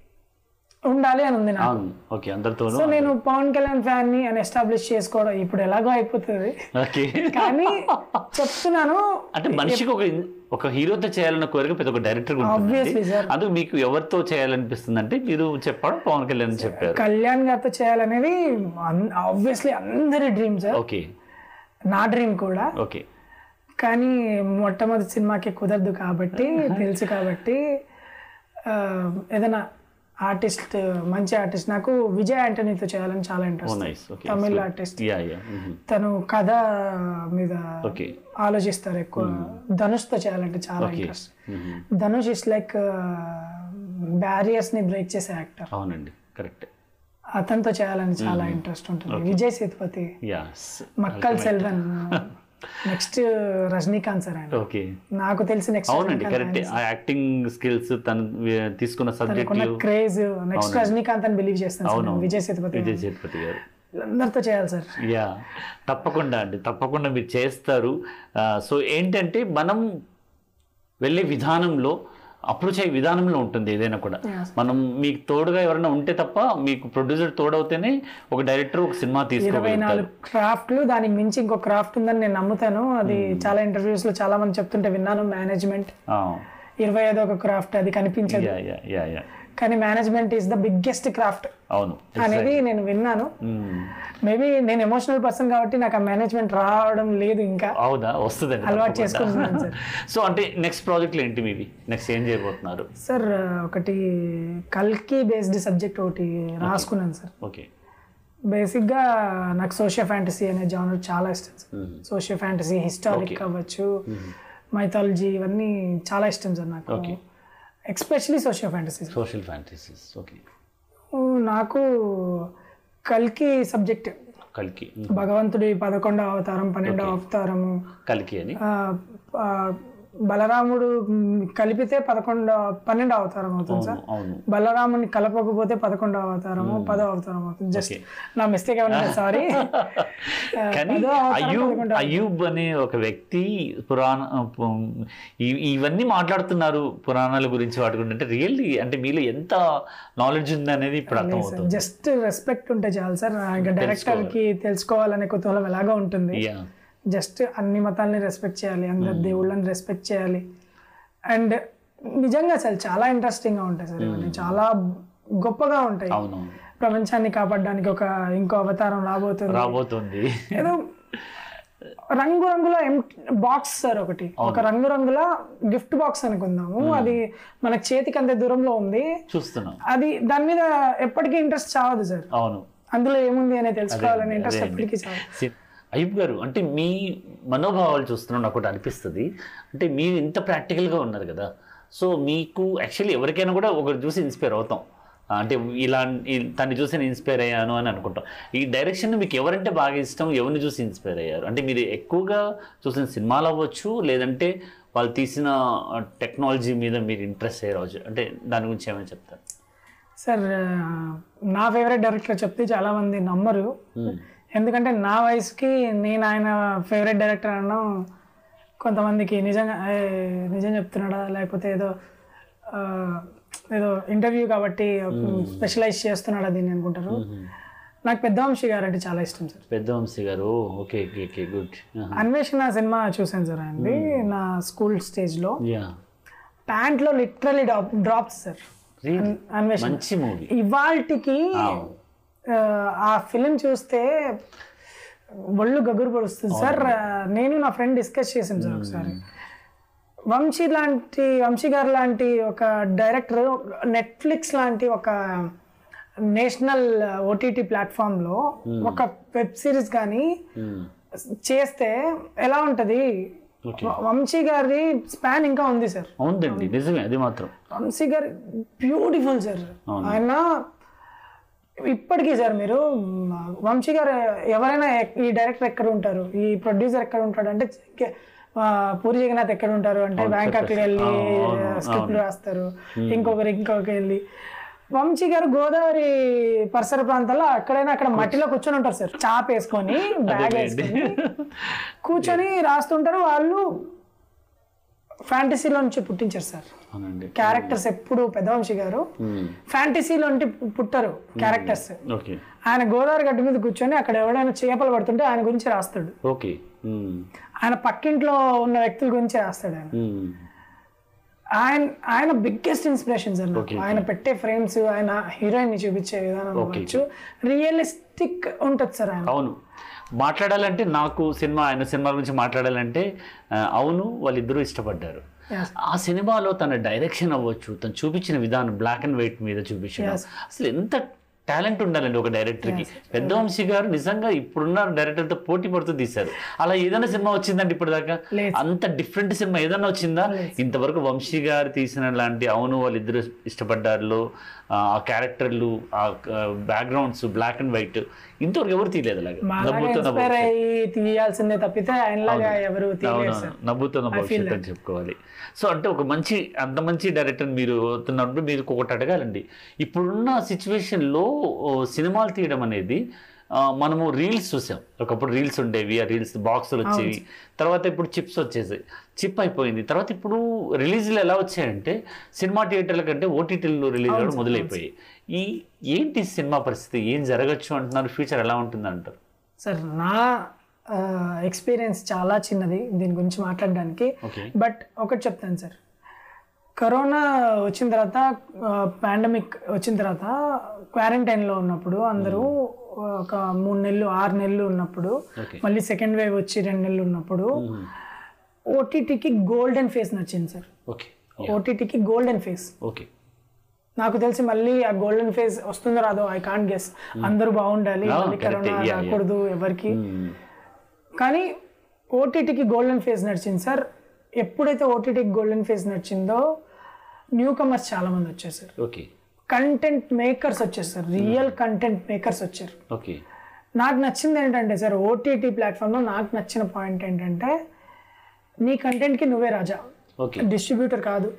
ఉండాలి అని ఉంది నాకు అవును ఓకే అందరితోనూ సో నేను పవన్ కళ్యాణ్ ఫ్యాన్ ని అని ఎస్టాబ్లిష్ చేసుకోవడం ఇప్పుడు ఎలాగో అయిపోతుంది ఓకే కానీ చెప్తున్నాను అంటే మనిషికి ఒక ఒక హీరోతో చేయాలన్న కోరిక ప్రతి ఒక్క డైరెక్టర్ Obviously, sir. అది మీకు ఎవరితో చేయాలనిపిస్తుంది అంటే మీరు చెప్పడం పవన్ కళ్యాణ్ చెప్పారు కళ్యాణ్ గారితో చేయాలనేది ఆబ్వియస్లీ అందరి డ్రీమ్ సార్ ఓకే నా డ్రీమ్ కూడా ఓకే కానీ మొట్టమొదటి సినిమాకి కుదరదు కాబట్టి తెలుసు కాబట్టి ఆ, ఏదైనా ఆర్టిస్ట్ మంచి ఆర్టిస్ట్ నాకు విజయ్ ఆంటనీతో చేయాలని చాలా ఓ interest nice okay Tamil artist yeah yeah తను కథ మీద ఓకే ఆలోచిస్తారు ఎక్కువ ధనుష్తో చేయాలంటే చాలా okay interest Dhanush is like barriers ని బ్రేక్ చేసే యాక్టర్ అవునండి కరెక్ట్ అతనితో చేయాలని చాలా ఇంట్రెస్ట్ ఉంటుంది Vijay Sethupathi yeah Makkal Selvan next Rajinikanth sir ఆయన ఓకే నాకు తెలిసి నెక్స్ట్ అవునండి కరెక్ట్ ఆ యాక్టింగ్ స్కిల్స్ తను వి- తీసుకున్న తనకున్న సబ్జెక్టులు క్రేజ్ నెక్స్ట్ రజనీకాంత్ అని బిలీవ్ చేస్తాను సార్ అవును నేను. విజయ్ సేతుపతి విజయ్ సేతుపతి గారు అందరితో చేయాలి సార్ యా తప్పకుండా అండి తప్పకుండా మీరు చేస్తారు సో ఏంటంటే మనం వెళ్ళే విధానంలో అప్రోచ్ అయ్యే విధానంలో ఉంటుంది ఏదైనా కూడా Yes. మనం మీకు తోడుగా ఎవరైనా ఉంటే తప్ప మీకు ప్రొడ్యూసర్ తోడవుతేనే ఒక డైరెక్టర్ ఒక సినిమా ఇరవై తీసుకోగలుగుతారు నాలుగు క్రాఫ్ట్లు దానికి మించి ఇంకో క్రాఫ్ట్ ఉందని నేను నమ్ముతాను అది చాలా ఇంటర్వ్యూస్ లో చాలా మంది చెప్తుంటే విన్నాను మేనేజ్మెంట్ ఇరవై ఐదో ఒక క్రాఫ్ట్ అది కనిపించదు యా యా యా యా కానీ management is the biggest craft అవును అనేది నేను విన్నాను మ్మ్. మేబీ నేను ఎమోషనల్ పర్సన్ కాబట్టి నాకు ఆ మేనేజ్మెంట్ రావడం లేదు ఇంకా అవునా వస్తుందండి అలవాటు తప్పకుండా. చేసుకుంటున్నాను సార్ సో అంటే నెక్స్ట్ ప్రాజెక్టులు ఏంటి మీవి నెక్స్ట్ ఏం చేయబోతున్నారు సార్ ఒకటి కల్కి బేస్డ్ సబ్జెక్ట్ ఒకటి రాసుకున్నాను సార్ ఓకే బేసిక్గా నాకు సోషియో ఫ్యాంటసీ అనే జానర్ చాలా ఇష్టం sir socio fantasy historic Okay. అవ్వచ్చు మైథాలజీ ఇవన్నీ చాలా ఇష్టం సార్ నాకు Okay. Especially socio fantasy social fantasies okay నాకు కల్కి సబ్జెక్ట్ కలికి భగవంతుడి పదకొండవ అవతారం పన్నెండవ అవతారము కలికి అని ఆ, ఆ, బలరాముడు మ్, కలిపితే పదకొండవ పన్నెండవ అవతారం అవుతుంది సార్ అవును అవును బలరాముని కలపకపోతే పదకొండవ అవతారము పదో అవతారం అవుతుంది జస్ట్ Okay. నా మిస్టేక్ ఏమన్నా సారీ కానీ అయూబ్ అయూబ్ అనే ఒక వ్యక్తి పురాణ పు- ఇ- ఇవన్నీ మాట్లాడుతున్నారు పురాణాల గురించి వాటి గురించి అంటే రియల్లీ అంటే మీలో ఎంత నాలెడ్జ్ ఉంది అనేది ఇప్పుడు అర్థమవుతుంది జస్ట్ రెస్పెక్ట్ ఉంటే చాలు సార్ ఇంకా డైరెక్టర్ కి తెలుసుకోవాలనే కుతూహలం ఎలాగో ఉంటుంది యా జస్ట్ అన్ని మతాలని రెస్పెక్ట్ చేయాలి అందరి దేవుళ్ళని రెస్పెక్ట్ చేయాలి అండ్ నిజంగా సార్ చాలా ఇంట్రెస్టింగ్ గా ఉంటాయి సార్ ఇవన్నీ చాలా గొప్పగా ఉంటాయి అవునవును ప్రపంచాన్ని కాపాడడానికి ఒక ఇంకో అవతారం రాబోతుంది రాబోతుంది ఏదో రంగురంగుల బాక్స్ సార్ ఒకటి ఒక రంగురంగుల గిఫ్ట్ బాక్స్ అనుకుందాము అది మనకి చేతికి అంత దూరంలో ఉంది చూస్తున్నాం అది దాని మీద ఎప్పటికీ ఇంట్రెస్ట్ చావదు సార్ అవును అందులో ఏముంది అనేది తెలుసుకోవాలని అదే ఇంట్రెస్ట్ అండి. ఎప్పటికీ చావదు సి- అయ్యూబ్ గారు అంటే మీ మనోభావాలు చూస్తున్నాం నాకు ఒకటి అనిపిస్తుంది అంటే మీరు ఇంత ప్రాక్టికల్గా ఉన్నారు కదా సో మీకు యాక్చువల్లీ ఎవరికైనా కూడా ఒకరు చూసి ఇన్స్పైర్ అవుతాం అంటే ఇలా ఈ- తన్ని చూసి నేను ఇన్స్పైర్ అయ్యాను అని అనుకుంటాం ఈ డైరెక్షన్ మీకు ఎవరంటే బాగా ఇష్టం ఎవరిని చూసి ఇన్స్పైర్ అయ్యారు అంటే మీరు ఎక్కువగా చూసిన సినిమాలు అవ్వచ్చు లేదంటే వాళ్ళు తీసిన టెక్నాలజీ మీద మీరు ఇంట్రెస్ట్ అయ్యారు అంటే దాని గురించి ఏమైనా చెప్తారు సార్ ఆ, నా ఫేవరెట్ డైరెక్టర్ చెప్తే చాలా మంది నమ్మరు ఎందుకంటే నా వయసుకి నేను ఆయన ఫేవరెట్ డైరెక్టర్ అనడం కొంతమందికి నిజంగా ఏ, నిజం చెప్తున్నాడా లేకపోతే ఏదో ఆ, ఏదో ఇంటర్వ్యూ కాబట్టి స్పెషలైజ్ చేస్తున్నాడా దీన్ని అనుకుంటారు నాకు పెద్ద వంశీ గారు అంటే చాలా ఇష్టం సార్ పెద్ద Vamsi garu okay okay okay good Anveshana cinema చూసాను సార్ అండి నా స్కూల్ స్టేజ్లో యా ప్యాంట్లో literally drop drops sir Anveshana మంచి మూవీ ఇవాల్టికి ఆ, ఆ ఫిలిం చూస్తే ఒళ్ళు గగురు పడుస్తుంది సార్ ఆ, నేను నా ఫ్రెండ్ డిస్కస్ చేసాను సార్ ఒకసారి వంశీ లాంటి వంశీ గారు లాంటి ఒక డైరెక్టర్ నెట్ఫ్లిక్స్ లాంటి ఒక నేషనల్ ఓటీటీ ప్లాట్ఫామ్లో ఒక వెబ్ సిరీస్ కానీ చేస్తే ఎలా ఉంటుంది ఓకే వంశీ గారి స్పాన్ ఇంకా ఉంది సార్ అవునండి నిజమే అది మాత్రం వంశీ గారు బ్యూటిఫుల్ సార్ ఆయన ఇప్పటికీ సార్ మీరు మ్, వంశీ గారు ఎవరైనా ఎక్- ఈ డైరెక్టర్ ఎక్కడ ఉంటారు ఈ ప్రొడ్యూసర్ ఎక్కడ ఉంటాడు అంటే కే- ఆ, పూరి జగన్నాథ్ ఎక్కడ ఉంటారు అంటే బ్యాంకాక్ వెళ్ళి స్క్రిప్ట్లు రాస్తారు ఇంకొకరు ఇంకొకరు వెళ్ళి వంశీ గారు గోదావరి పరిసర ప్రాంతాల్లో అక్కడైనా అక్కడ మట్టిలో కూర్చొని ఉంటారు సార్ చాప్ వేసుకొని బ్యాగ్ వేసుకొని కూర్చొని రాస్తుంటారు వాళ్ళు ఫ్యాంటసీలో నుంచి పుట్టించారు సార్ అవునండి క్యారెక్టర్స్ ఎప్పుడు పెద్దవంశీ గారు మ్మ్. ఫ్యాంటసీలో నుండి పుట్టరు క్యారెక్టర్స్ ఓకే ఆయన గోదావరి గడ్డ మీద కూర్చొని అక్కడ ఎవడైనా చేపలు పడుతుంటే ఆయన గురించి రాస్తాడు ఓకే మ్మ్. ఆయన పక్కింట్లో ఉన్న వ్యక్తుల గురించి రాస్తాడు ఆయన మ్మ్. ఆయన ఆయన బిగ్గెస్ట్ ఇన్స్పిరేషన్ సార్ నాకు. Okay. ఆయన పెట్టే ఫ్రేమ్స్ ఆయన హీరోయిన్ ని చూపించే విధానం Okay. అవ్వచ్చు రియలిస్టిక్ ఉంటుంది సార్ ఆయన అవును మాట్లాడాలంటే నాకు సినిమా ఆయన సినిమా గురించి మాట్లాడాలంటే ఆ, అవును వాళ్ళిద్దరూ ఇష్టపడ్డారు Yes. ఆ సినిమాలో తన డైరెక్షన్ అవ్వచ్చు తను చూపించిన విధానం బ్లాక్ అండ్ వైట్ మీద చూపించడం Yes. అసలు ఎంత టాలెంట్ ఉండాలండి ఒక డైరెక్టర్కి పెద్ద వంశీ గారు నిజంగా ఇప్పుడున్న డైరెక్టర్తో పోటీ పడుతూ తీశారు అలా ఏదైనా సినిమా వచ్చిందండి ఇప్పటిదాకా లేదు. అంత డిఫరెంట్ సినిమా ఏదైనా వచ్చిందా ఇంతవరకు వంశీ గారు తీసిన లాంటి అవును వాళ్ళిద్దరు ఇష్టపడ్డారు ఆ క్యారెక్టర్లు ఆ బ్యాక్గ్రౌండ్స్ బ్లాక్ అండ్ వైట్ ఇంతవరకు ఎవరు తీయలేదు అలాగా మాలాగా నవ్వుతున్న ఇన్స్పైర్ భవిష్యత్. అయ్యి తీయాల్సిందే తప్పితే ఆయనలాగా ఎవరు తీయలేరు అవును సార్ నవ్వుతున్న భవిష్యత్తు అని చెప్పుకోవాలి సో అంటే ఒక మంచి అంత మంచి డైరెక్టర్ మీరు అవుతున్నప్పుడు మీరు ఒకటి అడగాలండి ఇప్పుడున్న సిచ్యువేషన్లో సినిమాలు తీయడం అనేది ఆ, మనము రీల్స్ చూసాం ఒకప్పుడు రీల్స్ ఉండేవి ఆ రీల్స్ బాక్సులు వచ్చేవి తర్వాత ఇప్పుడు చిప్స్ వచ్చేసాయి చిప్ అయిపోయింది తర్వాత ఇప్పుడు రిలీజ్లు ఎలా వచ్చాయంటే సినిమా థియేటర్ల కంటే ఓటీటీలు రిలీజ్ అవ్వడం మొదలైపోయాయి ఈ ఏంటి సినిమా పరిస్థితి ఏం జరగచ్చు అంటున్నారు ఫ్యూచర్ ఎలా ఉంటుంది అంటారు సార్ నా ఎక్స్పీరియన్స్ చాలా చిన్నది దీని గురించి మాట్లాడడానికి ఓకే బట్ ఒకటి చెప్తాను సార్ కరోనా వచ్చిన తర్వాత పాండమిక్ వచ్చిన తర్వాత క్వారంటైన్లో ఉన్నప్పుడు అందరూ ఒక మూడు నెలలు ఆరు నెలలు ఉన్నప్పుడు ఓకే మళ్ళీ సెకండ్ వేవ్ వచ్చి రెండు నెలలు ఉన్నప్పుడు ఓటీటీకి గోల్డెన్ ఫేస్ నచ్చింది సార్ ఓకే ఓటీటీకి గోల్డెన్ ఫేస్ ఓకే నాకు తెలిసి మళ్ళీ ఆ గోల్డెన్ ఫేస్ వస్తుందో రాదో ఐ కాంట్ గెస్ అందరూ బాగుండాలి Ah, మళ్ళీ correct. Corona Yeah, yeah. రాకూడదు ఎవరికి కానీ ఓటీటీకి గోల్డెన్ ఫేస్ నడిచింది సార్ ఎప్పుడైతే ఓటీటీకి గోల్డెన్ ఫేస్ నడిచిందో న్యూ కమర్స్ చాలా మంది వచ్చేసారు ఓకే కంటెంట్ మేకర్స్ వచ్చేసారు రియల్ కంటెంట్ మేకర్స్ వచ్చారు ఓకే నాకు నచ్చింది ఏంటంటే సార్ ఓటీటీ ప్లాట్ఫామ్లో నాకు నచ్చిన పాయింట్ ఏంటంటే నీ కంటెంట్కి నువ్వే రాజా ఓకే డిస్ట్రిబ్యూటర్ కాదు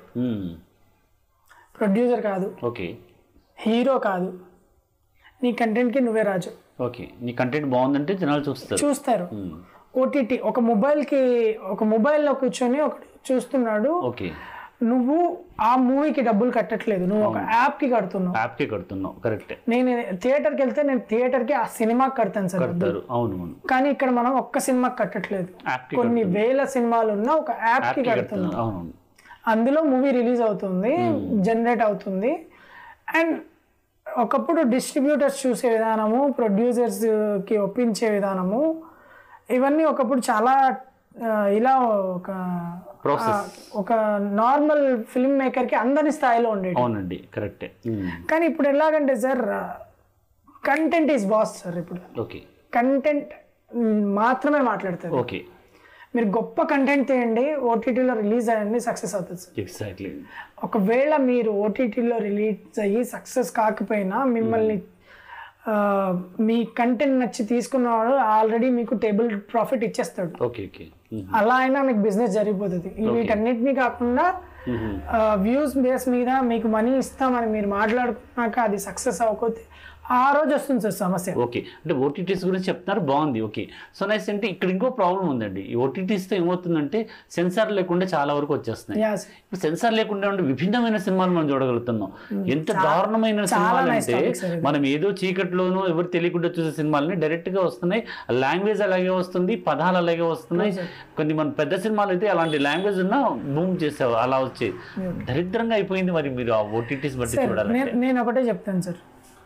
ప్రొడ్యూసర్ కాదు ఓకే హీరో కాదు నీ కంటెంట్కి నువ్వే రాజు ఓకే నీ కంటెంట్ బాగుందంటే జనాలు చూస్తారు చూస్తారు మ్మ్. ఓటీటీ ఒక మొబైల్కి ఒక మొబైల్లో కూర్చొని ఒకడు చూస్తున్నాడు ఓకే నువ్వు ఆ మూవీకి డబ్బులు కట్టట్లేదు నువ్వు ఒక యాప్కి కడుతున్నావు యాప్కే కడుతున్నావు కరెక్టే నేను థియేటర్కి వెళ్తే నేను థియేటర్కి ఆ సినిమాకి కడతాను సార్ డబ్బులు. కడతారు అవును అవును కానీ ఇక్కడ మనం ఒక్క సినిమాకి కట్టట్లేదు యాప్కి కొన్ని వేల సినిమాలు ఉన్న ఒక యాప్కి యాప్కి కడుతున్నాం కడుతున్నావు అవును అందులో మూవీ రిలీజ్ అవుతుంది జనరేట్ అవుతుంది అండ్ ఒకప్పుడు డిస్ట్రిబ్యూటర్స్ చూసే విధానము ప్రొడ్యూసర్స్కి ఒప్పించే విధానము ఇవన్నీ ఒకప్పుడు చాలా ఆ, ఇలా ఒక Process. ఆ, ఒక నార్మల్ ఫిల్మ్ మేకర్కి అందరి స్థాయిలో ఉండేది అవునండి కరెక్టే మ్మ్. కానీ ఇప్పుడు ఎలాగంటే sir content is boss sir ఇప్పుడు ఓకే కంటెంట్ మాత్రమే మాట్లాడతారు ఓకే మీరు గొప్ప కంటెంట్ తీయండి ఓటీటీలో రిలీజ్ అయ్యండి సక్సెస్ అవుతుంది సార్ ఎగ్జాక్ట్లీ ఒకవేళ మీరు ఓటీటీలో రిలీజ్ అయ్యి సక్సెస్ కాకపోయినా మిమ్మల్ని ఆ, మీ కంటెంట్ నచ్చి తీసుకున్నవాడు ఆల్రెడీ మీకు టేబుల్ ప్రాఫిట్ ఇచ్చేస్తాడు ఓకే ఓకే మ్మ్. అలా అయినా మీకు బిజినెస్ జరిగిపోతుంది వీటన్నిటిని కాకుండా వ్యూస్ బేస్ మీద మీకు మనీ ఇస్తామని మీరు మాట్లాడుకున్నాక అది సక్సెస్ అవ్వకపోతే ఆ రోజు వస్తుంది సార్ సమస్య ఓకే అంటే ఓటీటీస్ గురించి చెప్తున్నారు బాగుంది ఓకే సో నైస్ అంటే ఇక్కడ ఇంకో ప్రాబ్లం ఉందండి ఈ ఓటీటీస్తో ఏమవుతుందంటే సెన్సార్ లేకుండా చాలా వరకు వచ్చేస్తున్నాయి Yes. ఇప్పుడు సెన్సార్ లేకుండా ఉండే విభిన్నమైన సినిమాలు మనం చూడగలుగుతున్నాం ఎంత దారుణమైన చాలా సినిమాలు nice అంటే topic sir ఇది. మనం ఏదో చీకట్లోనూ ఎవరు తెలియకుండా చూసే సినిమాలని డైరెక్ట్ గా వస్తున్నాయి లాంగ్వేజ్ అలాగే వస్తుంది పదాలు అలాగే వస్తున్నాయి కొన్ని మన పెద్ద సినిమాలు అయితే అలాంటి లాంగ్వేజ్ ఉన్నా బూమ్ చేసావు అలా వచ్చేది దరిద్రంగా అయిపోయింది మరి మీరు ఆ ఓటీటీస్ బట్టి సార్ చూడాలి నేను నేను ఒకటే చెప్తాను సార్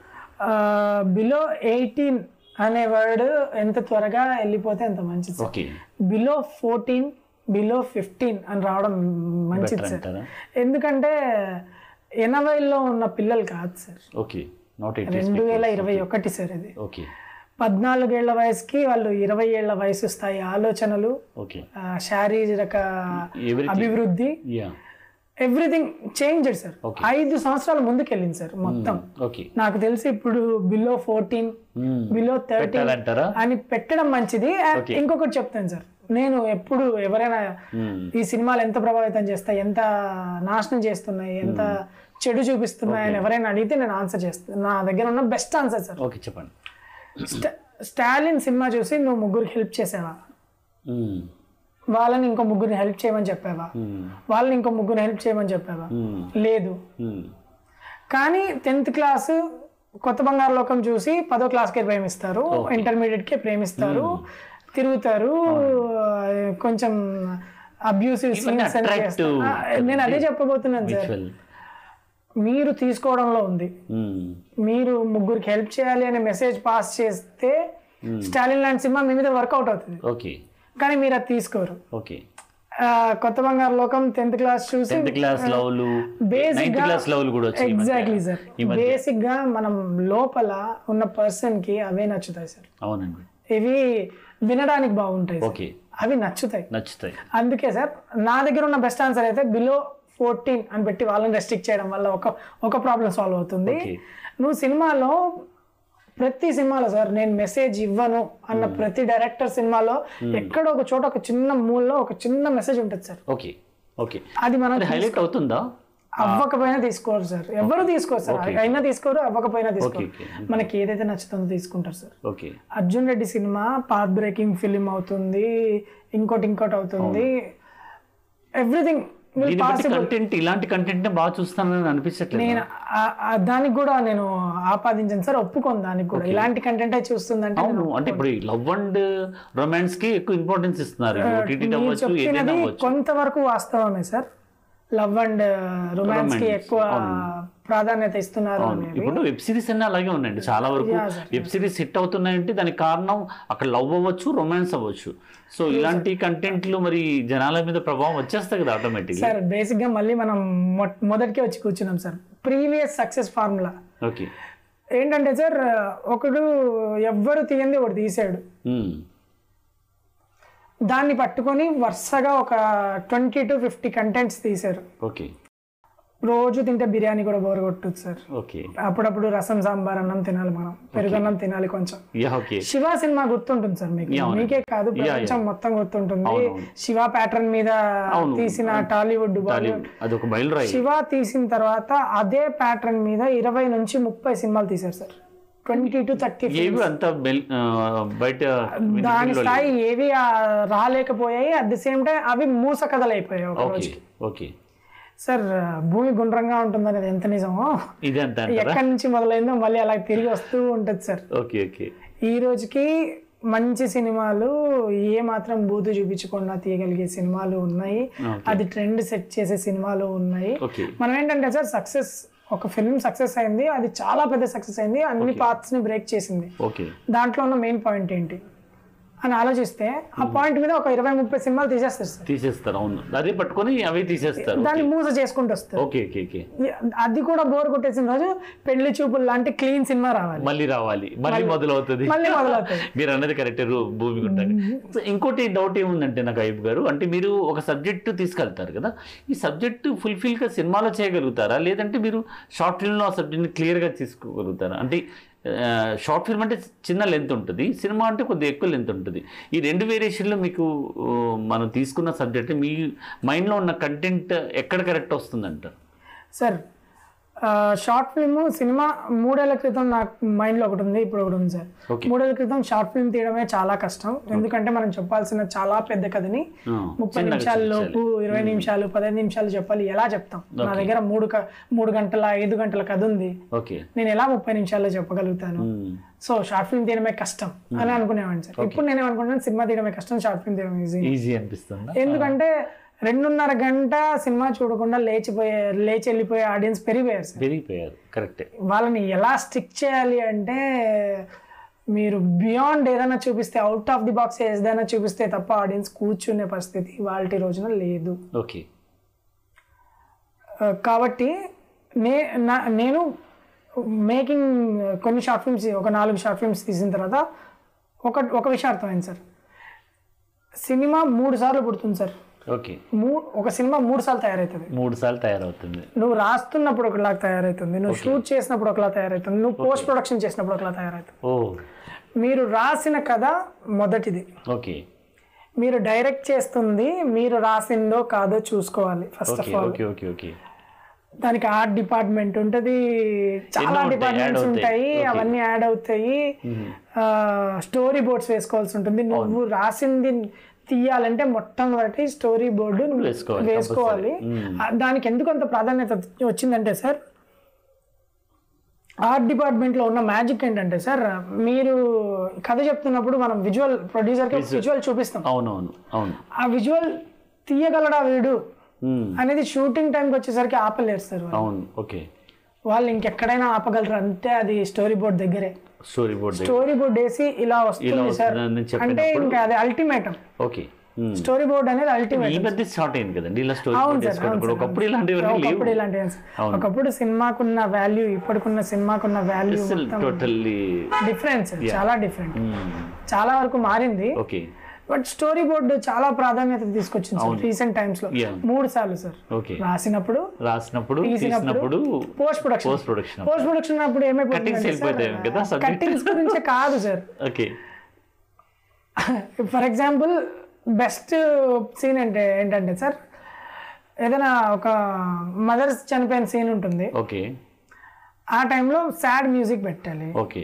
బిలో ఎయిటీన్ అనే వర్డ్ ఎంత త్వరగా వెళ్ళిపోతే అంత మంచిది sir okay below fourteen below fifteen అని రావడం మంచిది బెటర్ సార్ అంటారా ఎందుకంటే ఎనభైలో ఉన్న పిల్లలు కాదు సార్ ఓకే నాట్ రెండు వేల ఇరవై ఒకటి సార్ ఇది ఓకే పద్నాలుగేళ్ల వయసుకి వాళ్ళు ఇరవై ఏళ్ల వయసు స్థాయి ఆలోచనలు ఓకే ఆ, శారీరక Everything. అభివృద్ధి yeah everything changed sir Okay. ఐదు సంవత్సరాల ముందుకు వెళ్ళింది సార్ మొత్తం ఓకే నాకు తెలిసి ఇప్పుడు బిలో ఫోర్టీన్ బిలో థర్టీన్ పెట్టాలంటారా అని పెట్టడం మంచిది And ఇంకొకటి చెప్తాను సార్ నేను ఎప్పుడు ఎవరైనా ఈ సినిమాలు ఎంత ప్రభావితం చేస్తాయి ఎంత నాశనం చేస్తున్నాయి ఎంత చెడు చూపిస్తున్నాయి అని ఎవరైనా అడిగితే నేను ఆన్సర్ చేస్తాను నా దగ్గర ఉన్న బెస్ట్ ఆన్సర్ సార్ ఓకే చెప్పండి స్టా- స్టాలిన్ సినిమా చూసి నువ్వు ముగ్గురికి హెల్ప్ చేసావా మ్మ్. వాళ్ళని ఇంకో ముగ్గురిని హెల్ప్ చేయమని చెప్పావా ఉమ్, వాళ్ళని ఇంకో ముగ్గురిని హెల్ప్ చేయమని చెప్పావా ఉమ్, లేదు ఉమ్, కానీ టెన్త్ క్లాస్ కొత్త బంగారు లోకం చూసి పదో క్లాస్కే ప్రేమిస్తారు ఇంటర్మీడియట్కే ప్రేమిస్తారు తిరుగుతారు కొంచెం అబ్యూసివ్ ఇవన్నీ సీన్స్ attractive నేను అదే చెప్పబోతున్నాను సార్ mutual. మీరు తీసుకోవడంలో ఉంది ఉమ్, మీరు ముగ్గురికి హెల్ప్ చేయాలి అనే మెసేజ్ పాస్ చేస్తే స్టాలిన్ లాంటి సినిమా మీ మీద వర్కౌట్ అవుతుంది ఓకే కానీ మీరు అది తీసుకోరు ఓకే ఆ, కొత్త బంగారు లోకం టెన్త్ క్లాస్ చూసి టెన్త్ క్లాస్ లవ్లు Basic నైన్త్ గా- క్లాస్ లవ్లు కూడా వచ్చాయి ఈ మధ్య. ఎగ్జాక్ట్లీ సార్ ఈ మధ్య బేసిక్ గా మనం లోపల ఉన్న పర్సన్ కి అవే నచ్చుతాయి సార్ అవునండి ఇవి వినడానికి బాగుంటాయి సార్. ఓకే అవి నచ్చుతాయి నచ్చుతాయి అందుకే సార్ నా దగ్గర ఉన్న బెస్ట్ ఆన్సర్ అయితే బిలో ఫోర్టీన్ అని పెట్టి వాళ్ళని రెస్ట్రిక్ట్ చేయడం వల్ల ఒక ఒక ప్రాబ్లం సాల్వ్ అవుతుంది Okay. నువ్వు సినిమాలో ప్రతి సినిమాలో సార్ నేను మెసేజ్ ఇవ్వను అన్న ప్రతి డైరెక్టర్ సినిమాలో ఎక్కడో ఒక చోట ఒక చిన్న మూలలో ఒక చిన్న మెసేజ్ ఉంటుంది సార్ ఓకే ఓకే అది మనం అది హైలైట్ అవుతుందా అవ్వకపోయినా తీసుకోరు సార్ ఎవరు తీసుకోరు సార్ అయినా తీసుకోరు అవ్వకపోయినా తీసుకోరు ఓకే. మనకి ఏదైతే నచ్చుతుందో తీసుకుంటారు sir okay Arjun Reddy cinema path breaking film అవుతుంది ఇంకోటి ఇంకోటి అవుతుంది ఎవ్రీథింగ్ విల్ దీన్ని బట్టి పాసిబుల్ కంటెంట్ ఇలాంటి కంటెంట్ బాగా చూస్తానని అనిపించట్లేదు నేను ఆ- ఆ దానికి కూడా నేను ఆపాదించాను సార్ ఒప్పుకోను దానికి కూడా ఇలాంటి కంటెంట్ చూస్తుందంటే నేను అవును అంటే ఇప్పుడు లవ్ అండ్ రొమాన్స్ కి ఎక్కువ ఇంపార్టెన్స్ ఇస్తున్నారు ఓటీటీ మీరు అవ్వచ్చు ఏదైనా చెప్పినది అవ్వచ్చు కొంతవరకు వాస్తవమే సార్ లవ్ అండ్ రొమాన్స్ కి Romance, ఎక్కువ ప్రాధాన్యత ఇస్తున్నారు అవును అనేది ఇప్పుడు వెబ్ సిరీస్ అన్నీ అలాగే ఉన్నాయండి చాలా వరకు Yeah, sir. Web series hit అవుతున్నాయంటే దానికి కారణం అక్కడ లవ్ అవ్వచ్చు రొమాన్స్ అవ్వచ్చు సో ఇలాంటి కంటెంట్లు మరి జనాల మీద ప్రభావం వచ్చేస్తాయి కదా ఆటోమేటిక్ సార్ బేసిక్ గా మళ్ళీ మనం మొ- మొదటికే వచ్చి కూర్చున్నాం sir previous success formula okay ఏంటంటే సార్ ఒకడు ఎవ్వరు తీయంది ఒకటి తీసాడు దాన్ని పట్టుకొని వరుసగా ఒక ట్వంటీ టు ఫిఫ్టీ కంటెంట్స్ తీశారు ఓకే రోజు తింటే బిర్యానీ కూడా బోర్ కొట్టదు సార్ ఓకే అప్పుడప్పుడు రసం సాంబార్ అన్నం తినాలి మనం పెరుగన్నం తినాలి కొంచెం యా ఓకే శివ సినిమా గుర్తుంటుంది సార్ మీకు Yeah, అవును. మీకే కాదు Yeah, ప్రపంచం మొత్తం గుర్తుంటుంది అవునవును. శివ ప్యాటర్న్ మీద అవును. తీసిన టాలీవుడ్ బాలీవుడ్ టాలీవుడ్ అదొక మైలురాయి శివ తీసిన తర్వాత అదే ప్యాటర్న్ మీద ఇరవై నుంచి ముప్పై సినిమాలు తీశారు సార్ ట్వంటీ టు థర్టీ ఏవి అంత బెల్- ఆ, బయట దాని వినికిడిలో స్థాయి ఏవి ఆ, రాలేకపోయాయి అట్ ది సేమ్ టైం అవి మూస కథలు అయిపోయాయి ఒక ఓకే రోజు ఓకే సార్ భూమి గుండ్రంగా ఉంటుంది అనేది ఎంత నిజమో ఇది అంత అంటారా ఎక్కడి నుంచి మొదలైందో మళ్ళీ అలా తిరిగి వస్తూ ఉంటుంది సార్ ఓకే ఓకే ఈ రోజుకి మంచి సినిమాలు ఏ మాత్రం బూతు చూపించకుండా తీయగలిగే సినిమాలు ఉన్నాయి Okay. అది ట్రెండ్ సెట్ చేసే సినిమాలు ఉన్నాయి ఓకే మనం ఏంటంటే సార్ సక్సెస్ ఒక ఫిల్మ్ సక్సెస్ అయింది అది చాలా పెద్ద సక్సెస్ అయింది అన్ని పార్ట్స్ ని బ్రేక్ చేసింది ఓకే దాంట్లో ఉన్న మెయిన్ పాయింట్ ఏంటి అని ఆలోచిస్తే ఆ పాయింట్ మీద ఒక ఇరవై ముప్పై సినిమాలు తీసేస్తారు సార్ తీసేస్తారు అవును అదే పట్టుకొని అవే తీసేస్తారు దాన్ని మూస చేసుకుంటూ వస్తారు ఓకే ఓకే ఓకే అది కూడా బోర్ కొట్టేసిన రోజు పెళ్లి చూపులు లాంటి క్లీన్ సినిమా రావాలి మళ్ళీ రావాలి మళ్ళీ మొదలవుతుంది మళ్ళీ మొదలవుతుంది మీరు అన్నది కరెక్ట్ భూమి గుంటగా సో ఇంకోటి డౌట్ ఏముందంటే నాకు అయ్యబ్ గారు అంటే మీరు ఒక సబ్జెక్ట్ తీసుకెళ్తారు కదా ఈ సబ్జెక్ట్ ఫుల్ఫిల్గా సినిమాలో చేయగలుగుతారా లేదంటే మీరు షార్ట్ ఫిల్మ్లో ఆ సబ్జెక్ట్ని క్లియర్గా తీసుకోగలుగుతారా అంటే షార్ట్ ఫిల్మ్ అంటే చిన్న లెంత్ ఉంటుంది సినిమా అంటే కొద్దిగా ఎక్కువ లెంత్ ఉంటుంది ఈ రెండు వేరియేషన్లో మీకు ఆ, మనం తీసుకున్న సబ్జెక్ట్ మీ మైండ్లో ఉన్న కంటెంట్ ఎక్కడ కరెక్ట్ వస్తుందంట సార్ షార్ట్ ఫిల్మ్ సినిమా మూడేళ్ల క్రితం నాకు మైండ్లో ఒకటి ఉంది ఇప్పుడు ఒకటి ఉంది సార్ Okay. మూడేళ్ల క్రితం షార్ట్ ఫిల్మ్ తీయడమే చాలా కష్టం ఎందుకంటే మనం చెప్పాల్సిన చాలా పెద్ద కథని ఆ, ముప్పై చిన్నగా నిమిషాల చూపించాలి. లోపు ఇరవై నిమిషాలు పదహైదు నిమిషాలు చెప్పాలి ఎలా చెప్తాం నా దగ్గర మూడు క- మూడు గంటల ఐదు గంటల కథ ఉంది ఓకే నేను ఎలా ముప్పై నిమిషాల్లో చెప్పగలుగుతాను మ్మ్. సో షార్ట్ ఫిల్మ్ తీయడమే కష్టం అని అనుకునేవాడిని సార్ ఇప్పుడు నేను ఏమనుకుంటున్నాను సినిమా తీయడమే కష్టం షార్ట్ ఫిల్మ్ తీయడం ఈజీ ఈజీ అనిపిస్తుందా ఎందుకంటే రెండున్నర గంట సినిమా చూడకుండా లేచిపోయే లేచి వెళ్ళిపోయే ఆడియన్స్ పెరిగిపోయారు సార్ పెరిగిపోయారు కరెక్టే వాళ్ళని ఎలా స్టిక్ చేయాలి అంటే మీరు బియాండ్ ఏదైనా చూపిస్తే అవుట్ ఆఫ్ ది బాక్స్ ఏదైనా చూపిస్తే తప్ప ఆడియన్స్ కూర్చునే పరిస్థితి వాళ్ళ రోజున లేదు ఓకే ఆ, కాబట్టి నే నా- నేను మేకింగ్ కొన్ని షార్ట్ ఫిల్మ్స్ ఒక నాలుగు షార్ట్ ఫిల్మ్స్ తీసిన తర్వాత ఒక ఒక విషయం అర్థమైంది సార్ సినిమా మూడు సార్లు పుడుతుంది సార్ ఓకే మూ ఒక సినిమా మూడు సార్లు తయారవుతుంది మూడు సార్లు తయారవుతుంది నువ్వు రాస్తున్నప్పుడు ఒకలా తయారవుతుంది నువ్వు షూట్ చేసినప్పుడు ఒకలా తయారవుతుంది నువ్వు పోస్ట్ ప్రొడక్షన్ చేసినప్పుడు ఒకలా తయారవుతుంది ఓ మీరు రాసిన కథ మొదటిది ఓకే మీరు డైరెక్ట్ చేస్తుంది మీరు రాసిందో కాదో చూసుకోవాలి first okay of all okay okay okay దానికి ఆర్ట్ డిపార్ట్మెంట్ ఉంటది చాలా ఎన్నో ఉంటాయి, డిపార్ట్మెంట్స్ add ఉంటాయి అవుతాయి. Okay. అవన్నీ యాడ్ అవుతాయి స్టోరీ బోర్డ్స్ వేసుకోవాల్సి ఉంటుంది నువ్వు రాసింది తీయాలంటే మొట్టమొదటి స్టోరీ బోర్డు వేసుకోవాలి, వేసుకోవాలి compulsory. ఆ, దానికి ఎందుకు అంత ప్రాధాన్యత వచ్చిందంటే సార్ ఆర్ట్ డిపార్ట్మెంట్లో ఉన్న మ్యాజిక్ ఏంటంటే సార్ మీరు కథ చెప్తున్నప్పుడు మనం విజువల్ ప్రొడ్యూసర్కి విజువల్ చూపిస్తాం అవునవును అవును ఆ విజువల్ తీయగలడా వీడు మ్మ్. అనేది షూటింగ్ టైంకి వచ్చేసరికి ఆపలేరు సార్ వాళ్ళు. అవును ఓకే వాళ్ళు ఇంకెక్కడైనా ఆపగలరు అంటే అది స్టోరీ బోర్డ్ దగ్గరే స్టోరీ బోర్డ్ దగ్గర స్టోరీ బోర్డ్ వేసి ఇలా వస్తుంది సార్ వస్తుందని అంటే చెప్పినప్పుడు- ఇంకా అది అల్టిమేటం ఓకే మ్మ్. స్టోరీ బోర్డ్ అనేది ఈ అల్టిమేట్ మధ్య స్టార్ట్ అయింది కదండి ఇలా స్టోరీ అవును బోర్డ్ సార్ వేసుకోవడం అవును కూడా సార్, ఒకప్పుడు ఇలాంటివి లేవు ఒకప్పుడు ఇలాంటివి అవును. ఒకప్పుడు సినిమాకున్న వాల్యూ ఇప్పటికున్న సినిమాకున్న వాల్యూ టోటల్లీ డిఫరెన్స్ చాలా డిఫరెంట్ చాలా వరకు మారింది ఓకే బట్ స్టోరీ బోర్డు చాలా ప్రాధాన్యత తీసుకొచ్చింది సార్ రీసెంట్ టైమ్స్ లో Yeah. మూడు సార్లు సార్ ఓకే రాసినప్పుడు రాసినప్పుడు తీసినప్పుడు, తీసినప్పుడు post production post production post production అప్పుడు Cuttings వెళ్ళిపోతాయి కదా, subject. కట్టింగ్స్ గురించే కాదు sir okay for example best scene అంటే ఏంటంటే సార్ ఏదైనా ఒక మదర్స్ చనిపోయిన సీన్ ఉంటుంది ఓకే ఆ టైంలో సాడ్ మ్యూజిక్ పెట్టాలి ఓకే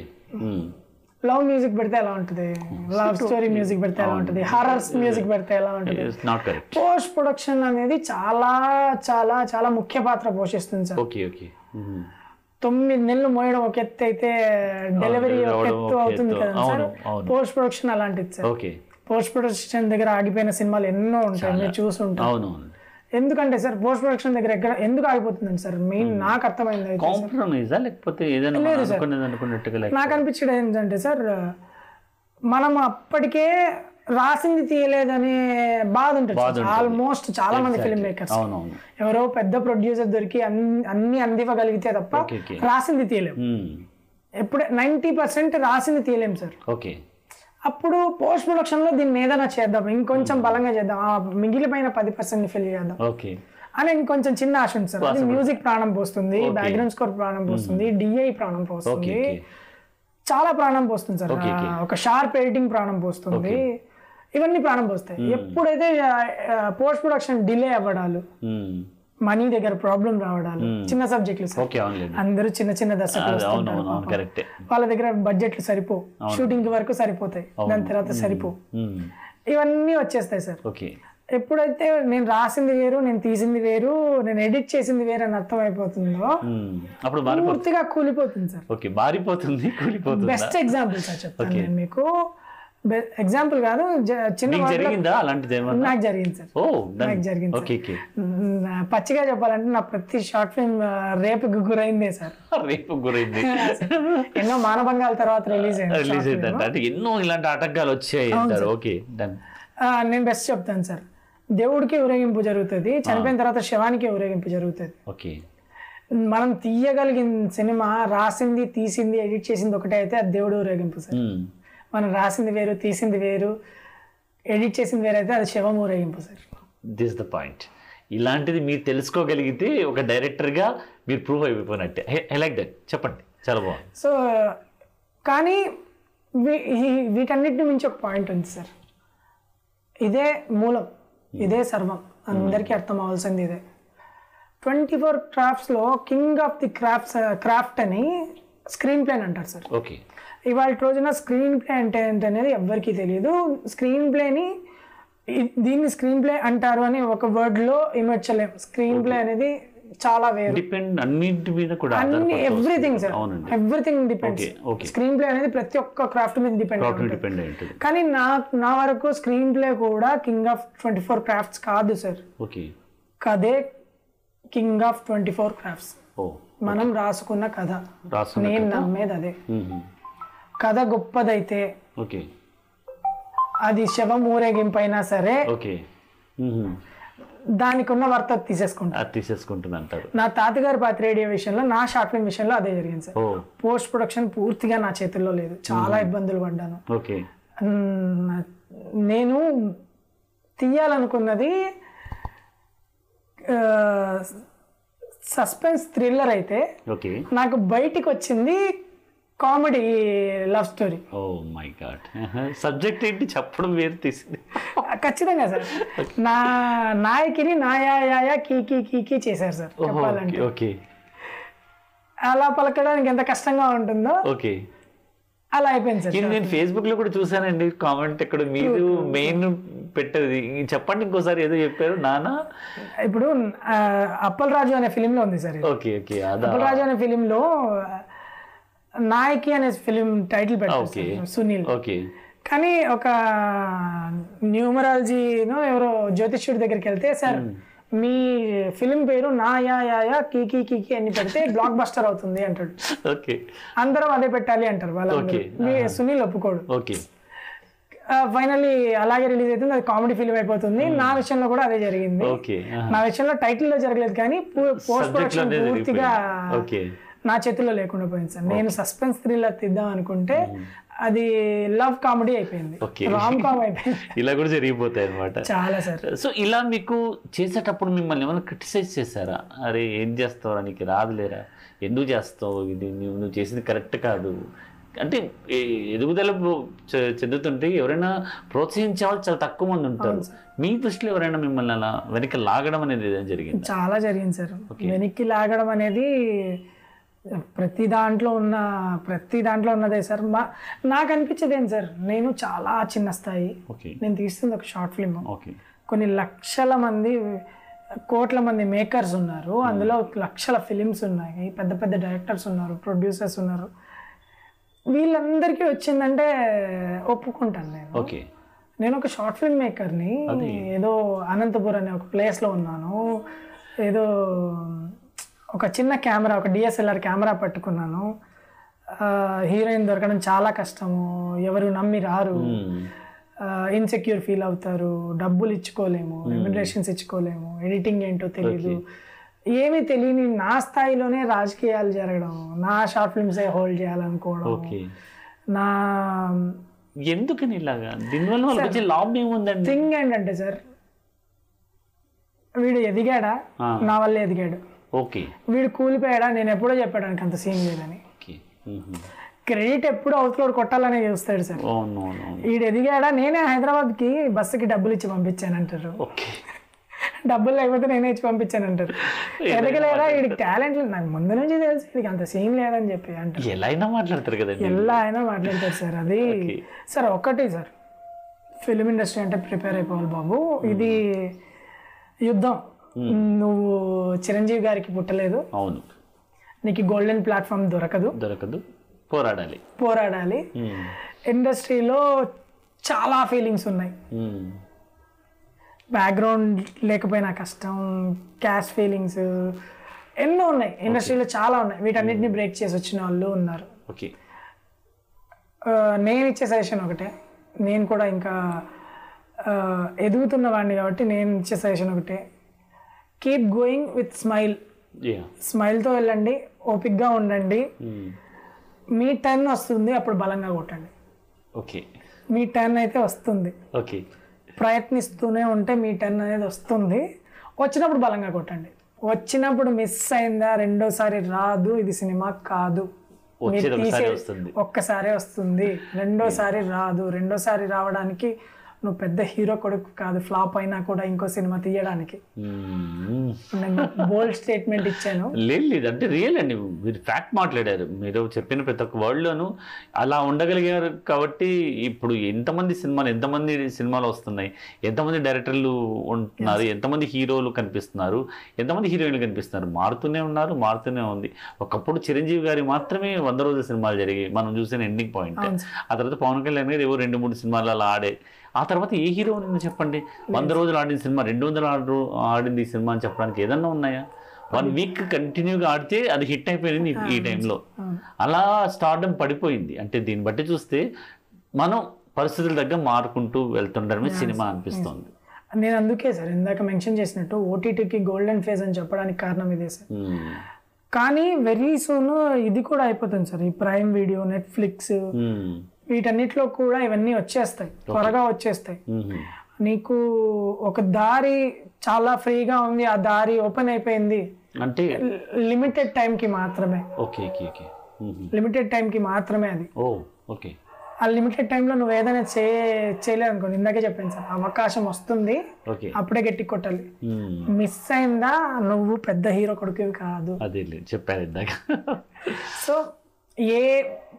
లవ్ మ్యూజిక్ పెడితే ఎలా ఉంటుంది లవ్ స్టోరీ మ్యూజిక్ పెడితే ఎలా ఉంటుంది హారర్స్ మ్యూజిక్ పెడితే ఎలా ఉంటుంది నాట్ కరెక్ట్ పోస్ట్ ప్రొడక్షన్ అనేది చాలా చాలా చాలా ముఖ్య పాత్ర పోషిస్తుంది సార్ ఓకే ఓకే తొమ్మిది నెలలు మోయడం ఒక ఎత్తు అయితే డెలివరీ ఒక రావడం ఎత్తు ఒక అవుతుంది ఎత్తు. కదా సార్ అవును, అవును. పోస్ట్ ప్రొడక్షన్ అలాంటిది సార్ ఓకే పోస్ట్ ప్రొడక్షన్ దగ్గర ఆగిపోయిన సినిమాలు ఎన్నో ఉంటాయి మీరు చూసుంటారు అవును అవును ఎందుకంటే సార్ పోస్ట్ ప్రొడక్షన్ దగ్గర ఎక్కడ ఎందుకు ఆగిపోతుందండి సార్ మెయిన్ నాకు అర్థమైంది అయితే కాంప్రమైజా లేకపోతే ఏదైనా మనం లేదు సార్. అనుకున్నది అనుకున్నట్టుగా లేక నాకు అనిపించడం ఏంటంటే సార్ మనం అప్పటికే రాసింది తీయలేదనే బాధ ఉంటుంది ఆల్మోస్ట్ చాలా మంది ఫిల్మ్ మేకర్స్ అవునవును ఎవరో పెద్ద ప్రొడ్యూసర్ దొరికి అన్ని అన్ని అందివ్వగలిగితే తప్ప ఓకే ఓకే రాసింది తీయలేం ఎప్పుడే నైంటీ పర్సెంట్ రాసింది తీయలేం సార్ ఓకే అప్పుడు పోస్ట్ ప్రొడక్షన్ లో దీన్ని ఏదైనా చేద్దాం ఇంకొంచెం బలంగా చేద్దాం ఆ మిగిలిపోయిన పది పర్సెంట్ ఫిల్ చేద్దాం ఓకే అని ఇంకొంచెం చిన్న ఆశ ఉంది సార్ అది మ్యూజిక్ ప్రాణం పోస్తుంది బ్యాక్గ్రౌండ్ స్కోర్ ప్రాణం పోస్తుంది డిఐ ప్రాణం ఓకే పోస్తుంది ఓకే చాలా ప్రాణం పోస్తుంది సార్ Okay, okay. ఆ, ఒక షార్ప్ ఎడిటింగ్ ప్రాణం పోస్తుంది ఇవన్నీ ప్రాణం పోస్తాయి ఎప్పుడైతే పోస్ట్ ప్రొడక్షన్ డిలే అవ్వడాలు మనీ దగ్గర ప్రాబ్లం రావడాలు చిన్న సబ్జెక్టులు సార్ ఓకే అవునులేండి అందరూ చిన్న చిన్న దర్శకులు అది అవును వస్తుంటారు అవును అవును పాపం. కరెక్టే వాళ్ళ దగ్గర బడ్జెట్లు సరిపో షూటింగ్ వరకు సరిపోతాయి దాని తర్వాత సరిపో ఇవన్నీ వచ్చేస్తాయి సార్ ఓకే ఎప్పుడైతే నేను రాసింది వేరు నేను తీసింది వేరు నేను ఎడిట్ చేసింది వేరు అని అర్థం అయిపోతుందో అప్పుడు మారిపో పూర్తిగా కూలిపోతుంది సార్ ఓకే మారిపోతుంది కూలిపోతుంది బెస్ట్ ఎగ్జాంపుల్ సార్ చెప్తాను నేను మీకు ఎగ్జాంపుల్ కాదు జ- చిన్న మీకు వాటిలో జరిగిందా అలాంటిది ఏమన్నా నాకు జరిగింది సార్ ఓ నాకు జరిగింది ఓకే ఓకే నా పచ్చిగా చెప్పాలంటే నా ప్రతి షార్ట్ ఫిల్మ్ రేపుకి గురైందే సార్ రేపు గురైంది ఎన్నో మానభంగాల తర్వాత రిలీజ్ అయింది రిలీజ్ అయిందంట అంటే ఎన్నో ఇలాంటి ఆటంకాలు వచ్చాయి అంటారు ఓకే డన్ ఆ, నేను బెస్ట్ చెప్తాను సార్ దేవుడికి ఊరేగింపు జరుగుతుంది చనిపోయిన తర్వాత శవానికి ఊరేగింపు జరుగుతుంది ఓకే మనం తీయగలిగిన సినిమా రాసింది తీసింది ఎడిట్ చేసింది ఒకటే అయితే అది దేవుడు ఊరేగింపు సార్ మనం రాసింది వేరు తీసింది వేరు ఎడిట్ చేసింది వేరు అయితే అది శవం ఊరేగింపు సార్ దిస్ ద పాయింట్ ఇలాంటిది మీరు తెలుసుకోగలిగితే ఒక డైరెక్టర్గా మీరు ప్రూవ్ అయిపోయినట్టే ఐ లైక్ దట్ చెప్పండి చాలా బాగుంది సో కానీ వీ- ఈ- వీటన్నిటిని మించి ఒక పాయింట్ ఉంది సార్ ఇదే మూలం ఇదే సర్వం అందరికీ అర్థం అవ్వాల్సింది ఇదే ట్వంటీ ఫోర్ క్రాఫ్ట్స్లో king of the crafts craft అని స్క్రీన్ ప్లేన్ అంటారు సార్ ఓకే ఇవాళ రోజున స్క్రీన్ ప్లే అంటే ఏంటనేది ఎవ్వరికీ తెలియదు స్క్రీన్ ప్లేని ఇ- దీన్ని స్క్రీన్ ప్లే అంటారు అని ఒక వర్డ్లో ఇమర్చలేం స్క్రీన్ ప్లే అనేది చాలా వేరు డిపెండ్ అన్నింటి మీద కూడా అన్ని ఆధారపడుతూ ఎవ్రీథింగ్ వస్తుంది. సార్ అవునండి everything depends okay okay screenplay అనేది ప్రతి ఒక్క క్రాఫ్ట్ మీద డిపెండ్ ప్రాబ్లం డిపెండ్ అయి ఉంటుంది కానీ నా నా వరకు స్క్రీన్ ప్లే కూడా king of twenty four crafts కాదు సార్ ఓకే కథే king of twenty four crafts ఓ మనం రాసుకున్న కథ రాసుకున్న నేను నమ్మేది అదే మ్మ్. కథ గొప్పదైతే ఓకే అది శవం ఊరేగింపు అయినా సరే ఓకే మ్మ్. దానికి ఉన్న వర్త తీసేసుకుంటా అది తీసేసుకుంటుంది అంటారు నా తాతగారి పాత్ర రేడియో విషయంలో నా షార్ట్ ఫిల్మ్ విషయంలో అదే జరిగింది సార్ ఓ పోస్ట్ ప్రొడక్షన్ పూర్తిగా నా చేతుల్లో లేదు చాలా ఇబ్బందులు పడ్డాను ఓకే మ్, నేను తీయాలనుకున్నది సస్పెన్స్ థ్రిల్లర్ అయితే ఓకే నాకు బయటికి వచ్చింది comedy love story oh my god subject ఏంటి చెప్పడం వేరు తీసింది ఖచ్చితంగా సార్ నా నాయకిని నాయాయా కీకి కీకి చేశారు సార్ చెప్పాలంటే ఓకే అలా పలకడానికి ఎంత కష్టంగా ఉంటుందో ఓకే అలా అయిపోయింది సార్ ఇది నేను ఫేస్బుక్ లో కూడా చూసానండి కామెంట్ ఇక్కడ మీరు మెయిన్ పెట్టేది ఇది చెప్పండి ఇంకోసారి ఏదో చెప్పారు నానా ఇప్పుడు ఆ, అప్పల్ రాజు అనే ఫిలిం లో ఉంది సార్ ఇది. ఓకే ఓకే అదా అప్పల్ రాజు అనే ఫిలిం లో నాయకి అనే ఫిలిం టైటిల్ పెట్టారు ఓకే సార్, సునీల్ ఓకే కానీ ఒక న్యూమరాలజీనో ఎవరో జ్యోతిష్యుడి దగ్గరికి వెళ్తే సార్ మీ ఫిలిం పేరు నా యా యా యా కీ కీ కీ కీ అని పెడితే బ్లాక్ బస్టర్ అవుతుంది అంటాడు ఓకే అందరం అదే పెట్టాలి అంటారు వాళ్ళందరూ Okay. మీ సునీల్ ఒప్పుకోడు ఓకే ఫైనల్లీ అలాగే రిలీజ్ అవుతుంది అది కామెడీ ఫిలిం అయిపోతుంది నా విషయంలో కూడా అదే జరిగింది ఓకే నా విషయంలో టైటిల్ లో జరగలేదు కానీ పోస్ట్ Subject ప్రొడక్షన్ లోనే పూర్తిగా జరిగిపోయింది. ఓకే నా చేతిలో లేకుండా పోయింది సార్ నేను సస్పెన్స్ థ్రిల్లర్ తీద్దాం అనుకుంటే అది లవ్ కామెడీ అయిపోయింది Okay. రామ్ కామ్ అయిపోయింది ఇలా కూడా జరిగిపోతాయి అనమాట చాలా సార్ సో ఇలా మీకు చేసేటప్పుడు మిమ్మల్ని ఏమైనా క్రిటిసైజ్ చేశారా అరే ఏం చేస్తావురా నీకు రాదులేరా ఎందుకు చేస్తావు ఇది నువ్వు నువ్వు చేసింది కరెక్ట్ కాదు అంటే ఈ ఎదుగుదల చె- చెందుతుంటే ఎవరైనా ప్రోత్సహించే వాళ్ళు చాలా తక్కువ మంది ఉంటారు మీ దృష్టిలో ఎవరైనా మిమ్మల్ని అలా వెనక లాగడం అనేది ఏదైనా జరిగింది చాలా జరిగింది సార్ వెనక్కి లాగడం అనేది ప్రతి దాంట్లో ఉన్న ప్రతి దాంట్లో ఉన్నదే సార్ మా నాకు అనిపించేది ఏంటి సార్ నేను చాలా చిన్న స్థాయి ఓకే నేను తీస్తుంది ఒక షార్ట్ ఫిల్మ్ ఓకే కొన్ని లక్షల మంది కోట్ల మంది మేకర్స్ ఉన్నారు అందులో లక్షల ఫిలిమ్స్ ఉన్నాయి పెద్ద పెద్ద డైరెక్టర్స్ ఉన్నారు ప్రొడ్యూసర్స్ ఉన్నారు వీళ్ళందరికీ వచ్చిందంటే ఒప్పుకుంటాను నేను ఓకే నేను ఒక షార్ట్ ఫిల్మ్ మేకర్ని ఏదో అనంతపురం అనే ఒక ప్లేస్లో ఉన్నాను ఏదో ఒక చిన్న కెమెరా ఒక డిఎస్ఎల్ఆర్ కెమెరా పట్టుకున్నాను హీరోయిన్ దొరకడం చాలా కష్టము ఎవరు నమ్మి రారు ఇన్సెక్యూర్ ఫీల్ అవుతారు డబ్బులు ఇచ్చుకోలేము రెమ్యునరేషన్స్ ఇచ్చుకోలేము ఎడిటింగ్ ఏంటో తెలియదు ఏమీ తెలియని నా స్థాయిలోనే రాజకీయాలు జరగడం నా షార్ట్ ఫిల్మ్సే హోల్డ్ చేయాలనుకోవడం ఓకే నా ఎందుకని ఇలాగా దీనివల్ల వాళ్ళకి వచ్చే లాభం ఏముందండి థింగ్ ఏంటంటే సార్ వీడు ఎదిగాడా ఆ. నా వల్ల ఎదిగాడు ఓకే వీడు కూలిపోయాడా నేను ఎప్పుడో చెప్పాడానికి అంత సీన్ లేదని ఓకే క్రెడిట్ ఎప్పుడు అవతలోడు కొట్టాలనే చూస్తాడు సార్ అవును అవును అవును వీడు ఎదిగాడా నేనే హైదరాబాద్కి బస్సుకి డబ్బులు ఇచ్చి పంపించానంటారు ఓకే డబ్బులు లేకపోతే నేనే ఇచ్చి పంపించానంటారు ఎదగలేదా వీడికి టాలెంట్ లేదు నాకు ముందు నుంచి తెలుసు వీడికి అంత సీన్ లేదని చెప్పి అంటారు ఎలా అయినా మాట్లాడతారు కదండి ఎలా అయినా మాట్లాడతారు సార్ అది సార్ ఒక్కటి సార్ ఫిలిం ఇండస్ట్రీ అంటే ప్రిపేర్ అయిపోవాలి బాబు ఇది యుద్ధం నువ్వు చిరంజీవి గారికి పుట్టలేదు అవును నీకు గోల్డెన్ ప్లాట్ఫామ్ దొరకదు దొరకదు పోరాడాలి పోరాడాలి ఉమ్, ఇండస్ట్రీలో చాలా ఫీలింగ్స్ ఉన్నాయి ఉమ్, బ్యాక్గ్రౌండ్ లేకపోయినా కష్టం క్యాష్ ఫీలింగ్స్ ఎన్నో ఉన్నాయి ఇండస్ట్రీలో చాలా ఉన్నాయి వీటన్నిటిని బ్రేక్ చేసి వచ్చిన వాళ్ళు ఉన్నారు ఓకే ఆ, నేను ఇచ్చే సజెషన్ ఒకటే నేను కూడా ఇంకా ఆ, ఎదుగుతున్న వాడిని కాబట్టి నేను ఇచ్చే సజెషన్ ఒకటే keep going with smile yeah స్మైల్తో వెళ్ళండి ఓపిక్గా ఉండండి ఉమ్, మీ టర్న్ వస్తుంది అప్పుడు బలంగా కొట్టండి ఓకే మీ టర్న్ అయితే వస్తుంది ఓకే ప్రయత్నిస్తూనే ఉంటే మీ టర్న్ అనేది వస్తుంది వచ్చినప్పుడు బలంగా కొట్టండి వచ్చినప్పుడు మిస్ అయిందా రెండోసారి రాదు ఇది సినిమా కాదు మీరు వచ్చేది ఒకసారి తీసే- వస్తుంది ఒక్కసారే వస్తుంది రెండోసారి రాదు రెండోసారి రావడానికి నువ్వు పెద్ద హీరో కొడుకు కాదు ఫ్లాప్ అయినా కూడా ఇంకో సినిమా తీయడానికి ఉమ్, నేను బోల్డ్ స్టేట్మెంట్ ఇచ్చాను లేదు లేదు అంటే రియల్ అండి మీరు ఫ్యాక్ట్ మాట్లాడారు మీరు చెప్పిన ప్రతి ఒక్క వర్డ్లోనూ అలా ఉండగలిగారు కాబట్టి ఇప్పుడు ఎంతమంది సినిమాలు ఎంతమంది సినిమాలు వస్తున్నాయి ఎంతమంది డైరెక్టర్లు ఉంటున్నారు ఎంతమంది హీరోలు కనిపిస్తున్నారు ఎంతమంది హీరోయిన్లు కనిపిస్తున్నారు మారుతూనే ఉన్నారు మారుతూనే ఉంది ఒకప్పుడు చిరంజీవి గారి మాత్రమే వంద రోజుల సినిమాలు జరిగాయి మనం చూసిన ఎండింగ్ పాయింట్ అవును ఆ తర్వాత పవన్ కళ్యాణ్ గారు ఏవో రెండు మూడు సినిమాలు అలా ఆడే ఆ తర్వాత ఏ హీరో ఉంది చెప్పండి వంద రోజులు ఆడిన సినిమా రెండు వందలు ఆడు ఆడింది ఈ సినిమా అని చెప్పడానికి ఏదన్నా ఉన్నాయా వన్ వీక్ కంటిన్యూగా ఆడితే అది హిట్ అయిపోయింది ఈ- ఈ టైంలో అలా స్టార్డమ్ పడిపోయింది అంటే దీన్ని బట్టి చూస్తే మనం పరిస్థితుల దగ్గర మారుకుంటూ వెళ్తుండడమే సినిమా అనిపిస్తుంది నేను అందుకే సార్ ఇందాక మెన్షన్ చేసినట్టు ఓటీటీకి గోల్డెన్ ఫేజ్ అని చెప్పడానికి కారణం ఇదే సార్ మ్మ్. కానీ వెరీ సూన్ ఇది కూడా అయిపోతుంది సార్ ఈ ప్రైమ్ వీడియో నెట్ఫ్లిక్స్ మ్మ్. వీటన్నిటిలో కూడా ఇవన్నీ వచ్చేస్తాయి త్వరగా వచ్చేస్తాయి మ్మ్. నీకు ఒక దారి చాలా ఫ్రీగా ఉంది ఆ దారి ఓపెన్ అయిపోయింది అంటే లిమిటెడ్ టైంకి మాత్రమే ఓకే ఓకే ఓకే మ్మ్. లిమిటెడ్ టైంకి మాత్రమే అది ఓ ఓకే ఆ లిమిటెడ్ టైంలో నువ్వు ఏదైనా చే చేయలేదు అనుకో ఇందాకే చెప్పాను సార్ అవకాశం వస్తుంది ఓకే అప్పుడే గట్టి కొట్టాలి మ్మ్. మిస్ అయిందా నువ్వు పెద్ద హీరో కొడుకువి కాదు అదే లేదు చెప్పారు ఇందాక సో ఏ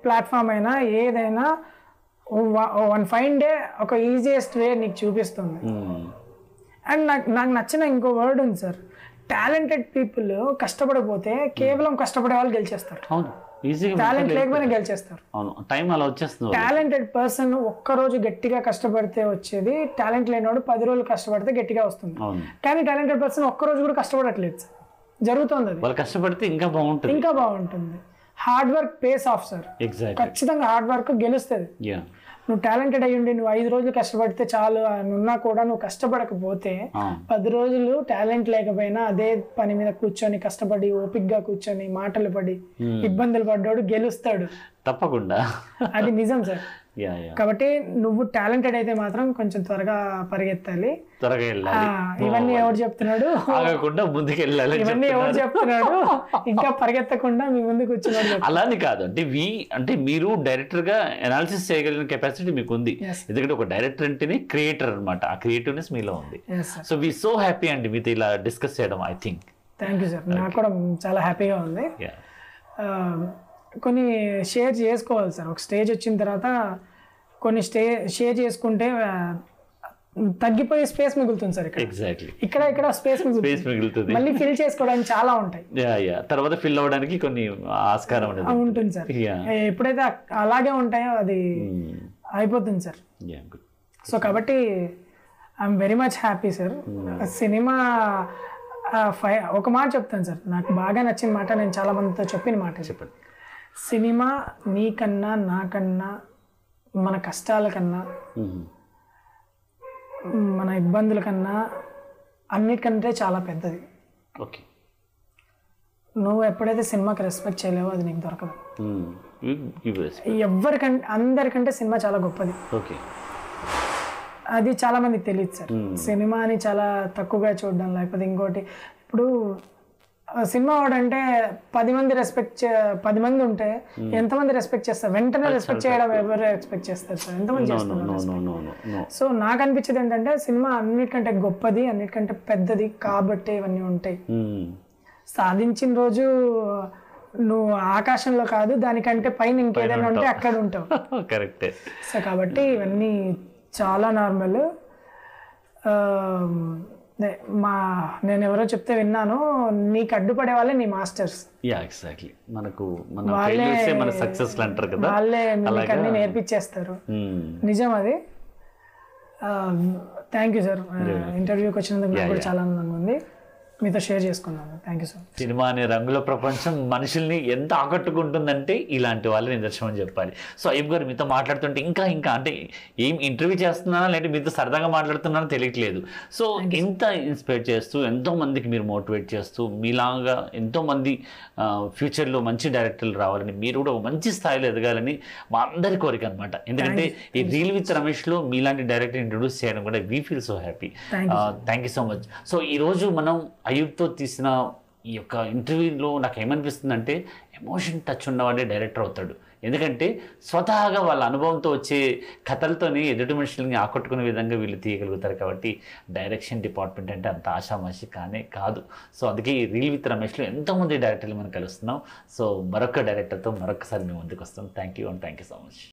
ప్లాట్ఫామ్ అయినా ఏదైనా వన్ ఫైన్ డే ఒక ఈజియెస్ట్ వే నీకు చూపిస్తుంది మ్మ్. అండ్ నాకు నాకు నచ్చిన ఇంకో వర్డ్ ఉంది సార్ టాలెంటెడ్ పీపుల్ కష్టపడకపోతే కేవలం కష్టపడే వాళ్ళు గెలిచేస్తారు అవును ఈజీగా టాలెంట్ లేకపోయినా గెలిచేస్తారు అవును టైం అలా వచ్చేస్తుంది వాళ్ళకి. టాలెంటెడ్ పర్సన్ ఒక్కరోజు గట్టిగా కష్టపడితే వచ్చేది టాలెంట్ లేనివాడు పది రోజులు కష్టపడితే గట్టిగా వస్తుంది అవును కానీ టాలెంటెడ్ పర్సన్ ఒక్కరోజు కూడా కష్టపడట్లేదు సార్ జరుగుతుంది అది వాళ్ళు కష్టపడితే ఇంకా బాగుంటుంది ఇంకా బాగుంటుంది hard work pays off sir exact ఖచ్చితంగా హార్డ్ వర్క్ గెలుస్తుంది యా నువ్వు టాలెంటెడ్ అయ్యుండి నువ్వు ఐదు రోజులు కష్టపడితే చాలు అని ఉన్నా కూడా నువ్వు కష్టపడకపోతే పది రోజులు టాలెంట్ లేకపోయినా అదే పని మీద కూర్చొని కష్టపడి ఓపిక్గా కూర్చొని మాటలు పడి ఇబ్బందులు పడ్డాడు గెలుస్తాడు తప్పకుండా అది నిజం సార్ యా యా కాబట్టి నువ్వు టాలెంటెడ్ అయితే మాత్రం కొంచెం త్వరగా పరిగెత్తాలి త్వరగా ఆ, వెళ్ళాలి ఇవన్నీ ఎవరు చెప్తున్నాడు ఆగకుండా ముందుకు వెళ్ళాలి అని ఇవన్నీ ఎవరు చెప్తున్నారు. చెప్తున్నాడు ఇంకా పరిగెత్తకుండా మీ ముందు కూర్చున్నాడు చెప్తున్నాడు. అలాని కాదు అంటే వి అంటే మీరు డైరెక్టర్ గా అనాలిసిస్ చేయగలిగిన కెపాసిటీ మీకు ఉంది Yes. ఎందుకంటే ఒక డైరెక్టర్ అంటేనే క్రియేటర్ అన్నమాట ఆ క్రియేటివ్నెస్ మీలో ఉంది Yes, sir. So we so happy అండి మీతో ఇలా డిస్కస్ చేయడం I think thank you sir నాకు కూడా చాలా హ్యాపీగా ఉంది ఆ, కొన్ని షేర్ చేసుకోవాలి సార్ ఒక స్టేజ్ వచ్చిన తర్వాత కొన్ని స్టే షేర్ చేసుకుంటే ఆ, తగ్గిపోయే స్పేస్ మిగులుతుంది సార్ ఇక్కడ ఎగ్జాక్ట్లీ ఇక్కడ ఇక్కడ స్పేస్ మిగులుతుంది స్పేస్ మిగులుతుంది మళ్ళీ ఫిల్ చేసుకోవడానికి చాలా ఉంటాయి యా యా తర్వాత ఫిల్ అవ్వడానికి కొన్ని ఆస్కారం ఆ, ఉండదు ఉంటుంది సార్ యా ఎప్పుడైతే అ- అలాగే ఉంటాయో అది అయిపోతుంది సార్ యా గుడ్ సో కాబట్టి I'm very much happy sir cinema ఆ, ఫై ఒక మాట చెప్తాను సార్ నాకు బాగా నచ్చిన మాట నేను చాలా మందితో చెప్పిన మాట ఇది. చెప్పండి సినిమా నీకన్నా నాకన్నా మన కష్టాల కన్నా మన ఇబ్బందుల కన్నా అన్నిటికంటే చాలా పెద్దది ఓకే నువ్వు ఎప్పుడైతే సినిమాకి రెస్పెక్ట్ చేయలేవో అది నీకు దొరకదు గివ్ ఎవరికంటే అందరికంటే సినిమా చాలా గొప్పది ఓకే అది చాలా మందికి తెలియదు సార్ సినిమాని చాలా తక్కువగా చూడడం లేకపోతే ఇంకోటి ఇప్పుడు ఆ, సినిమా వాడంటే పది మంది రెస్పెక్ట్ పది మంది ఉంటే ఎంతమంది రెస్పెక్ట్ చేస్తారు వెంటనే రెస్పెక్ట్ చేయడం ఎవరు ఎక్స్పెక్ట్ చేస్తారు సార్ ఎంతమంది నో చేస్తారు no no no no no so నాకు అనిపించేది ఏంటంటే సినిమా అన్నిటికంటే గొప్పది అన్నిటికంటే పెద్దది కాబట్టి ఇవన్నీ ఉంటాయి సాధించిన రోజు నువ్వు ఆకాశంలో కాదు దానికంటే పైన ఇంకేదైనా ఉంటే అక్కడ ఉంటావు కరెక్టే సో కాబట్టి ఇవన్నీ చాలా నార్మల్ మా నేను ఎవరో చెప్తే విన్నాను నీకు అడ్డుపడే వాళ్ళే నీ మాస్టర్స్ యా ఎగ్జాక్ట్లీ మనకు మన వాళ్ళే- failures ఏ మన సక్సెస్ అంటారు కదా వాళ్ళే మీకు అలాగా అన్ని నేర్పించేస్తారు మ్మ్. నిజం అది థ్యాంక్ యూ సార్ ఇంటర్వ్యూకి వచ్చినందుకు నాకు కూడా చాలా ఆనందంగా ఉంది మీతో షేర్ చేసుకున్నాను thank you so much cinema అనే రంగుల ప్రపంచం మనుషుల్ని ఎంత ఆకట్టుకుంటుందంటే ఇలాంటి వాళ్ళ నిదర్శనం చెప్పాలి సో అయ్యబ్ గారు మీతో మాట్లాడుతుంటే ఇంకా ఇంకా అంటే ఏం ఇంటర్వ్యూ చేస్తున్నానా లేదంటే మీతో సరదాగా మాట్లాడుతున్నానో తెలియట్లేదు సో ఎంత ఇన్స్పైర్ చేస్తూ ఎంతో మందికి మీరు మోటివేట్ చేస్తూ మీలాగా ఎంతో మంది ఆ, ఫ్యూచర్లో మంచి డైరెక్టర్లు రావాలని మీరు కూడా ఒక మంచి స్థాయిలో ఎదగాలని మా అందరి కోరిక అనమాట ఎందుకంటే ఈ రీల్ విత్ రమేష్లో మీలాంటి డైరెక్టర్ ఇంట్రొడ్యూస్ చేయడం కూడా we feel so happy Thank thank you so much so ఈరోజు మనం అయ్యూబ్తో తీసిన ఈ యొక్క ఇంటర్వ్యూలో నాకు ఏమనిపిస్తుందంటే ఎమోషన్ టచ్ ఉన్నవాడే డైరెక్టర్ అవుతాడు ఎందుకంటే స్వతహాగా వాళ్ళ అనుభవంతో వచ్చే కథలతోనే ఎదుటి మనుషుల్ని ఆకట్టుకునే విధంగా వీళ్ళు తీయగలుగుతారు కాబట్టి డైరెక్షన్ డిపార్ట్మెంట్ అంటే అంత ఆషామాషి కానే కాదు సో అందుకే ఈ రీల్ విత్ రమేష్లో ఎంతోమంది డైరెక్టర్లు మనం కలుస్తున్నాం సో మరొక డైరెక్టర్తో మరొకసారి మేము ముందుకు వస్తాం thank you and thank you so much